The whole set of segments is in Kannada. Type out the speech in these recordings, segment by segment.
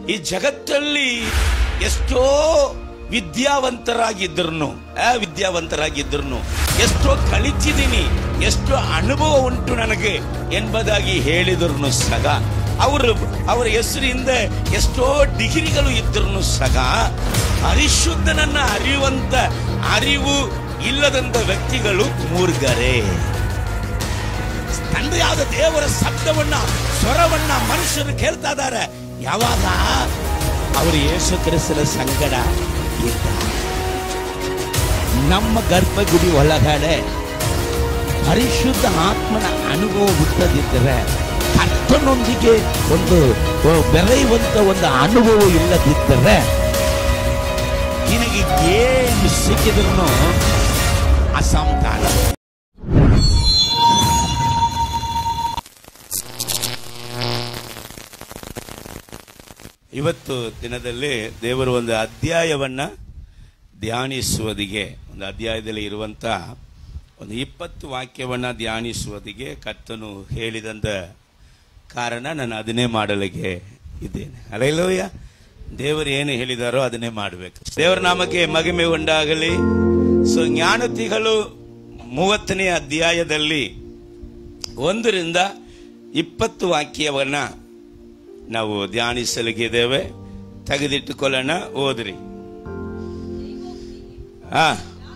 ಈ ಜಗತ್ತಲ್ಲಿ ಎಷ್ಟೋ ವಿದ್ಯಾವಂತರಾಗಿದ್ರು ವಿದ್ಯಾವಂತರಾಗಿದ್ರು ಎಷ್ಟೋ ಕಲಿತಿದ್ದೀನಿ ಎಷ್ಟೋ ಅನುಭವ ಉಂಟು ನನಗೆ ಎಂಬುದಾಗಿ ಹೇಳಿದ್ರು ಸಗ ಅವರು ಅವರ ಹೆಸರಿಂದ ಎಷ್ಟೋ ಡಿಗ್ರಿಗಳು ಇದ್ರು ಸಗ ಪರಿಶುದ್ಧನನ್ನ ಅರಿಯುವಂತ ಅರಿವು ಇಲ್ಲದಂತ ವ್ಯಕ್ತಿಗಳು ಮೂರ್ಗರೇ ತಂದೆಯಾದ ದೇವರ ಶಬ್ದವನ್ನ ಸ್ವರವನ್ನ ಮನುಷ್ಯರು ಕೇಳ್ತಾ ಇದ್ದಾರೆ ಯಾವಾಗ ಅವರು ಯೇಸು ಕ್ರಿಸ್ತನ ಸಂಗಡ ಇದ್ದ ನಮ್ಮ ಗರ್ಭಗುಡಿ ಒಳಗಡೆ ಪರಿಶುದ್ಧ ಆತ್ಮನ ಅನುಭವ ಹುಟ್ಟದಿದ್ದರೆ ಕರ್ತನೊಂದಿಗೆ ಒಂದು ಬೆರೆಯುವಂತ ಒಂದು ಅನುಭವ ಇಲ್ಲದಿದ್ದರೆ ನಿನಗೆ ಏನು ಸಿಕ್ಕಿದ್ರು ಅಸಮಾಧಾನ ಇವತ್ತು ದಿನದಲ್ಲಿ ದೇವರು ಒಂದು ಅಧ್ಯಾಯವನ್ನ ಧ್ಯಾನಿಸುವುದಿಗೆ ಒಂದು ಅಧ್ಯಾಯದಲ್ಲಿ ಇರುವಂತ ಒಂದು ಇಪ್ಪತ್ತು ವಾಕ್ಯವನ್ನ ಧ್ಯಾನಿಸುವುದಿಗೆ ಕರ್ತನು ಹೇಳಿದಂತ ಕಾರಣ ನಾನು ಅದನ್ನೇ ಮಾಡಲಿಕ್ಕೆ ಇದ್ದೇನೆ ಅಲ್ಲೆಲ್ಲೋಯ್ಯ ದೇವರು ಏನು ಹೇಳಿದಾರೋ ಅದನ್ನೇ ಮಾಡಬೇಕು ದೇವರ ನಾಮಕ್ಕೆ ಮಗಿಮೆ ಉಂಟಾಗಲಿ ಸೊ ಜ್ಞಾನತಿಗಳು ಮೂವತ್ತನೇ ಅಧ್ಯಾಯದಲ್ಲಿ ಒಂದರಿಂದ ಇಪ್ಪತ್ತು ವಾಕ್ಯವನ್ನ ನಾವು ಧ್ಯಾನಿಸಲಿಕ್ಕಿದ್ದೇವೆ ತೆಗೆದಿಟ್ಟುಕೊಳ್ಳೋಣ ಓದ್ರಿ ಆ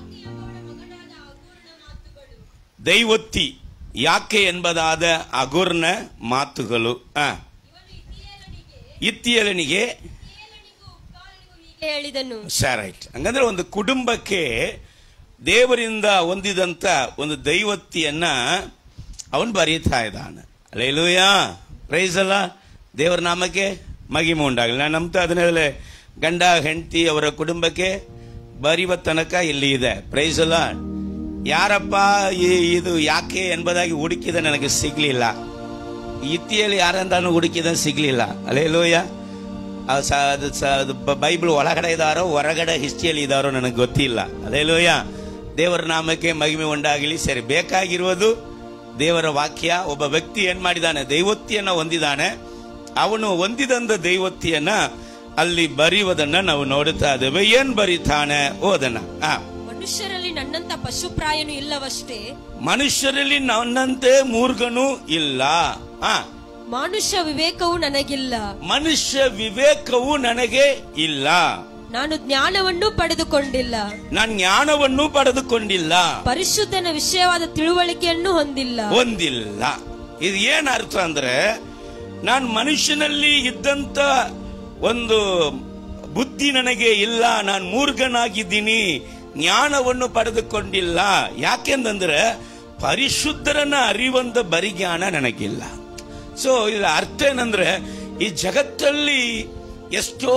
ದೈವತ್ತಿ ಯಾಕೆ ಎಂಬುದಾದ ಅಗುರ್ನ ಮಾತುಗಳು ಆ ಇತ್ತಿಯಲನಿಗೆ ಹೀಗೆ ಹೇಳಿದನು ಸರ್ ರೈಟ್ ಹಂಗಂದ್ರೆ ಒಂದು ಕುಟುಂಬಕ್ಕೆ ದೇವರಿಂದ ಹೊಂದಿದಂತ ಒಂದು ದೈವತ್ತಿಯನ್ನ ಅವನು ಬರೀತಾ ಇದ್ದಾನೆ ಅಲ್ಲೇಲೂಯ ಪ್ರೈಸ್ ಅಲ್ಲ ದೇವರ ನಾಮಕ್ಕೆ ಮಗಿಮೆ ಉಂಟಾಗಲಿ ನಾನು ನಂಬ್ತಾ ಅದನ್ನೇ ಗಂಡ ಹೆಂಡತಿ ಅವರ ಕುಟುಂಬಕ್ಕೆ ಬರೆಯುವ ತನಕ ಇಲ್ಲಿ ಇದೆ ಪ್ರೈಸ್ ಅಲ್ಲ ಯಾರಪ್ಪ ಈ- ಇದು ಯಾಕೆ ಎಂಬುದಾಗಿ ಹುಡುಕಿದ ನನಗೆ ಸಿಗ್ಲಿಲ್ಲ ಇತ್ತಿಯಲ್ಲಿ ಯಾರಂತಾನು ಹುಡುಕಿದ ಸಿಗ್ಲಿಲ್ಲ ಅಲ್ಲೇಲೂಯ ಆ ಸ- ಅದು ಸ- ಅದು ಬ- ಬೈಬಲ್ ಒಳಗಡೆ ಇದಾರೋ ಹೊರಗಡೆ ಹಿಸ್ಟ್ರಿಯಲ್ಲಿ ಇದಾರೋ ನನಗೆ ಗೊತ್ತಿಲ್ಲ ಅದೇಲೋಯ ದೇವರ ನಾಮಕ್ಕೆ ಮಹಿಮೆ ಉಂಟಾಗಲಿ ಸರಿ ಬೇಕಾಗಿರುವುದು ದೇವರ ವಾಕ್ಯ ಒಬ್ಬ ವ್ಯಕ್ತಿ ಏನ್ ಮಾಡಿದಾನೆ ದೈವತ್ತಿಯನ್ನ ಹೊಂದಿದಾನೆ ಅವನು ಹೊಂದಿದಂತ ದೈವತ್ತಿಯನ್ನ ಅಲ್ಲಿ ಬರೆಯುವುದನ್ನ ನಾವು ನೋಡುತ್ತಾ ಇದ್ದೇವೆ ಏನ್ ಬರೀತಾನೆ ಓದನ ಆ ಮನುಷ್ಯರಲ್ಲಿ ನನ್ನಂತ ಪಶುಪ್ರಾಯನು ಇಲ್ಲವಷ್ಟೇ ಮನುಷ್ಯರಲ್ಲಿ ನನ್ನಂತೆ ಮೂರ್ಗನು ಇಲ್ಲ ಆ ಮಾನುಷ್ಯ ವಿವೇಕವು ನನಗಿಲ್ಲ ಮನುಷ್ಯ ವಿವೇಕವು ನನಗೆ ಇಲ್ಲ ನಾನು ಜ್ಞಾನವನ್ನು ಪಡೆದುಕೊಂಡಿಲ್ಲ ನಾನು ಜ್ಞಾನವನ್ನು ಪಡೆದುಕೊಂಡಿಲ್ಲ ಪರಿಶುದ್ಧನ ವಿಷಯವಾದ ತಿಳುವಳಿಕೆಯನ್ನು ಹೊಂದಿಲ್ಲ ಹೊಂದಿಲ್ಲ ಇದು ಏನ್ ಅರ್ಥ ಅಂದ್ರೆ ನಾನು ಮನುಷ್ಯನಲ್ಲಿ ಇದ್ದಂತ ಒಂದು ಬುದ್ಧಿ ನನಗೆ ಇಲ್ಲ ನಾನು ಮೂರ್ಖನಾಗಿದ್ದೀನಿ ಜ್ಞಾನವನ್ನು ಪಡೆದುಕೊಂಡಿಲ್ಲ ಯಾಕೆಂದ್ರೆ ಪರಿಶುದ್ಧರನ್ನ ಅರಿವಂತ ಬರಿಜ್ಞಾನ ನನಗಿಲ್ಲ ಸೊ ಇದರ ಅರ್ಥ ಏನಂದ್ರೆ ಈ ಜಗತ್ತಲ್ಲಿ ಎಷ್ಟೋ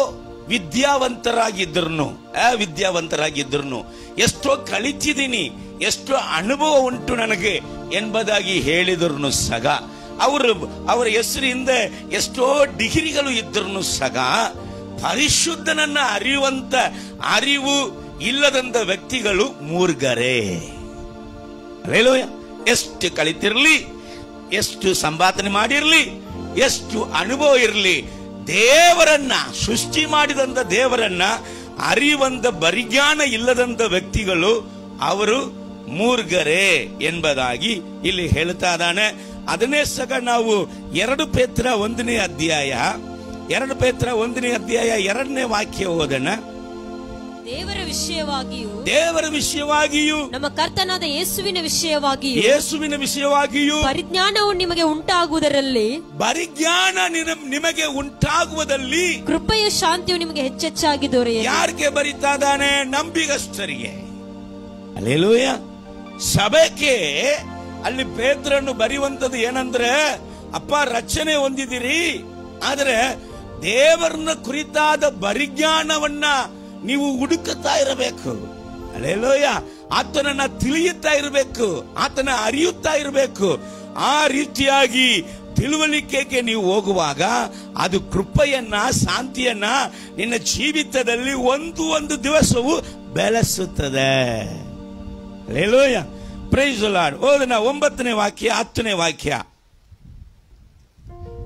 ವಿದ್ಯಾವಂತರಾಗಿದ್ರು ವಿದ್ಯಾವಂತರಾಗಿದ್ರು ಎಷ್ಟೋ ಕಲಿತಿದ್ದೀನಿ ಎಷ್ಟೋ ಅನುಭವ ಉಂಟು ನನಗೆ ಎಂಬುದಾಗಿ ಹೇಳಿದ್ರು ಸಗ ಅವರು ಅವರ ಹೆಸರಿಂದ ಎಷ್ಟೋ ಡಿಗ್ರಿಗಳು ಇದ್ರು ಸಗ ಪರಿಶುದ್ಧನನ್ನ ಅರಿಯುವಂತ ಅರಿವು ಇಲ್ಲದಂತ ವ್ಯಕ್ತಿಗಳು ಮೂರ್ಗರೇ ಅಲ್ಲೇಲೂಯ ಎಷ್ಟು ಕಲಿತಿರ್ಲಿ ಎಷ್ಟು ಸಂಪಾದನೆ ಮಾಡಿರ್ಲಿ ಎಷ್ಟು ಅನುಭವ ಇರಲಿ ದೇವರನ್ನ ಸೃಷ್ಟಿ ಮಾಡಿದಂತ ದೇವರನ್ನ ಅರಿಯುವಂತ ಪರಿಜ್ಞಾನ ಇಲ್ಲದಂತ ವ್ಯಕ್ತಿಗಳು ಅವರು ಮೂರ್ಗರೇ ಎಂಬುದಾಗಿ ಇಲ್ಲಿ ಹೇಳ್ತಾ ಇದ್ದಾನೆ ಅದನ್ನೇ ಸಹ ನಾವು ಎರಡು ಪೇತ್ರ ಒಂದನೇ ಅಧ್ಯಾಯ ಎರಡು ಪೇತ್ರ ಒಂದನೇ ಅಧ್ಯಾಯ ಎರಡನೇ ವಾಕ್ಯ ಓದೋಣ ದೇವರ ವಿಷಯವಾಗಿಯೂ ದೇವರ ವಿಷಯವಾಗಿಯೂ ನಮ್ಮ ಕರ್ತನಾದ ಯೇಸುವಿನ ವಿಷಯವಾಗಿಯೂ ಯೇಸುವಿನ ವಿಷಯವಾಗಿಯೂ ಪರಿಜ್ಞಾನವು ನಿಮಗೆ ಉಂಟಾಗುವುದರಲ್ಲಿ ಪರಿಜ್ಞಾನ ನಿನ- ನಿಮಗೆ ಉಂಟಾಗುವುದಲ್ಲಿ ಕೃಪೆಯ ಶಾಂತಿಯು ನಿಮಗೆ ಹೆಚ್ಚೆಚ್ಚಾಗಿ ದೊರೆಯಲಿ ಯಾರಿಗೆ ಬರಿತಾ ಇದ್ದಾನೆ ನಂಬಿಗಸ್ತರಿಗೆ ಅಲ್ಲೇಲೂಯ ಸಭೆಗೆ ಅಲ್ಲಿ ಪೇತ್ರನ್ನು ಬರೆಯುವಂತದ್ದು ಏನಂದ್ರೆ ಅಪ್ಪ ರಚನೆ ಹೊಂದಿದಿರಿ ಆದ್ರೆ ದೇವರನ್ನ ಕುರಿತಾದ ಪರಿಜ್ಞಾನವನ್ನ ನೀವು ಹುಡುಕುತ್ತಾ ಇರಬೇಕು ಅಲ್ಲೇಲೋಯ ಆತನನ್ನ ತಿಳಿಯುತ್ತಾ ಇರಬೇಕು ಆತನ ಅರಿಯುತ್ತಾ ಇರಬೇಕು ಆ ರೀತಿಯಾಗಿ ತಿಳುವಳಿಕೆಗೆ ನೀವು ಹೋಗುವಾಗ ಅದು ಕೃಪೆಯನ್ನ ಶಾಂತಿಯನ್ನ ನಿನ್ನ ಜೀವಿತದಲ್ಲಿ ಒಂದು ಒಂದು ದಿವಸವು ಬೆಳೆಸುತ್ತದೆ ಅಲ್ಲೇಲೂಯ ಪ್ರೈಸ್ ಲಾರ್ಡ್ ಓದನ ಒಂಬತ್ತನೇ ವಾಕ್ಯ ಹತ್ತನೇ ವಾಕ್ಯ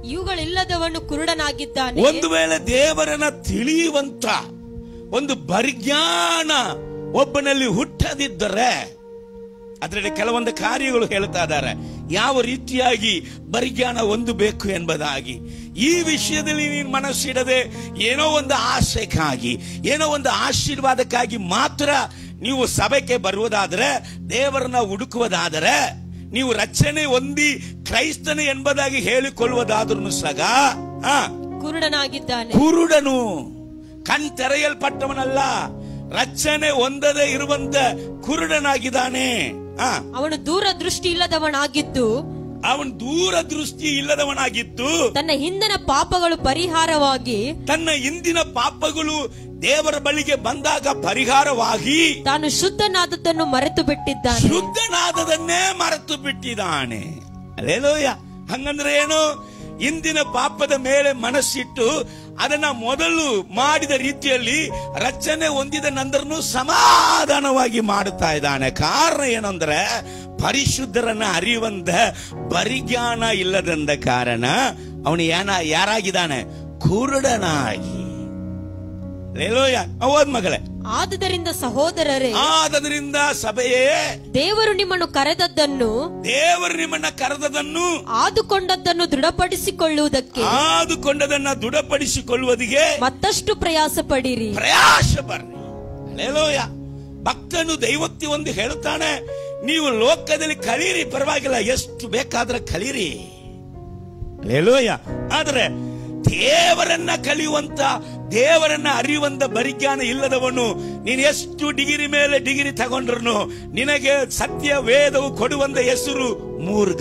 ಇವುಗಳಿಲ್ಲದವನು ಕುರುಡನಾಗಿದ್ದಾನೆ ಒಂದು ವೇಳೆ ದೇವರನ್ನ ತಿಳಿಯುವಂತ ಒಂದು ಪರಿಜ್ಞಾನ ಒಬ್ಬನಲ್ಲಿ ಹುಟ್ಟದಿದ್ದರೆ ಅದರಲ್ಲಿ ಕೆಲವೊಂದು ಕಾರ್ಯಗಳು ಹೇಳ್ತಾ ಇದ್ದಾರೆ ಯಾವ ರೀತಿಯಾಗಿ ಪರಿಜ್ಞಾನ ಹೊಂದಬೇಕು ಎಂಬುದಾಗಿ ಈ ವಿಷಯದಲ್ಲಿ ನೀನು ಮನಸ್ಸಿಡದೆ ಏನೋ ಒಂದು ಆಸೆಗಾಗಿ ಏನೋ ಒಂದು ಆಶೀರ್ವಾದಕ್ಕಾಗಿ ಮಾತ್ರ ನೀವು ಸಭೆಗೆ ಬರುವುದಾದರೆ ದೇವರನ್ನ ಹುಡುಕುವುದಾದರೆ ನೀವು ರಚನೆ ಹೊಂದಿ ಕ್ರೈಸ್ತನ ಎಂಬುದಾಗಿ ಹೇಳಿಕೊಳ್ಳುವುದಾದ್ರೂ ಸಹ ಆ, ಕುರುಡನಾಗಿದ್ದಾನೆ ಕುರುಡನು ಕಣ್ ತೆರೆಯಲ್ಪಟ್ಟವನಲ್ಲ ರಚನೆ ಹೊಂದದೆ ಇರುವಂತ ಕುರುಡನಾಗಿದ್ದಾನೆ ಆ ಅವನು ದೂರದೃಷ್ಟಿ ಇಲ್ಲದವನಾಗಿದ್ದು ಅವನ್ ದೂರದೃಷ್ಟಿ ಇಲ್ಲದವನಾಗಿದ್ದು ತನ್ನ ಹಿಂದಿನ ಪಾಪಗಳು ಪರಿಹಾರವಾಗಿ ತನ್ನ ಇಂದಿನ ಪಾಪಗಳು ದೇವರ ಬಳಿಗೆ ಬಂದಾಗ ಪರಿಹಾರವಾಗಿ ತಾನು ಶುದ್ಧನಾದದ್ದನ್ನು ಮರೆತು ಬಿಟ್ಟಿದ್ದಾನೆ ಶುದ್ಧನಾದದನ್ನೇ ಮರೆತು ಬಿಟ್ಟಿದ್ದಾನೆ ಅಲ್ಲೇಲೋಯ ಹಂಗಂದ್ರೆ ಏನು ಇಂದಿನ ಪಾಪದ ಮೇಲೆ ಮನಸ್ಸಿಟ್ಟು ಅದನ್ನ ಮೊದಲು ಮಾಡಿದ ರೀತಿಯಲ್ಲಿ ರಚನೆ ಹೊಂದಿದ ನಂತರನು ಸಮಾಧಾನವಾಗಿ ಮಾಡುತ್ತಾ ಇದ್ದಾನೆ ಕಾರಣ ಏನಂದ್ರೆ ಪರಿಶುದ್ಧರನ್ನ ಅರಿಯುವಂತ ಪರಿಜ್ಞಾನ ಇಲ್ಲದಂದ ಕಾರಣ ಅವನು ಏನ ಯಾರಾಗಿದ್ದಾನೆ ಕುರುಡನಾಗಿ ಲೇಲೋಯ ಹೋದ್ ಮಗಳೇ ಆದುದರಿಂದ ಸಹೋದರರೇ ಆದದರಿಂದ ಸಭೆಯೇ ದೇವರು ನಿಮ್ಮನ್ನು ಕರೆದದ್ದನ್ನು ದೇವರು ನಿಮ್ಮನ್ನ ಕರೆದದನ್ನು ಆದುಕೊಂಡದ್ದನ್ನು ದೃಢಪಡಿಸಿಕೊಳ್ಳುವುದಕ್ಕೆ ಆದುಕೊಂಡದನ್ನ ದೃಢಪಡಿಸಿಕೊಳ್ಳುವುದಿಗೆ ಮತ್ತಷ್ಟು ಪ್ರಯಾಸ ಪಡಿರಿ ಪ್ರಯಾಸ ಬರ್ರಿ ಅಲ್ಲೇಲೋಯ ಭಕ್ತನು ದೈವತ್ತಿ ಒಂದು ಹೇಳುತ್ತಾನೆ ನೀವು ಲೋಕದಲ್ಲಿ ಕಲೀರಿ ಪರವಾಗಿಲ್ಲ ಎಷ್ಟು ಬೇಕಾದ್ರೆ ಕಲೀರಿ ಅಲ್ಲೇಲೋಯ ಆದ್ರೆ ದೇವರನ್ನ ಕಲಿಯುವಂತ ದೇವರನ್ನ ಅರಿಯುವಂತ ಪರಿಜ್ಞಾನ ಇಲ್ಲದವನು ನೀನು ಎಷ್ಟು ಡಿಗಿರಿ ಮೇಲೆ ಡಿಗಿರಿ ತಗೊಂಡ್ರು ನಿನಗೆ ಸತ್ಯ ವೇದವು ಕೊಡುವಂತ ಹೆಸರು ಮೂರ್ಗ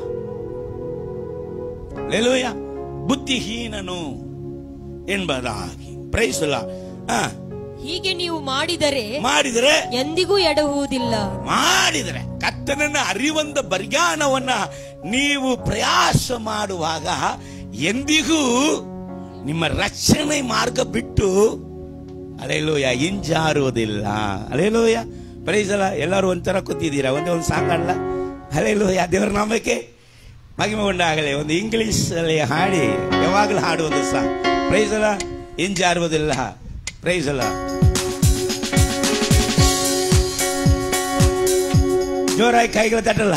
ಲೆಲೋಯ ಬುದ್ಧಿಹೀನನು ಎಂಬುದಾಗಿ ಪ್ರೈಸಲ್ಲ ಆ ಹೀಗೆ ನೀವು ಮಾಡಿದರೆ ಮಾಡಿದರೆ ಎಂದಿಗೂ ಎಡಹುವುದಿಲ್ಲ ಮಾಡಿದರೆ ಕರ್ತನನ್ನ ಅರಿವಂತ ಪರಿಜ್ಞಾನವನ್ನ ನೀವು ಪ್ರಯಾಸ ಮಾಡುವಾಗ ಎಂದಿಗೂ ನಿಮ್ಮ ರಕ್ಷಣೆ ಮಾರ್ಗ ಬಿಟ್ಟು ಅಲೆಲೋಯ ಹಿಂಜಾರುವುದಿಲ್ಲ ಅಲೆಲೋಯ ಪ್ರೈಸಲ್ಲ ಎಲ್ಲರೂ ಒಂಥರ ಕೂತಿದ್ದೀರಾ ಒಂದೇ ಒಂದು ಸಾಂಗಲ್ಲ ಅಲೆಲೋಯ ದೇವರ ನಾಮಕ್ಕೆ ಮಗಿಮೆ ಉಂಡಾಗಲೇ ಒಂದು ಇಂಗ್ಲಿಷ್ ಅಲ್ಲಿ ಹಾಡಿ ಯಾವಾಗಲೂ ಹಾಡು ಒಂದು ಸಾ ಪ್ರೈಸಲ್ಲ ಹಿಂಜಾರುವುದಿಲ್ಲ ಪ್ರೈಸಲ್ಲ ಜೋರಾಗಿ ಕೈಗಳ ತಟ್ಟಲ್ಲ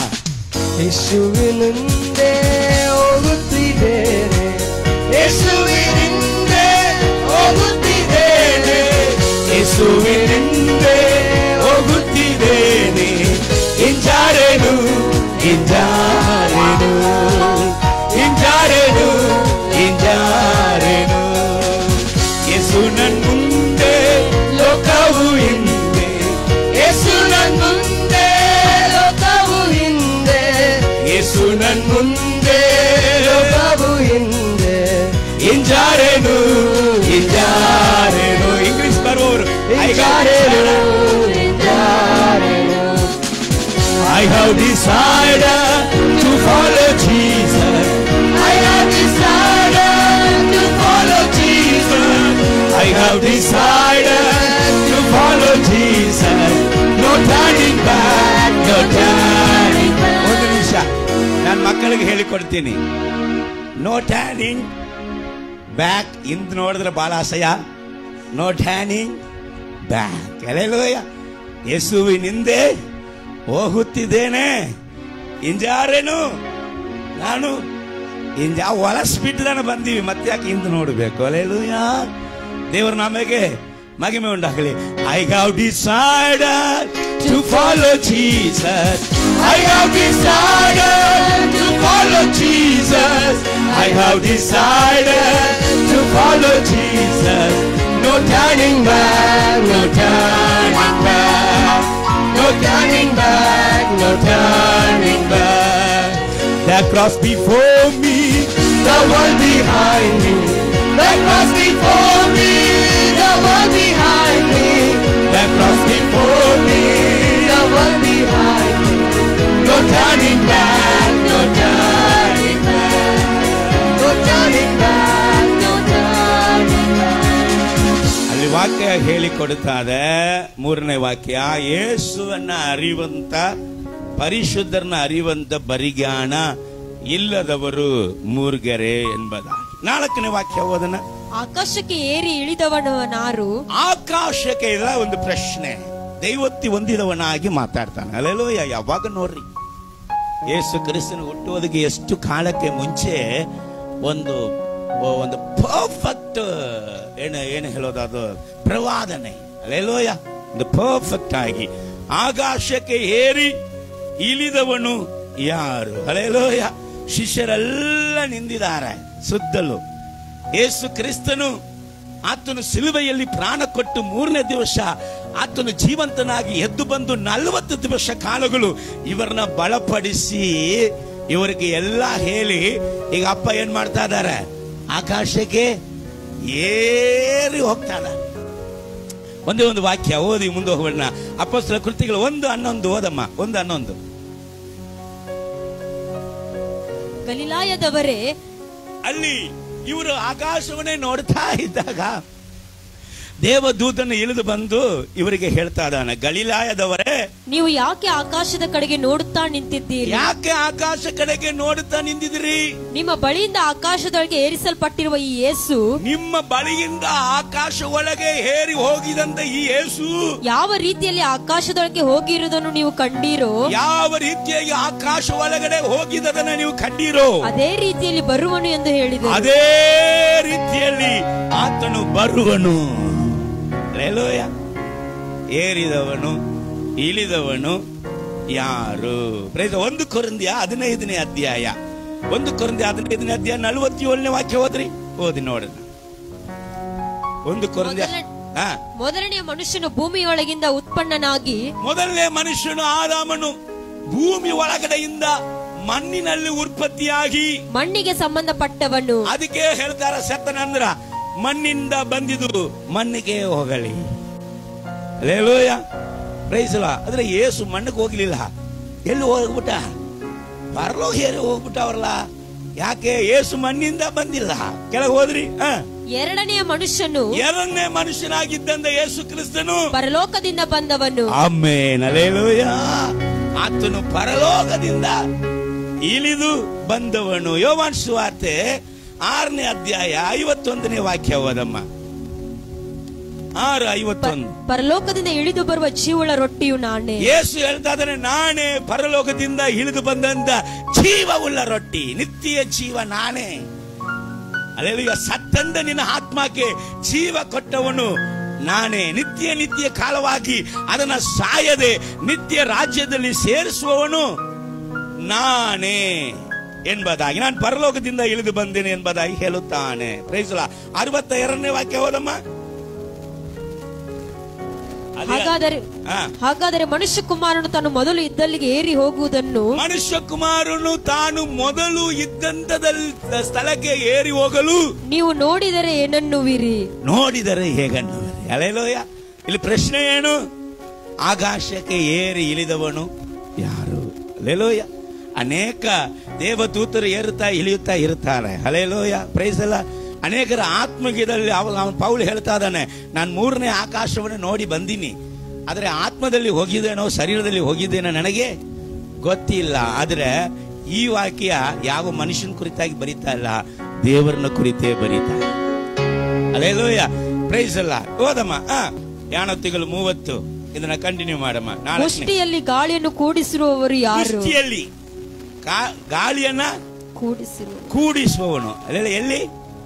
ಯೇಸುವಿನಿಂದೆ ಹೋಗುತ್ತಿದ್ದೇನೆ ಯೇಸುವಿನಿಂದೆ ಹೋಗುತ್ತಿದ್ದೇನೆ ಯೇಸುವಿನಿಂದೆ ಹೋಗುತ್ತಿದ್ದೇನೆ ಹಿಂಜಾರೆನು ಹಿಂಜಾರೆನು ಹಿಂಜಾರೆನು ಹಿಂಜಾರೆನು ಯೇಸು ನನ್ ಮುಂದೆ ಲೋಕವು ಹಿಂದೆ ಯೇಸು ನನ್ ಮುಂದೆ ಲೋಕವು ಹಿಂದೆ ಯೇಸು ನನ್ ಮುಂದೆ ಲೋಕವು ಹಿಂದೆ ಹಿಂಜಾರೆನು ಹಿಂಜಾರೆನು ಇಂಗ್ಲಿಷ್ ಬರುವವರು ಹಿಂಜಾರೆನು ಹಿಂಜಾರೆನು I have decided to follow Jesus. I have decided to follow Jesus. I have decided to follow Jesus. No turning back, no turning back. ಒಂದು ನಿಮಿಷ ನಾನು ಮಕ್ಕಳಿಗೆ ಹೇಳಿಕೊಡ್ತೀನಿ ನೋ ಟ್ಯಾನಿಂಗ್ ಬ್ಯಾಕ್ ಇಂದ್ ನೋಡಿದ್ರೆ ಬಹಳ ಅಸಹ್ಯ ನೋ ಟ್ಯಾನಿಂಗ್ ಬ್ಯಾಕ್ ಎಲೆಲೋಯ ಯೇಸುವಿನಿಂದೆ ಹೋಗುತ್ತಿದ್ದೇನೆ ಇಂಜಾರೇನು ನಾನು ಇಂಜ ಹೊಲಸ್ಬಿಟ್ಲನ ಬಂದೀವಿ ಮತ್ತೆ ಯಾಕೆ ಇಂದು ನೋಡಬೇಕು ಅಲೆಲೂಯ ದೇವರ ನಮಗೆ ಮಗಿಮೆ ಉಂಟಾಗಲಿ I have decided to follow Jesus I have decided to follow Jesus I have decided to follow Jesus no turning back no turning back no turning back, no turning back. The cross before me, the world behind me. The cross before me, the world behind me. The cross before me, the world behind me. No turning back, no turning back, no turning back, no turning back. ಅಲ್ಲಿ ವಾಕ್ಯ ಹೇಳಿಕೊಡುತ್ತದೆ ಮೂರನೇ ವಾಕ್ಯ ಯೇಸುವನ್ನ ಅರಿವಂತ ಪರಿಶುದ್ಧರನ್ನ ಅರಿವಂತ ಬರಿಗಾಣ ಇಲ್ಲದವರು ಮೂರ್ಗರೆ ಎಂಬುದಾಗಿ ನಾಲ್ಕನೇ ವಾಕ್ಯ ಓದನ ಆಕಾಶಕ್ಕೆ ಏರಿ ಇಳಿದವನವನಾರು ಆಕಾಶಕ್ಕೆ ಇಲ್ಲ ಒಂದು ಪ್ರಶ್ನೆ ದೈವತ್ತಿ ಹೊಂದಿದವನಾಗಿ ಮಾತಾಡ್ತಾನೆ ಅಲ್ಲೆಲ್ಲೋ ಯಾವಾಗ ನೋಡ್ರಿ ಯೇಸು ಕ್ರಿಸ್ತನ ಹುಟ್ಟುವುದಕ್ಕೆ ಎಷ್ಟು ಕಾಲಕ್ಕೆ ಮುಂಚೆ ಒಂದು ಒಂದು ಪರ್ಫೆಕ್ಟ್ ಏನು ಏನು ಹೇಳೋದು ಅದು ಪ್ರವಾದನೆ ಅಲ್ಲೆಲ್ಲೋಯ ಒಂದು ಪರ್ಫೆಕ್ಟ್ ಆಗಿ ಆಕಾಶಕ್ಕೆ ಏರಿ ಇಳಿದವನು ಯಾರು ಅಲ್ಲೆಲ್ಲೋಯ ಶಿಷ್ಯರೆಲ್ಲ ನಿಂದಿದ್ದಾರೆ ಸುತ್ತಲೂ ಯೇಸು ಕ್ರಿಸ್ತನು ಆತನು ಸಿಲುಬೆಯಲ್ಲಿ ಪ್ರಾಣ ಕೊಟ್ಟು ಮೂರನೇ ದಿವಸ ಆತನು ಜೀವಂತನಾಗಿ ಎದ್ದು ಬಂದು ನಲವತ್ತು ದಿವಸ ಕಾಲಗಳು ಇವರನ್ನ ಬಲಪಡಿಸಿ ಇವರಿಗೆ ಎಲ್ಲ ಹೇಳಿ ಈಗ ಅಪ್ಪ ಏನ್ ಮಾಡ್ತಾ ಇದ್ದಾರೆ ಆಕಾಶಕ್ಕೆ ಏರಿ ಹೋಗ್ತಾ ಇದ್ದಾರೆ ಒಂದೇ ಒಂದು ವಾಕ್ಯ ಓದಿ ಮುಂದೆ ಹೋಗೋಣ ಅಪ್ಪಸ್ತರ ಕೃತಿಗಳು ಒಂದು ಹನ್ನೊಂದು ಓದಮ್ಮ ಒಂದು ಹನ್ನೊಂದು ಗಲಿಲಾಯದವರೇ ಅಲ್ಲಿ ಇವರು ಆಕಾಶವನ್ನೇ ನೋಡ್ತಾ ಇದ್ದಾಗ ದೇವದೂತನು ಇಳಿದು ಬಂದು ಇವರಿಗೆ ಹೇಳ್ತಾ ಇದ್ದಾನೆ ಗಲಿಲಾಯದವರೇ ನೀವು ಯಾಕೆ ಆಕಾಶದ ಕಡೆಗೆ ನೋಡುತ್ತಾ ನಿಂತಿದ್ದೀರಿ ಯಾಕೆ ಆಕಾಶ ಕಡೆಗೆ ನೋಡುತ್ತಾ ನಿಂತಿದ್ರಿ ನಿಮ್ಮ ಬಳಿಯಿಂದ ಆಕಾಶದೊಳಗೆ ಏರಿಸಲ್ಪಟ್ಟಿರುವ ಈ ಯೇಸು ನಿಮ್ಮ ಬಳಿಯಿಂದ ಆಕಾಶ ಒಳಗೆ ಹೇರಿ ಹೋಗಿದಂತ ಈ ಯೇಸು ಯಾವ ರೀತಿಯಲ್ಲಿ ಆಕಾಶದೊಳಗೆ ಹೋಗಿರುವುದನ್ನು ನೀವು ಕಂಡೀರೋ ಯಾವ ರೀತಿಯಾಗಿ ಆಕಾಶ ಒಳಗಡೆ ಹೋಗಿದ್ದದನ್ನ ನೀವು ಕಂಡೀರೋ ಅದೇ ರೀತಿಯಲ್ಲಿ ಬರುವನು ಎಂದು ಹೇಳಿದರು ಅದೇ ರೀತಿಯಲ್ಲಿ ಆತನು ಬರುವನು ರೇಲೋಯ ಏರಿದವನು ಇಳಿದವನು ಯಾರು ಪ್ರೈಸ್ ಒಂದು ಕೊರಂದಿಯ ಹದಿನೈದನೇ ಅಧ್ಯಾಯ ಒಂದು ಕೊರಂದಿಯ ಹದಿನೈದನೇ ಅಧ್ಯಾಯ ನಲವತ್ತೇಳನೇ ವಾಕ್ಯ ಓದ್ರಿ ಓದಿ ನೋಡೋಣ ಒಂದು ಕೊರಂದಿಯ ಹಾ ಮೊದಲನೆಯ ಮನುಷ್ಯನು ಭೂಮಿಯೊಳಗಿಂದ ಉತ್ಪನ್ನನಾಗಿ ಮೊದಲನೇ ಮನುಷ್ಯನು ಆದಾಮನು ಭೂಮಿ ಒಳಗಡೆಯಿಂದ ಮಣ್ಣಿನಲ್ಲಿ ಉತ್ಪತ್ತಿಯಾಗಿ ಮಣ್ಣಿಗೆ ಸಂಬಂಧಪಟ್ಟವನು ಅದಕ್ಕೆ ಹೇಳ್ತಾರ ಸತ್ತನಂದ್ರ ಮಣ್ಣಿಂದ ಬಂದಿದ್ದು ಮಣ್ಣಿಗೆ ಹೋಗಲಿ ಅಲ್ಲೇಲೂಯ ಪ್ರೈಸಲ ಆದ್ರೆ ಏಸು ಮಣ್ಣಿಗೆ ಹೋಗ್ಲಿಲ್ಲ ಎಲ್ಲಿ ಹೋಗ್ಬಿಟ್ಟ ಪರಲೋಕ ಏರಿ ಹೋಗ್ಬಿಟ್ಟವ್ರಲ್ಲ ಯಾಕೆ ಏಸು ಮಣ್ಣಿಂದ ಬಂದಿಲ್ಲ ಕೆಳಗೆ ಹೋದ್ರಿ ಹ ಎರಡನೆಯ ಮನುಷ್ಯನು ಎರಡನೇ ಮನುಷ್ಯನಾಗಿದ್ದಂದ ಯೇಸು ಕ್ರಿಸ್ತನು ಪರಲೋಕದಿಂದ ಬಂದವನು ಆಮೇನ್ ಅಲ್ಲೇಲೂಯ ಆತನು ಪರಲೋಕದಿಂದ ಇಳಿದು ಬಂದವನು ಯೋವಾನ್ ಸುವಾರ್ತೆ ಆರನೇ ಅಧ್ಯಾಯ ಐವತ್ತೊಂದನೇ ವಾಕ್ಯ ಓದಮ್ಮ ಆರು ಐವತ್ತೊಂದು ಪರಲೋಕದಿಂದ ಇಳಿದು ಬರುವ ಜೀವಳ ರೊಟ್ಟಿಯು ನಾನೇ ಯೇಸು ಹೇಳ್ತಾ ಇದ್ದಾನೆ ನಾನೇ ಪರಲೋಕದಿಂದ ಇಳಿದು ಬಂದಂತ ಜೀವವುಳ್ಳ ರೊಟ್ಟಿ ನಿತ್ಯ ಜೀವ ನಾನೇ ಅಲ್ಲೆಲ್ಲ ಸತ್ತಂದ ನಿನ್ನ ಆತ್ಮಕ್ಕೆ ಜೀವ ಕೊಟ್ಟವನು ನಾನೇ ನಿತ್ಯ ನಿತ್ಯ ಕಾಲವಾಗಿ ಅದನ್ನ ಸಾಯದೆ ನಿತ್ಯ ರಾಜ್ಯದಲ್ಲಿ ಸೇರಿಸುವವನು ನಾನೇ ಎಂಬುದಾಗಿ ನಾನು ಪರಲೋಕದಿಂದ ಇಳಿದು ಬಂದೇನೆ ಎಂಬುದಾಗಿ ಹೇಳುತ್ತಾನೆ ಪ್ರೈಸಲ ಅರವತ್ತ ಎರಡನೇ ವಾಕ್ಯ ಹೋದಮ್ಮ ಅದೇ- ಹಾಗಾದರೆ ಹಾ. ಹಾಗಾದರೆ ಮನುಷ್ಯ ಕುಮಾರನು ತಾನು ಮೊದಲು ಇದ್ದಲ್ಲಿಗೆ ಏರಿ ಹೋಗುವುದನ್ನು ಮನುಷ್ಯ ಕುಮಾರನು ತಾನು ಮೊದಲು ಇದ್ದಂತದಲ್ಲಿ ಸ್ಥಳಕ್ಕೆ ಏರಿ ಹೋಗಲು ನೀವು ನೋಡಿದರೆ ಏನನ್ನುವಿರಿ ನೋಡಿದರೆ ಹೇಗನ್ನುವರೆ ಅಲೆಲೋಯ ಇಲ್ಲಿ ಪ್ರಶ್ನೆ ಏನು ಆಕಾಶಕ್ಕೆ ಏರಿ ಇಳಿದವನು ಯಾರು ಅಲೆಲೋಯ ಅನೇಕ ದೇವದೂತರು ಏರುತ್ತಾ ಇಳಿಯುತ್ತಾ ಇರ್ತಾರೆ ಹಲೇಲೋಯ ಪ್ರೈಸಲ್ಲ ಅನೇಕರ ಆತ್ಮಗೀದಲ್ಲಿ ಅವ ಪೌಲ್ ಹೇಳ್ತಾ ಇದ್ದಾನೆ ನಾನು ಮೂರನೇ ಆಕಾಶವನ್ನು ನೋಡಿ ಬಂದೀನಿ ಆದರೆ ಆತ್ಮದಲ್ಲಿ ಹೋಗಿದ್ದೇನೋ ಶರೀರದಲ್ಲಿ ಹೋಗಿದ್ದೇನೋ ನನಗೆ ಗೊತ್ತಿಲ್ಲ ಆದರೆ ಈ ವಾಕ್ಯ ಯಾವ ಮನುಷ್ಯನ ಕುರಿತಾಗಿ ಬರೀತಾ ಇಲ್ಲ ದೇವರನ್ನ ಕುರಿತೇ ಬರೀತಾ ಅಲ್ಲೇಲೂಯ ಪ್ರೈಸ್ ಅಲ್ಲ ಓದಮ್ಮ ಆ ಯಾಣತಿಗಳು ಮೂವತ್ತು ಇದನ್ನ ಕಂಟಿನ್ಯೂ ಮಾಡಮ್ಮ ನಾಲ್ಕನೇ ಮುಷ್ಟಿಯಲ್ಲಿ ಗಾಳಿಯನ್ನು ಕೂಡಿಸಿರುವವರು ಯಾರು ಕುಸ್ತಿಯಲ್ಲಿ ಗಾ- ಗಾಳಿಯನ್ನ ಕೂಡಿಸಿರು ಕೂಡಿಸುವವನು ಅಲ್ಲೆಲ್ಲ ಎಲ್ಲಿ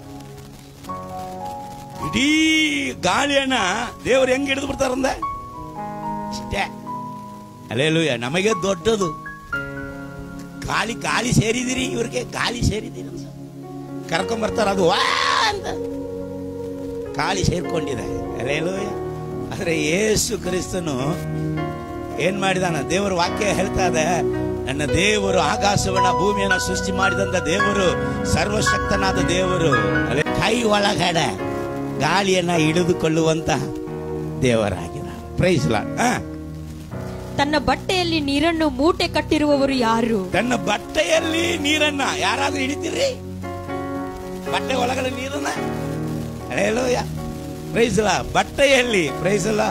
ಇಡೀ ಗಾಳಿಯನ್ನ ದೇವರು ಹೆಂಗ್ ಹಿಡಿದು ಬಿಡ್ತಾರಂದ ಇಷ್ಟೇ ಅಲ್ಲೇಲೂಯ ನಮಗೆ ದೊಡ್ಡದು ಗಾಳಿ ಗಾಳಿ ಸೇರಿದಿರಿ ಇವ್ರಿಗೆ ಗಾಳಿ ಸೇರಿದಿರಿ ಅಂತ ಕರ್ಕೊಂಡ್ ಬರ್ತಾರ ಅದು ವಾ ಅಂತ ಗಾಳಿ ಸೇರ್ಕೊಂಡಿದೆ ಅಲ್ಲೇಲೂಯ ಆದ್ರೆ ಯೇಸು ಕ್ರಿಸ್ತನು ಏನ್ ಮಾಡಿದಾನ ದೇವರ ವಾಕ್ಯ ಹೇಳ್ತಾ ಇದೆ ನನ್ನ ದೇವರು ಆಕಾಶವನ್ನ ಭೂಮಿಯನ್ನ ಸೃಷ್ಟಿ ಮಾಡಿದಂತ ದೇವರು ಸರ್ವಶಕ್ತನಾದ ದೇವರು ಅಲ್ಲೇ ಕೈ ಒಳಗಡೆ ಗಾಳಿಯನ್ನ ಹಿಡಿದುಕೊಳ್ಳುವಂತ ದೇವರಾಗಿದ ಪ್ರೈಸ್ಲ ತನ್ನ ಬಟ್ಟೆಯಲ್ಲಿ ನೀರನ್ನು ಮೂಟೆ ಕಟ್ಟಿರುವವರು ಯಾರು ತನ್ನ ಬಟ್ಟೆಯಲ್ಲಿ ನೀರನ್ನ ಯಾರಾದ್ರೂ ಹಿಡಿತೀರಿ ಬಟ್ಟೆ ಒಳಗಡೆ ನೀರನ್ನ ಅಳೆಯಲೋಯ ಪ್ರೈಸಲ ಬಟ್ಟೆಯಲ್ಲಿ ಪ್ರೈಸಲ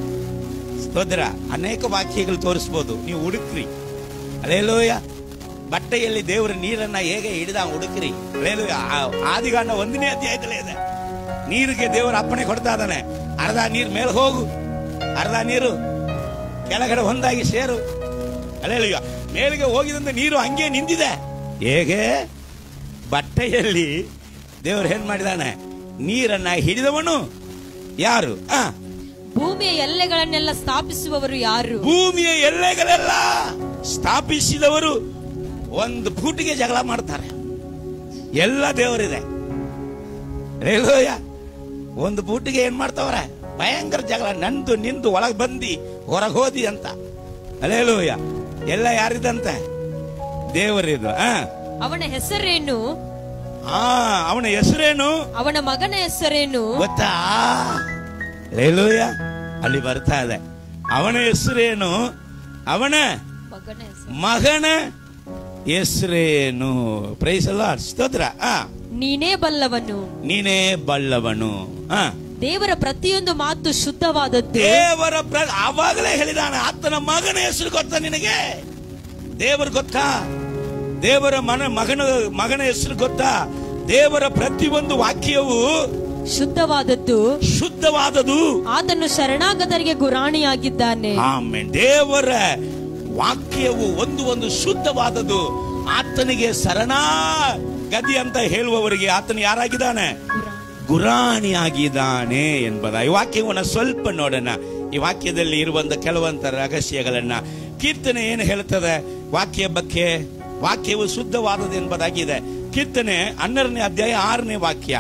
ಸ್ತೋತ್ರ ಅನೇಕ ವಾಕ್ಯಗಳು ತೋರಿಸ್ಬೋದು ನೀವು ಹುಡುಕ್ರಿ ಅಳೆಯಲೋಯ ಬಟ್ಟೆಯಲ್ಲಿ ದೇವರ ನೀರನ್ನ ಹೇಗೆ ಹಿಡಿದ ಹುಡುಕ್ರಿ ಹಲ್ಲೆಲೂಯಾ. ಆ- ಆದಿಕಾಂಡ ಒಂದನೇ ಅಧ್ಯಾಯದಲ್ಲೇ ಇದೆ ನೀರಿಗೆ ದೇವರ ಅಪ್ಪಣೆ ಕೊಡ್ತಾ ಇದ್ದಾನೆ ಅರ್ಧ ನೀರು ಮೇಲೆ ಹೋಗು ಅರ್ಧ ನೀರು ಕೆಳಗಡೆ ಒಂದಾಗಿ ಸೇರು ಅಲ್ಲೆಲ್ಲ ಮೇಲಿಗೆ ಹೋಗಿದಂತ ನೀರು ಹಂಗೆ ನಿಂತಿದೆ ಹೇಗೆ ಬಟ್ಟೆಯಲ್ಲಿ ದೇವರು ಏನ್ ಮಾಡಿದಾನೆ ನೀರನ್ನ ಹಿಡಿದವನು ಯಾರು ಆ ಭೂಮಿಯ ಎಲ್ಲೆಗಳನ್ನೆಲ್ಲ ಸ್ಥಾಪಿಸುವವರು ಯಾರು ಭೂಮಿಯ ಎಲ್ಲೆಗಳೆಲ್ಲ ಸ್ಥಾಪಿಸಿದವರು ಒಂದು ಫೂಟಿಗೆ ಜಗಳ ಮಾಡ್ತಾರೆ ಎಲ್ಲ ದೇವರಿದೆ ರೇಲೋಯ ಒಂದು ಫೂಟಿಗೆ ಏನ್ ಮಾಡ್ತಾವ್ರೆ ಭಯಂಕರ ಜಗಳ ನಂದು ನಿಂದು ಒಳಗ್ ಬಂದಿ ಹೊರಗೆ ಹೋದಿ ಅಂತ ಅಲೇಲೋಯ ಎಲ್ಲ ಯಾರಿದಂತೆ ದೇವರಿದು ಆ ಅವನ ಹೆಸರೇನು ಆ ಅವನ ಹೆಸರೇನು ಅವನ ಮಗನ ಹೆಸರೇನು ಗೊತ್ತಾ ರೇಲೋಯ ಅಲ್ಲಿ ಬರ್ತಾ ಇದೆ ಅವನ ಹೆಸರೇನು ಅವನ ಮಗನ ಹೆಸರು ಮಗನ ಹೆಸರೇನು ಪ್ರೈಸ್ ಅಲ್ಲ ಸ್ತೋತ್ರ ಆ ನೀನೇ ಬಲ್ಲವನು ನೀನೇ ಬಲ್ಲವನು ಆ ದೇವರ ಪ್ರತಿಯೊಂದು ಮಾತು ಶುದ್ಧವಾದದ್ದು ದೇವರ ಪ್ರ ಆವಾಗಲೇ ಹೇಳಿದಾನೆ ಆತನ ಮಗನ ಹೆಸರು ಗೊತ್ತಾ ನಿನಗೆ ದೇವರು ಗೊತ್ತಾ ದೇವರ ಮನ ಮಗನ ಮಗನ ಹೆಸರು ಗೊತ್ತಾ ದೇವರ ಪ್ರತಿಯೊಂದು ವಾಕ್ಯವು ಶುದ್ಧವಾದದ್ದು ಶುದ್ಧವಾದದು ಆತನು ಶರಣಾಗತರಿಗೆ ಗುರಾಣಿಯಾಗಿದ್ದಾನೆ ಆಮೇಲೆ ದೇವರ ವಾಕ್ಯವು ಒಂದು ಒಂದು ಶುದ್ಧವಾದದ್ದು ಆತನಿಗೆ ಶರಣಾ ಗದಿ ಅಂತ ಹೇಳುವವರಿಗೆ ಆತನು ಯಾರಾಗಿದ್ದಾನೆ ಗುರಾಣಿಯಾಗಿದ್ದಾನೆ ಎಂಬುದ ಈ ವಾಕ್ಯವನ್ನು ಸ್ವಲ್ಪ ನೋಡೋಣ ಈ ವಾಕ್ಯದಲ್ಲಿ ಇರುವಂತ ಕೆಲವಂತ ರಹಸ್ಯಗಳನ್ನ ಕೀರ್ತನೆ ಏನು ಹೇಳ್ತದೆ ವಾಕ್ಯ ಬಗ್ಗೆ ವಾಕ್ಯವು ಶುದ್ಧವಾದದ್ದು ಎಂಬುದಾಗಿದೆ ಕೀರ್ತನೆ ಹನ್ನೆರಡನೇ ಅಧ್ಯಾಯ ಆರನೇ ವಾಕ್ಯ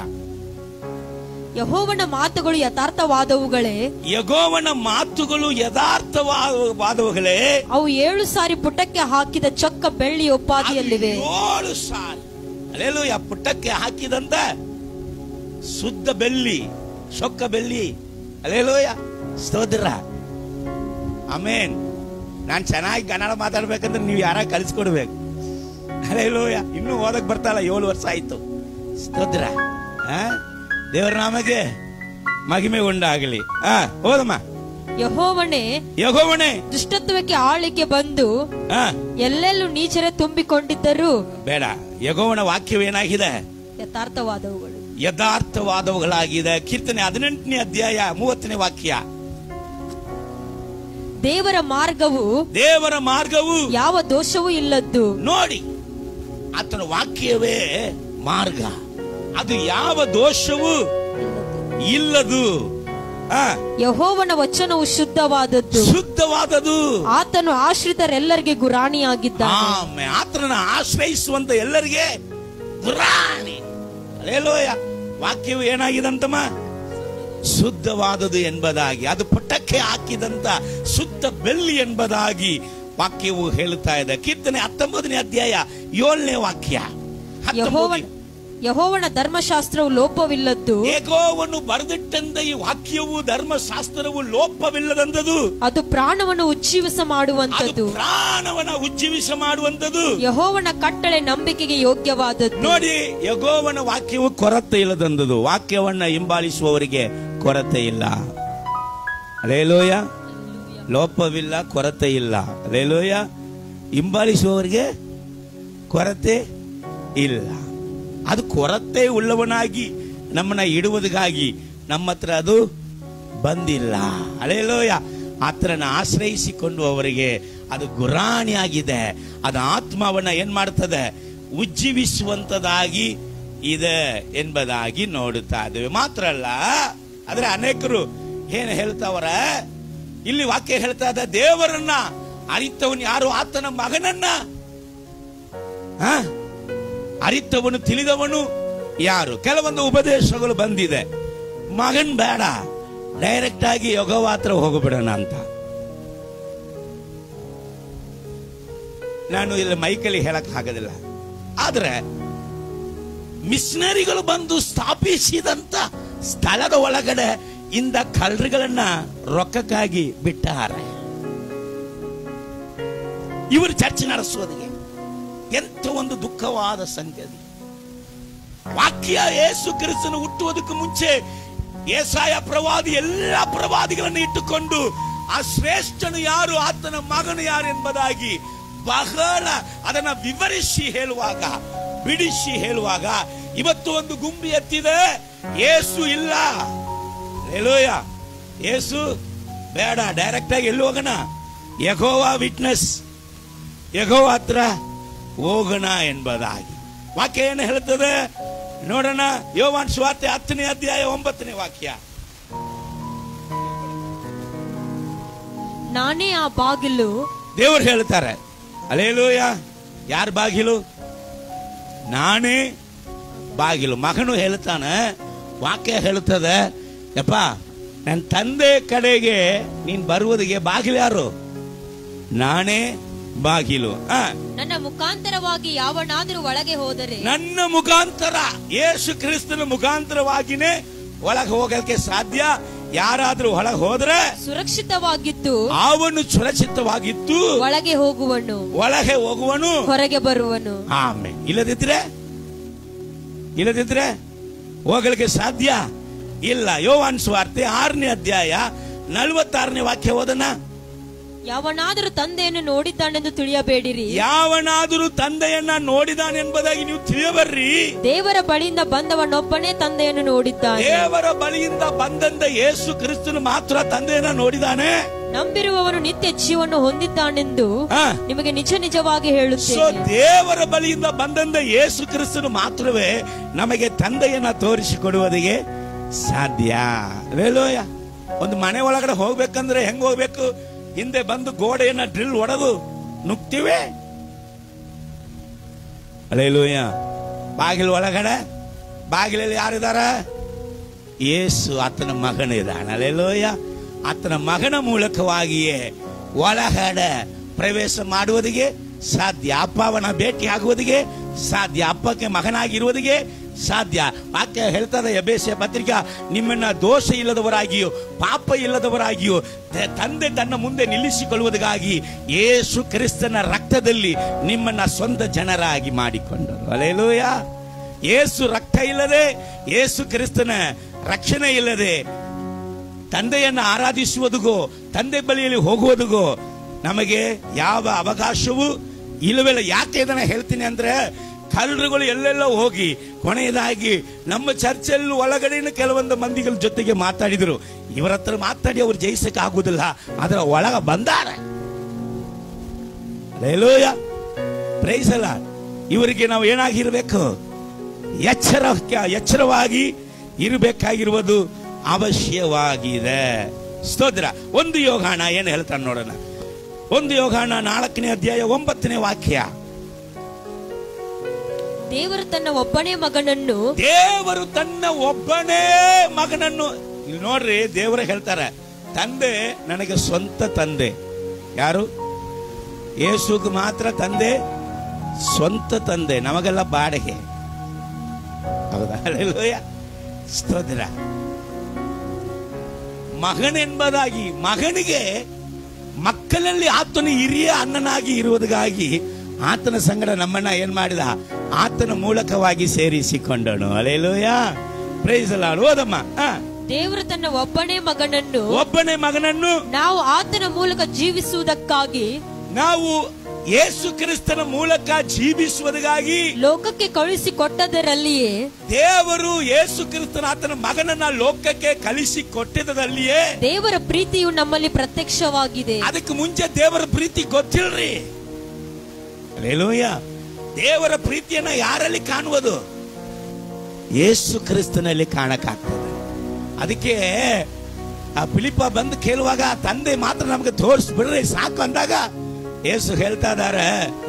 ಯಹೋವನ ಮಾತುಗಳು ಯಥಾರ್ಥವಾದವುಗಳೇ ಯಗೋವನ ಮಾತುಗಳು ಯಥಾರ್ಥವಾದವುಗಳೇ ಅವು ಏಳು ಸಾರಿ ಪುಟಕ್ಕೆ ಹಾಕಿದ ಚೊಕ್ಕ ಬೆಳ್ಳಿ ಒಪ್ಪಾದಿಯಲ್ಲಿವೆ ಏಳು ಸಾರಿ ಅಲ್ಲೆಲ್ಲೂ ಪುಟ್ಟಕ್ಕೆ ಹಾಕಿದಂತ ಶುದ್ಧ ಬೆಳ್ಳಿ ಸೊಕ್ಕ ಬೆಳ್ಳಿ ಅಲ್ಲೇಲೋಯ ಸ್ತೋತ್ರ ಆಮೇನ್ ನಾನ್ ಚೆನ್ನಾಗಿ ಕನ್ನಡ ಮಾತಾಡ್ಬೇಕಂದ್ರೆ ನೀವು ಯಾರ ಕಲಿಸ್ಕೊಡ್ಬೇಕು ಅಲ್ಲೇಲೋಯ ಇನ್ನೂ ಓದಕ್ ಬರ್ತಾಲ್ಲ ಏಳು ವರ್ಷ ಆಯ್ತು ಸ್ತೋತ್ರ ಆ? ದೇವರ ನಾಮಗೆ ಮಹಿಮೆ ಉಂಡಾಗಲಿ ಆ ಹೋದಮ್ಮ ಯಹೋವನೇ ಯಗೋವಣೆ ದುಷ್ಟತ್ವಕ್ಕೆ ಆಳಿಕೆ ಬಂದು ಆ ಎಲ್ಲೆಲ್ಲೂ ನೀಚರೆ ತುಂಬಿಕೊಂಡಿದ್ದರೂ ಬೇಡ ಯಗೋವನ ವಾಕ್ಯವು ಏನಾಗಿದೆ ಯಥಾರ್ಥವಾದವುಗಳು ಯಥಾರ್ಥವಾದವುಗಳಾಗಿದೆ ಕೀರ್ತನೆ ಹದಿನೆಂಟನೇ ಅಧ್ಯಾಯ ಮೂವತ್ತನೇ ವಾಕ್ಯ ದೇವರ ಮಾರ್ಗವು ದೇವರ ಮಾರ್ಗವು ಯಾವ ದೋಷವೂ ಇಲ್ಲದ್ದು ನೋಡಿ ಆತನ ವಾಕ್ಯವೇ ಮಾರ್ಗ ಅದು ಯಾವ ದೋಷವೂ ಇಲ್ಲದು ಆ, ಯಹೋವನ ವಚನವು ಶುದ್ಧವಾದದ್ದು ಶುದ್ಧವಾದದು ಆತನು ಆಶ್ರಿತರೆಲ್ಲರಿಗೆ ಗುರಾಣಿಯಾಗಿದ್ದಾನೆ ಆಮೆ ಆತನ ಆಶ್ರಯಿಸುವಂತ ಎಲ್ಲರಿಗೆ ಗುರಾಣಿ ಅಲ್ಲೇಲೋಯ ವಾಕ್ಯವು ಏನಾಗಿದಂತಮ್ಮ ಶುದ್ಧವಾದದು ಎಂಬುದಾಗಿ ಅದು ಪುಟಕ್ಕೆ ಹಾಕಿದಂತ ಶುದ್ಧ ಬೆಳ್ಳಿ ಎಂಬುದಾಗಿ ವಾಕ್ಯವು ಹೇಳುತ್ತಾ ಇದೆ ಕೀರ್ತನೆ ಹತ್ತೊಂಬತ್ತನೇ ಅಧ್ಯಾಯ ಏಳನೇ ವಾಕ್ಯ ಯಹೋವನ ಯಹೋವನ ಧರ್ಮಶಾಸ್ತ್ರವು ಲೋಪವಿಲ್ಲದ್ದು ಏಕೋವನ್ನು ಬರೆದಿಟ್ಟಂತ ಈ ವಾಕ್ಯವು ಧರ್ಮಶಾಸ್ತ್ರವು ಲೋಪವಿಲ್ಲದಂತದು ಅದು ಪ್ರಾಣವನ್ನು ಉಜ್ಜೀವಿಸ ಅದು ಮಾಡುವಂತದ್ದು ಪ್ರಾಣವನ್ನ ಉಜ್ಜೀವಿಸ ಮಾಡುವಂತದು ಯಹೋವನ ಕಟ್ಟಳೆ ನಂಬಿಕೆಗೆ ಯೋಗ್ಯವಾದದ್ದು ನೋಡಿ ಯಗೋವನ ವಾಕ್ಯವು ಕೊರತೆ ಇಲ್ಲದಂದದು ವಾಕ್ಯವನ್ನ ಹಿಂಬಾಲಿಸುವವರಿಗೆ ಕೊರತೆ ಇಲ್ಲ ಅಲೇಲೋಯ ಲೋಪವಿಲ್ಲ ಕೊರತೆ ಇಲ್ಲ ಅಲೇಲೋಯ ಹಿಂಬಾಲಿಸುವವರಿಗೆ ಕೊರತೆ ಇಲ್ಲ ಅದು ಕೊರತೆ ಉಳ್ಳವನಾಗಿ ನಮ್ಮನ್ನ ಇಡುವುದಕ್ಕಾಗಿ ನಮ್ಮ ಹತ್ರ ಅದು ಬಂದಿಲ್ಲ ಅಲೇಲೋಯ ಆತರನ್ನ ಆಶ್ರಯಿಸಿಕೊಂಡು ಅವರಿಗೆ ಅದು ಗುರಾಣಿಯಾಗಿದೆ ಅದು ಆತ್ಮವನ್ನ ಏನ್ ಮಾಡ್ತದೆ ಉಜ್ಜೀವಿಸುವಂತದಾಗಿ ಇದೆ ಎಂಬುದಾಗಿ ನೋಡುತ್ತಾ ಇದ್ದೇವೆ ಮಾತ್ರ ಅಲ್ಲ ಆದ್ರೆ ಅನೇಕರು ಏನು ಹೇಳ್ತಾವರ ಇಲ್ಲಿ ವಾಕ್ಯ ಹೇಳ್ತಾ ಇದೆ ದೇವರನ್ನ ಅರಿತವನು ಯಾರು ಆತನ ಮಗನನ್ನ ಆ? ಅರಿತವನು ತಿಳಿದವನು ಯಾರು ಕೆಲವೊಂದು ಉಪದೇಶಗಳು ಬಂದಿದೆ ಮಗನ್ ಬೇಡ ಡೈರೆಕ್ಟ್ ಆಗಿ ಯೋಗವ ಹತ್ರ ಹೋಗ್ಬಿಡೋಣ ಅಂತ ನಾನು ಇಲ್ಲಿ ಮೈಕಲ್ಲಿ ಹೇಳಕ್ ಆಗೋದಿಲ್ಲ ಆದ್ರೆ ಮಿಷನರಿಗಳು ಬಂದು ಸ್ಥಾಪಿಸಿದಂತ ಸ್ಥಳದ ಒಳಗಡೆ ಇಂದ ಕಲ್ರಿಗಳನ್ನ ರೊಕ್ಕಕ್ಕಾಗಿ ಬಿಟ್ಟಾರೆ ಇವರು ಚರ್ಚೆ ನಡೆಸೋದಿಗೆ ಎಂತ ಒಂದು ದುಃಖವಾದ ಸಂಗತಿ ವಾಕ್ಯ ಯೇಸು ಕ್ರಿಸ್ತನು ಹುಟ್ಟುವುದಕ್ಕೆ ಮುಂಚೆ ಏಸಾಯ ಪ್ರವಾದಿ ಎಲ್ಲ ಪ್ರವಾದಿಗಳನ್ನು ಇಟ್ಟುಕೊಂಡು ಆ ಶ್ರೇಷ್ಠನು ಯಾರು ಆತನ ಮಗನು ಯಾರು ಎಂಬುದಾಗಿ ಬಹಳ ಅದನ್ನ ವಿವರಿಸಿ ಹೇಳುವಾಗ ಬಿಡಿಸಿ ಹೇಳುವಾಗ ಇವತ್ತು ಒಂದು ಗುಂಬಿ ಎತ್ತಿದೆ ಏಸು ಇಲ್ಲ ಹೇಳೋಯ ಏಸು ಬೇಡ ಡೈರೆಕ್ಟ್ ಆಗಿ ಎಲ್ಲಿ ಹೋಗೋಣ ಯಗೋವಾ ವಿಟ್ನೆಸ್ ಯಗೋವ ಹತ್ರ ಹೋಗೋಣ ಎಂಬುದಾಗಿ ವಾಕ್ಯ ಏನು ಹೇಳುತ್ತದೆ ನೋಡೋಣ ಯೋವಾನ್ ಸ್ವಾರ್ತೆ ಹತ್ತನೇ ಅಧ್ಯಾಯ ಒಂಬತ್ತನೇ ವಾಕ್ಯ ನಾನೇ ಆ ಬಾಗಿಲು ದೇವರು ಹೇಳ್ತಾರೆ ಅಲೇಲೂಯ ಯಾರ ಬಾಗಿಲು ನಾನೇ ಬಾಗಿಲು ಮಗನು ಹೇಳ್ತಾನೆ ವಾಕ್ಯ ಹೇಳುತ್ತದೆ ಯಪ್ಪ ನನ್ನ ತಂದೆ ಕಡೆಗೆ ನೀನ್ ಬರುವುದಿಗೆ ಬಾಗಿಲು ಯಾರು ನಾನೇ ಬಾಗಿಲು ಆ ನನ್ನ ಮುಖಾಂತರವಾಗಿ ಯಾವನಾದರೂ ಒಳಗೆ ಹೋದರೆ ನನ್ನ ಮುಖಾಂತರ ಯೇಸು ಕ್ರಿಸ್ತನ ಮುಖಾಂತರವಾಗಿನೇ ಒಳಗೆ ಹೋಗಲಿಕ್ಕೆ ಸಾಧ್ಯ ಯಾರಾದ್ರೂ ಒಳಗೆ ಹೋದ್ರೆ ಸುರಕ್ಷಿತವಾಗಿದ್ದು ಅವನು ಸುರಕ್ಷಿತವಾಗಿತ್ತು ಒಳಗೆ ಹೋಗುವನು ಒಳಗೆ ಹೋಗುವನು ಹೊರಗೆ ಬರುವನು ಆಮೇಲೆ ಇಲ್ಲದಿದ್ರೆ ಇಲ್ಲದಿದ್ರೆ ಹೋಗಲಿಕ್ಕೆ ಸಾಧ್ಯ ಇಲ್ಲ ಯೋವಾನ್ ಸ್ವಾರ್ತೆ ಆರನೇ ಅಧ್ಯಾಯ ನಲವತ್ತಾರನೇ ವಾಕ್ಯ ಓದನ ಯಾವನಾದರೂ ತಂದೆಯನ್ನು ನೋಡಿದ್ದಾನೆಂದು ತಿಳಿಯಬೇಡಿರಿ ಯಾವನಾದರೂ ತಂದೆಯನ್ನ ನೋಡಿದಾನೆಂಬುದಾಗಿ ನೀವು ತಿಳಿಯಬರ್ರಿ ದೇವರ ಬಳಿಯಿಂದ ಬಂದವನೊಬ್ಬನೇ ತಂದೆಯನ್ನು ನೋಡಿದ್ದಾನೆ ದೇವರ ಬಳಿಯಿಂದ ಬಂದಂದ ಯೇಸು ಕ್ರಿಸ್ತನು ಮಾತ್ರ ತಂದೆಯನ್ನ ನೋಡಿದಾನೆ ನಂಬಿರುವವನು ನಿತ್ಯ ಜೀವವನ್ನು ಹೊಂದಿದ್ದಾನೆಂದು ಆ. ನಿಮಗೆ ನಿಜ ನಿಜವಾಗಿ ಸೊ ಹೇಳುತ್ತೇನೆ ದೇವರ ಬಳಿಯಿಂದ ಬಂದಂದ ಯೇಸು ಕ್ರಿಸ್ತನು ಮಾತ್ರವೇ ನಮಗೆ ತಂದೆಯನ್ನ ತೋರಿಸಿಕೊಡುವುದಿಗೆ ಸಾಧ್ಯ ರೇಲೋಯ ಒಂದು ಮನೆ ಒಳಗಡೆ ಹೋಗ್ಬೇಕಂದ್ರೆ ಹೆಂಗ್ ಹೋಗ್ಬೇಕು ಹಿಂದೆ ಬಂದು ಗೋಡೆಯನ್ನ ಡ್ರಿಲ್ ಹೊಡೆದು ನುಗ್ತೀವಿ ಅಲೇಲೂಯ ಬಾಗಿಲು ಒಳಗಡೆ ಬಾಗಿಲಲ್ಲಿ ಯಾರಿದಾರ ಯೇಸು ಆತನ ಮಗನಿದ್ದಾನೆ ಅಲ್ಲೆಲ್ಲೋಯ ಆತನ ಮಗನ ಮೂಲಕವಾಗಿಯೇ ಒಳಗಡೆ ಪ್ರವೇಶ ಮಾಡುವುದಿಗೆ ಸಾಧ್ಯ ಅಪ್ಪ ಅವನ ಭೇಟಿ ಆಗುವುದಿಗೆ ಸಾಧ್ಯ ಅಪ್ಪಕ್ಕೆ ಮಗನಾಗಿರುವುದಿಗೆ ಸಾಧ್ಯ ವಾಕ್ಯ ಹೇಳ್ತದೆ ಎಬೇಸಿಯ ಪತ್ರಿಕಾ ನಿಮ್ಮನ್ನ ದೋಷ ಇಲ್ಲದವರಾಗಿಯೂ ಪಾಪ ಇಲ್ಲದವರಾಗಿಯೂ ತ- ತಂದೆ ತನ್ನ ಮುಂದೆ ನಿಲ್ಲಿಸಿಕೊಳ್ಳುವುದಕ್ಕಾಗಿ ಯೇಸು ಕ್ರಿಸ್ತನ ರಕ್ತದಲ್ಲಿ ನಿಮ್ಮನ್ನ ಸ್ವಂತ ಜನರಾಗಿ ಮಾಡಿಕೊಂಡರು ಅಲ್ಲೇಲೂಯ ಯೇಸು ರಕ್ತ ಇಲ್ಲದೆ ಯೇಸು ಕ್ರಿಸ್ತನ ರಕ್ಷಣೆ ಇಲ್ಲದೆ ತಂದೆಯನ್ನ ಆರಾಧಿಸುವುದಿಗೋ ತಂದೆ ಬಳಿಯಲ್ಲಿ ಹೋಗುವುದಿಗೋ ನಮಗೆ ಯಾವ ಅವಕಾಶವೂ ಇಲ್ಲವಿಲ್ಲ ಯಾಕೆ ಇದನ್ನ ಹೇಳ್ತೀನಿ ಅಂದ್ರೆ ಕಳ್ಳರುಗಳು ಎಲ್ಲೆಲ್ಲ ಹೋಗಿ ಕೊನೆಯದಾಗಿ ನಮ್ಮ ಚರ್ಚಲ್ಲಿ ಒಳಗಡೆನ ಕೆಲವೊಂದು ಮಂದಿಗಳ ಜೊತೆಗೆ ಮಾತಾಡಿದ್ರು ಇವರ ಹತ್ರ ಮಾತಾಡಿ ಅವ್ರು ಜಯಿಸಕ್ಕೆ ಆಗುದಿಲ್ಲ ಅದರ ಒಳಗ ಬಂದಾರೆ ಲೇಲೂಯ ಪ್ರೈಸಲ್ಲ ಇವರಿಗೆ ನಾವು ಏನಾಗಿರ್ಬೇಕು ಎಚ್ಚರ ಎಚ್ಚರವಾಗಿ ಇರಬೇಕಾಗಿರುವುದು ಅವಶ್ಯವಾಗಿದೆ ಸ್ತೋತ್ರ ಒಂದು ಯೋಗಾಣ ಏನು ಹೇಳ್ತಾನೆ ನೋಡೋಣ ಒಂದು ಯೋಗಾಣ ನಾಲ್ಕನೇ ಅಧ್ಯಾಯ ಒಂಬತ್ತನೇ ವಾಕ್ಯ ದೇವರು ತನ್ನ ಒಬ್ಬನೇ ಮಗನನ್ನು ದೇವರು ತನ್ನ ಒಬ್ಬನೇ ಮಗನನ್ನು ಇಲ್ಲಿ ನೋಡ್ರಿ ದೇವರು ಹೇಳ್ತಾರೆ ತಂದೆ ನನಗೆ ಸ್ವಂತ ತಂದೆ ಯಾರು ಯೇಸುಗ್ ಮಾತ್ರ ತಂದೆ ಸ್ವಂತ ತಂದೆ ನಮಗೆಲ್ಲ ಬಾಡಿಗೆ ಹೌದಾ ಹಲ್ಲೆಲೂಯ. ಸ್ತೋತ್ರ ಮಗನೆಂಬುದಾಗಿ ಮಗನಿಗೆ ಮಕ್ಕಳಲ್ಲಿ ಆತನು ಹಿರಿಯ ಅಣ್ಣನಾಗಿ ಇರುವುದಕ್ಕಾಗಿ ಆತನ ಸಂಗಡ ನಮ್ಮನ್ನ ಏನ್ ಮಾಡಿದ ಆತನ ಮೂಲಕವಾಗಿ ಸೇರಿಸಿಕೊಂಡನು ಅಲೆಲೂಯ ಪ್ರೈಸ್ ಓದಮ್ಮ ಆ. ದೇವರು ತನ್ನ ಒಬ್ಬನೇ ಮಗನನ್ನು ಒಬ್ಬನೇ ಮಗನನ್ನು ನಾವು ಆತನ ಮೂಲಕ ಜೀವಿಸುವುದಕ್ಕಾಗಿ ನಾವು ಯೇಸು ಕ್ರಿಸ್ತನ ಮೂಲಕ ಜೀವಿಸುವುದಕ್ಕಾಗಿ ಲೋಕಕ್ಕೆ ಕಳುಹಿಸಿ ಕೊಟ್ಟದರಲ್ಲಿಯೇ ದೇವರು ಯೇಸು ಕ್ರಿಸ್ತನ ಆತನ ಮಗನನ್ನ ಲೋಕಕ್ಕೆ ಕಲಿಸಿ ಕೊಟ್ಟಿದ್ದಲ್ಲಿಯೇ ದೇವರ ಪ್ರೀತಿಯು ನಮ್ಮಲ್ಲಿ ಪ್ರತ್ಯಕ್ಷವಾಗಿದೆ ಅದಕ್ಕೆ ಮುಂಚೆ ದೇವರ ಪ್ರೀತಿ ಗೊತ್ತಿಲ್ರಿ ಅಲ್ಲೇಲೂಯ ದೇವರ ಪ್ರೀತಿಯನ್ನ ಯಾರಲ್ಲಿ ಕಾಣುವುದು ಯೇಸು ಕ್ರಿಸ್ತನಲ್ಲಿ ಕಾಣಕ್ಕಾಗ್ತದೆ ಅದಕ್ಕೆ ಆ ಫಿಲಿಪ ಬಂದು ಕೇಳುವಾಗ ತಂದೆ ಮಾತ್ರ ನಮಗೆ ತೋರಿಸ್ಬಿಡ್ರಿ ಸಾಕು ಅಂದಾಗ ಯೇಸು ಹೇಳ್ತಾ ಇದಾರೆ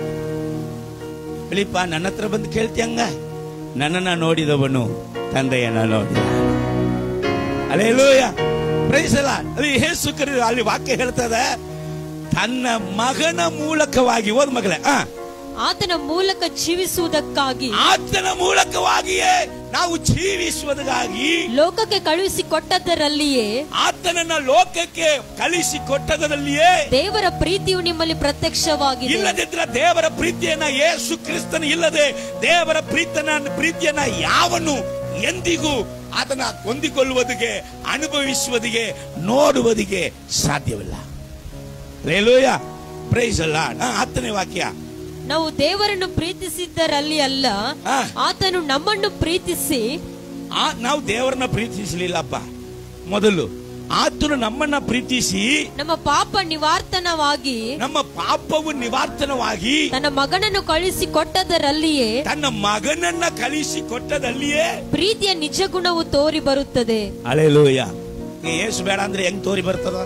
ಫಿಲಿಪ ನನ್ನ ಹತ್ರ ಬಂದು ಕೇಳ್ತಿಯಂಗ ನನ್ನನ್ನ ನೋಡಿದವನು ತಂದೆಯನ್ನ ನೋಡಿದ ಅಲ್ಲೇಲೂಯ ಪ್ರೈಸಲ್ಲ ಅಲ್ಲಿ ಯೇಸು ಕರಿ ಅಲ್ಲಿ ವಾಕ್ಯ ಹೇಳ್ತದೆ ತನ್ನ ಮಗನ ಮೂಲಕವಾಗಿ ಓದ್ ಮಗಳೇ ಆ ಆತನ ಮೂಲಕ ಜೀವಿಸುವುದಕ್ಕಾಗಿ ಆತನ ಮೂಲಕವಾಗಿಯೇ ನಾವು ಜೀವಿಸುವುದಕ್ಕಾಗಿ ಲೋಕಕ್ಕೆ ಕಳುಹಿಸಿ ಕೊಟ್ಟದರಲ್ಲಿಯೇ ಆತನನ್ನ ಲೋಕಕ್ಕೆ ಕಲಿಸಿ ಕೊಟ್ಟದಲ್ಲಿಯೇ ದೇವರ ಪ್ರೀತಿಯು ನಿಮ್ಮಲ್ಲಿ ಪ್ರತ್ಯಕ್ಷವಾಗಿದೆ ಇಲ್ಲದಿದ್ರೆ ದೇವರ ಪ್ರೀತಿಯನ್ನ ಯೇಸು ಕ್ರಿಸ್ತನ ಇಲ್ಲದೆ ದೇವರ ಪ್ರೀತನ ಪ್ರೀತಿಯನ್ನ ಯಾವನು ಎಂದಿಗೂ ಆತನ ಹೊಂದಿಕೊಳ್ಳುವುದಕ್ಕೆ ಅನುಭವಿಸುವುದಿಗೆ ನೋಡುವುದಿಗೆ ಸಾಧ್ಯವಿಲ್ಲ ರೇಲೂಯ ಪ್ರೈಸ್ ಅಲ್ಲ ಹತ್ತನೇ ವಾಕ್ಯ ನಾವು ದೇವರನ್ನು ಪ್ರೀತಿಸಿದ್ದರಲ್ಲಿ ಅಲ್ಲ ಆ. ಆತನು ನಮ್ಮನ್ನು ಪ್ರೀತಿಸಿ ಆ ನಾವು ದೇವರನ್ನ ಪ್ರೀತಿಸಲಿಲ್ಲಪ್ಪ ಮೊದಲು ಆತನು ನಮ್ಮನ್ನ ಪ್ರೀತಿಸಿ ನಮ್ಮ ಪಾಪ ನಿವಾರ್ತನವಾಗಿ ನಮ್ಮ ಪಾಪವು ನಿವಾರ್ತನವಾಗಿ ತನ್ನ ಮಗನನ್ನು ಕಳಿಸಿ ಕೊಟ್ಟದರಲ್ಲಿಯೇ ತನ್ನ ಮಗನನ್ನ ಕಳಿಸಿ ಕೊಟ್ಟದಲ್ಲಿಯೇ ಪ್ರೀತಿಯ ನಿಜ ಗುಣವು ತೋರಿ ಬರುತ್ತದೆ ಅಲೆಲೂಯ ಏಸು ಬೇಡ ಅಂದ್ರೆ ಹೆಂಗ್ ತೋರಿ ಬರ್ತದ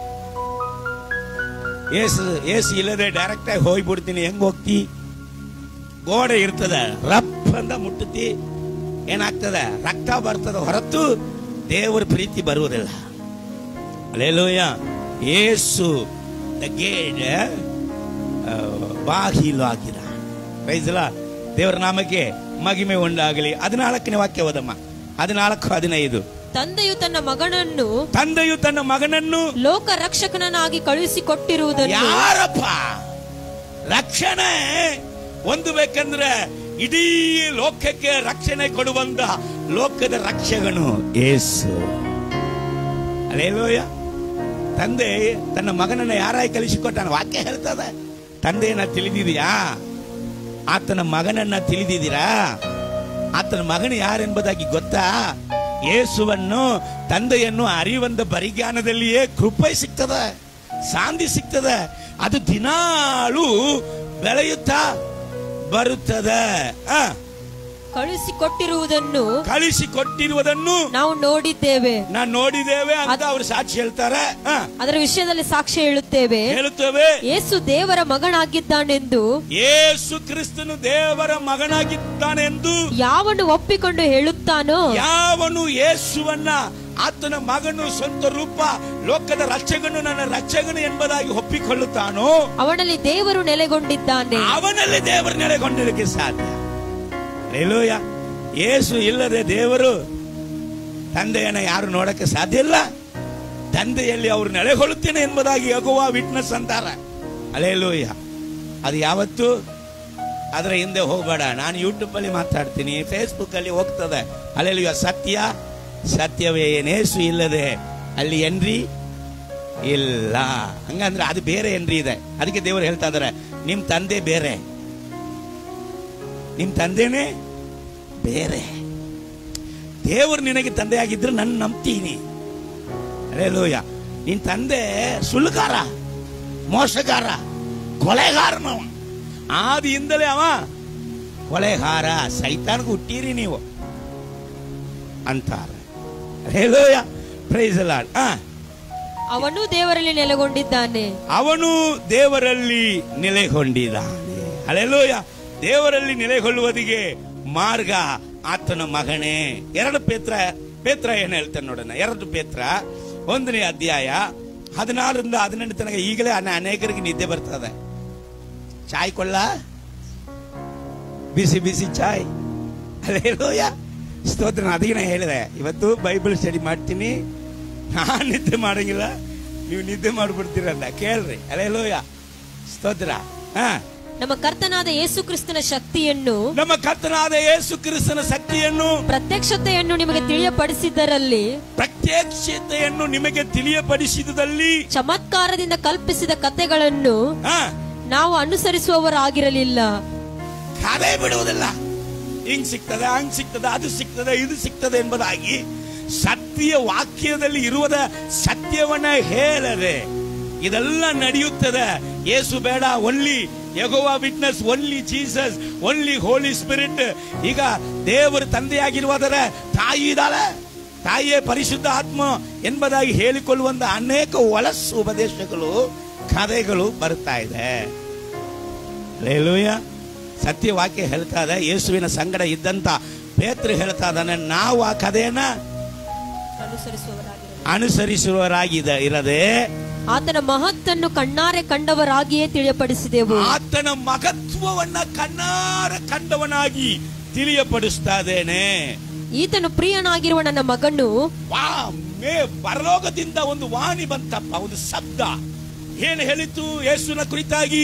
ಏಸು ಏಸು ಇಲ್ಲದೆ ಡೈರೆಕ್ಟ್ ಆಗಿ ಹೋಗ್ಬಿಡ್ತೀನಿ ಹೆಂಗ್ ಹೋಗ್ತಿ ಗೋಡೆ ಇರ್ತದ ರಪ್ ಅಂತ ಮುಟ್ಟತಿ ಏನಾಗ್ತದ ರಕ್ತ ಬರ್ತದ ಹೊರತು ದೇವರ ಪ್ರೀತಿ ಬರುವುದಿಲ್ಲ ಅಲೆಲೂಯ ಏಸು ದ ಗೇಟ್ ಬಾಗಿಲು ಹಾಕಿದ ಪ್ರೈಸಲ ದೇವರ ನಾಮಕ್ಕೆ ಮಗಿಮೆ ಉಂಟಾಗಲಿ ಹದಿನಾಲ್ಕನೇ ವಾಕ್ಯ ಓದಮ್ಮ ಹದಿನಾಲ್ಕು ಹದಿನೈದು ತಂದೆಯು ತನ್ನ ಮಗನನ್ನು ತಂದೆಯು ತನ್ನ ಮಗನನ್ನು ಲೋಕ ರಕ್ಷಕನನ್ನಾಗಿ ಕಳುಹಿಸಿ ಕೊಟ್ಟಿರುವುದನ್ನು ಯಾರಪ್ಪ ರಕ್ಷಣೆ ಹೊಂದಬೇಕಂದ್ರೆ ಇಡೀ ಲೋಕಕ್ಕೆ ರಕ್ಷಣೆ ಕೊಡುವಂತ ಲೋಕದ ರಕ್ಷಕನು ಏಸು ಅಲ್ಲೇಲೋಯ ತಂದೆ ತನ್ನ ಮಗನನ್ನ ಯಾರಾಗಿ ಕಲಿಸಿಕೊಟ್ಟಾನ ವಾಕ್ಯ ಹೇಳ್ತದೆ ತಂದೆಯನ್ನ ತಿಳಿದಿದೆಯಾ ಆತನ ಮಗನನ್ನ ತಿಳಿದಿದ್ದೀರಾ ಆತನ ಮಗನು ಯಾರೆಂಬುದಾಗಿ ಗೊತ್ತಾ ಯೇಸುವನ್ನು ತಂದೆಯನ್ನು ಅರಿವಂದ ಪರಿಜ್ಞಾನದಲ್ಲಿಯೇ ಕೃಪೆ ಸಿಗ್ತದ ಶಾಂತಿ ಸಿಗ್ತದ ಅದು ದಿನಾಳು ಬೆಳೆಯುತ್ತಾ ಬರುತ್ತದೆ ಆ, ಕಳುಹಿಸಿ ಕೊಟ್ಟಿರುವುದನ್ನು ಕಳಿಸಿ ಕೊಟ್ಟಿರುವುದನ್ನು ನಾವು ನೋಡಿದ್ದೇವೆ ನಾನು ನೋಡಿದ್ದೇವೆ ಅಂತ ಅವರು ಸಾಕ್ಷಿ ಹೇಳ್ತಾರೆ ಆ, ಅದರ ವಿಷಯದಲ್ಲಿ ಸಾಕ್ಷ್ಯ ಹೇಳುತ್ತೇವೆ ಹೇಳುತ್ತೇವೆ ಯೇಸು ದೇವರ ಮಗನಾಗಿದ್ದಾನೆಂದು ಯೇಸು ಕ್ರಿಸ್ತನು ದೇವರ ಮಗನಾಗಿದ್ದಾನೆಂದು ಯಾವನು ಒಪ್ಪಿಕೊಂಡು ಹೇಳುತ್ತಾನೋ ಯಾವನು ಯೇಸುವನ್ನ ಆತನ ಮಗನು ಸ್ವಂತ ರೂಪ ಲೋಕದ ರಕ್ಷಕನು ನನ್ನ ರಕ್ಷಕನು ಎಂಬುದಾಗಿ ಒಪ್ಪಿಕೊಳ್ಳುತ್ತಾನೋ ಅವನಲ್ಲಿ ದೇವರು ನೆಲೆಗೊಂಡಿದ್ದಾನೆ ಅವನಲ್ಲಿ ದೇವರು ನೆಲೆಗೊಂಡಿರಕ್ಕೆ ಸಾಧ್ಯ ರೇಲೂಯ ಯೇಸು ಇಲ್ಲದೆ ದೇವರು ತಂದೆಯನ್ನ ಯಾರು ನೋಡಕ್ಕೆ ಸಾಧ್ಯ ಇಲ್ಲ ತಂದೆಯಲ್ಲಿ ಅವರು ನೆಲೆಗೊಳ್ಳುತ್ತೇನೆ ಎಂಬುದಾಗಿ ಯಗುವ ವಿಟ್ನೆಸ್ ಅಂತಾರೆ ಅಲೇಲೂಯ ಅದು ಯಾವತ್ತು ಅದರ ಹಿಂದೆ ಹೋಗಬೇಡ ನಾನು ಯೂಟ್ಯೂಬ್ ಅಲ್ಲಿ ಮಾತಾಡ್ತೀನಿ ಫೇಸ್ಬುಕ್ ಅಲ್ಲಿ ಹೋಗ್ತದೆ ಅಲ್ಲೆಲ್ಲೂ ಸತ್ಯ ಸತ್ಯವೇ ಏನೇಸು ಇಲ್ಲದೆ ಅಲ್ಲಿ ಎನ್ರಿ ಇಲ್ಲ ಹಂಗಂದ್ರೆ ಅದು ಬೇರೆ ಎನ್ರಿ ಇದೆ ಅದಕ್ಕೆ ದೇವರು ಹೇಳ್ತಾ ಇದಾರೆ ನಿಮ್ ತಂದೆ ಬೇರೆ ನಿಮ್ ತಂದೆನೇ ಬೇರೆ ದೇವರು ನಿನಗೆ ತಂದೆ ಆಗಿದ್ರೆ ನನ್ನ ನಂಬ್ತೀನಿ ಅರೇಲೂಯ ನಿನ್ ತಂದೆ ಸುಳ್ಳುಗಾರ ಮೋಸಗಾರ ಕೊಲೆಗಾರನವ ಆದಿಯಿಂದಲೇ ಅವ ಕೊಲೆಗಾರ ಸೈತಾನ್ಗೆ ಹುಟ್ಟೀರಿ ನೀವು ಅಂತಾರೆ ಹೇಳೋಯ ಪ್ರೈಸ್ ಲಾರ್ಡ್ ಆ ಅವನು ದೇವರಲ್ಲಿ ನೆಲೆಗೊಂಡಿದ್ದಾನೆ ಅವನು ದೇವರಲ್ಲಿ ನೆಲೆಗೊಂಡಿದ್ದಾನೆ ಅಲ್ಲೆಲ್ಲೋಯ ದೇವರಲ್ಲಿ ನೆಲೆಗೊಳ್ಳುವುದಿಗೆ ಮಾರ್ಗ ಆತನ ಮಗನೇ ಎರಡು ಪೇತ್ರ ಪೇತ್ರ ಏನ್ ಹೇಳ್ತಾನೆ ನೋಡೋಣ ಎರಡು ಪೇತ್ರ ಒಂದನೇ ಅಧ್ಯಾಯ ಹದಿನಾರರಿಂದ ಹದಿನೆಂಟು ತನಕ ಈಗಲೇ ಅನ- ಅನೇಕರಿಗೆ ನಿದ್ದೆ ಬರ್ತದೆ ಚಾಯ್ ಕೊಳ್ಳ ಬಿಸಿ ಬಿಸಿ ಚಾಯ್ ಅಲ್ಲೇಲೋಯ ಸ್ತೋತ್ರ ಅದಕ್ಕೆ ನಾನು ಹೇಳಿದೆ ಇವತ್ತು ಬೈಬಲ್ ಸ್ಟಡಿ ಮಾಡ್ತೀನಿ ನಾನು ನಿದ್ದೆ ಮಾಡಂಗಿಲ್ಲ ನೀವು ನಿದ್ದೆ ಮಾಡ್ಬಿಡ್ತೀರಲ್ಲ ಕೇಳ್ರಿ ಅಲ್ಲೇಲೋಯ ಸ್ತೋತ್ರ ಹಾ ನಮ್ಮ ಕರ್ತನಾದ ಯೇಸು ಕ್ರಿಸ್ತನ ಶಕ್ತಿಯನ್ನು ನಮ್ಮ ಕರ್ತನಾದ ಯೇಸು ಕ್ರಿಸ್ತನ ಶಕ್ತಿಯನ್ನು ಪ್ರತ್ಯಕ್ಷತೆಯನ್ನು ನಿಮಗೆ ತಿಳಿಯಪಡಿಸಿದ್ದರಲ್ಲಿ ಪ್ರತ್ಯಕ್ಷತೆಯನ್ನು ನಿಮಗೆ ತಿಳಿಯಪಡಿಸಿದಲ್ಲಿ ಚಮತ್ಕಾರದಿಂದ ಕಲ್ಪಿಸಿದ ಕಥೆಗಳನ್ನು ಹಾ ನಾವು ಅನುಸರಿಸುವವರಾಗಿರಲಿಲ್ಲ ಕಲೆ ಬಿಡುವುದಿಲ್ಲ ಹಿಂಗ್ ಸಿಗ್ತದೆ ಹಂಗ್ ಸಿಗ್ತದೆ ಅದು ಸಿಗ್ತದೆ ಇದು ಸಿಗ್ತದೆ ಎಂಬುದಾಗಿ ಸತ್ಯ ವಾಕ್ಯದಲ್ಲಿ ಇರುವುದ ಸತ್ಯವನ್ನ ಹೇಳದೆ ಇದೆಲ್ಲ ನಡೆಯುತ್ತದೆ ಯೇಸು ಬೇಡ only ಯಗೋವಾ witness only Jesus only ಹೋಲಿ ಸ್ಪಿರಿಟ್ ಈಗ ದೇವರು ತಂದೆಯಾಗಿರುವುದರ ತಾಯಿ ಇದ್ದಾಳೆ ತಾಯಿಯೇ ಪರಿಶುದ್ಧ ಆತ್ಮ ಎಂಬುದಾಗಿ ಹೇಳಿಕೊಳ್ಳುವಂತ ಅನೇಕ ಹೊಲಸು ಉಪದೇಶಗಳು ಕಥೆಗಳು ಬರ್ತಾ ಇದೆ ಲೇಲೂಯ ಸತ್ಯವಾಕ್ಯ ಹೇಳ್ತಾ ಇದೆ ಯೇಸುವಿನ ಸಂಗಡ ಇದ್ದಂತ ಪೇತ್ರ ಹೇಳ್ತಾ ಇದ್ದಾನೆ ನಾವು ಆ ಕಥೆಯನ್ನ ಅನುಸರಿಸುವವರಾಗಿರಲಿಲ್ಲ ಅನುಸರಿಸುವವರಾಗಿದ ಇರದೆ ಆತನ ಮಹತ್ತನ್ನು ಕಣ್ಣಾರೆ ಕಂಡವರಾಗಿಯೇ ತಿಳಿಯಪಡಿಸಿದೆವು ಆತನ ಮಹತ್ವವನ್ನ ಕಣ್ಣಾರ ಕಂಡವನಾಗಿ ತಿಳಿಯಪಡಿಸ್ತಾ ಇದ್ದೇನೆ ಈತನು ಪ್ರಿಯನಾಗಿರುವ ನನ್ನ ಮಗನು ವಾ ಮೇ ಪರಲೋಕದಿಂದ ಒಂದು ವಾಣಿ ಬಂತಪ್ಪ ಒಂದು ಶಬ್ದ ಏನು ಹೇಳಿತು ಯೇಸುನ ಕುರಿತಾಗಿ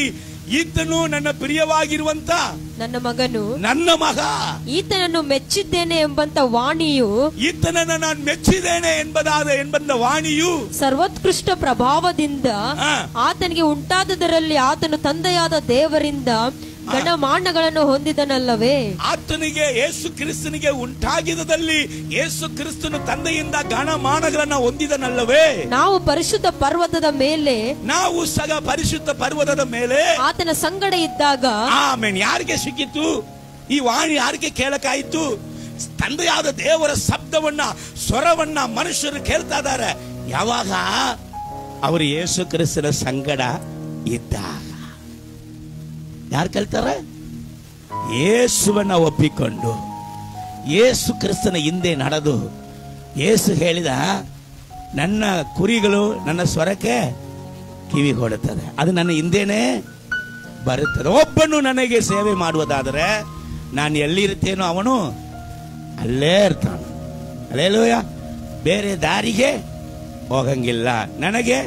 ಈತನು ನನ್ನ ಪ್ರಿಯವಾಗಿರುವಂತ ನನ್ನ ಮಗನು ನನ್ನ ಮಗ ಈತನನ್ನು ಮೆಚ್ಚಿದ್ದೇನೆ ಎಂಬಂತ ವಾಣಿಯು ಈತನನ್ನ ನಾನು ಮೆಚ್ಚಿದ್ದೇನೆ ಎಂಬುದಾದ ಎಂಬಂದ ವಾಣಿಯು ಸರ್ವೋತ್ಕೃಷ್ಟ ಪ್ರಭಾವದಿಂದ ಆ. ಆತನಿಗೆ ಉಂಟಾದದರಲ್ಲಿ ಆತನು ತಂದೆಯಾದ ದೇವರಿಂದ ಗಣಮಾನಗಳನ್ನು ಹೊಂದಿದನಲ್ಲವೇ ಆತನಿಗೆ ಯೇಸು ಕ್ರಿಸ್ತನಿಗೆ ಉಂಟಾಗಿದಲ್ಲಿ ಯೇಸು ಕ್ರಿಸ್ತನು ತಂದೆಯಿಂದ ಗಣಮಾನಗಳನ್ನ ಹೊಂದಿದನಲ್ಲವೇ ನಾವು ಪರಿಶುದ್ಧ ಪರ್ವತದ ಮೇಲೆ ನಾವು ಸಗ ಪರಿಶುದ್ಧ ಪರ್ವತದ ಮೇಲೆ ಆತನ ಸಂಗಡ ಇದ್ದಾಗ ಆಮೇನ್ ಯಾರಿಗೆ ಸಿಕ್ಕಿತು ಈ ವಾಣಿ ಯಾರಿಗೆ ಕೇಳಕಾಯಿತು ತಂದೆಯಾದ ದೇವರ ಶಬ್ದವನ್ನ ಸ್ವರವನ್ನ ಮನುಷ್ಯರು ಕೇಳ್ತಾ ಇದ್ದಾರೆ ಯಾವಾಗ ಅವರು ಯೇಸು ಕ್ರಿಸ್ತನ ಸಂಗಡ ಇದ್ದಾಗ ಯಾರು ಕೇಳ್ತಾರೆ ಯೇಸುವನ್ನ ಒಪ್ಪಿಕೊಂಡು ಯೇಸು ಕ್ರಿಸ್ತನ ಹಿಂದೆ ನಡೆದು ಯೇಸು ಹೇಳಿದ ನನ್ನ ಕುರಿಗಳು ನನ್ನ ಸ್ವರಕ್ಕೆ ಕಿವಿ ಕೊಡುತ್ತದೆ ಅದು ನನ್ನ ಹಿಂದೆನೇ ಬರುತ್ತದೆ ಒಬ್ಬನು ನನಗೆ ಸೇವೆ ಮಾಡುವುದಾದರೆ ನಾನು ಎಲ್ಲಿರ್ತೇನೋ ಅವನು ಅಲ್ಲೇ ಇರ್ತಾನೆ ಅಲ್ಲೇಲೂಯ ಬೇರೆ ದಾರಿಗೆ ಹೋಗಂಗಿಲ್ಲ ನನಗೆ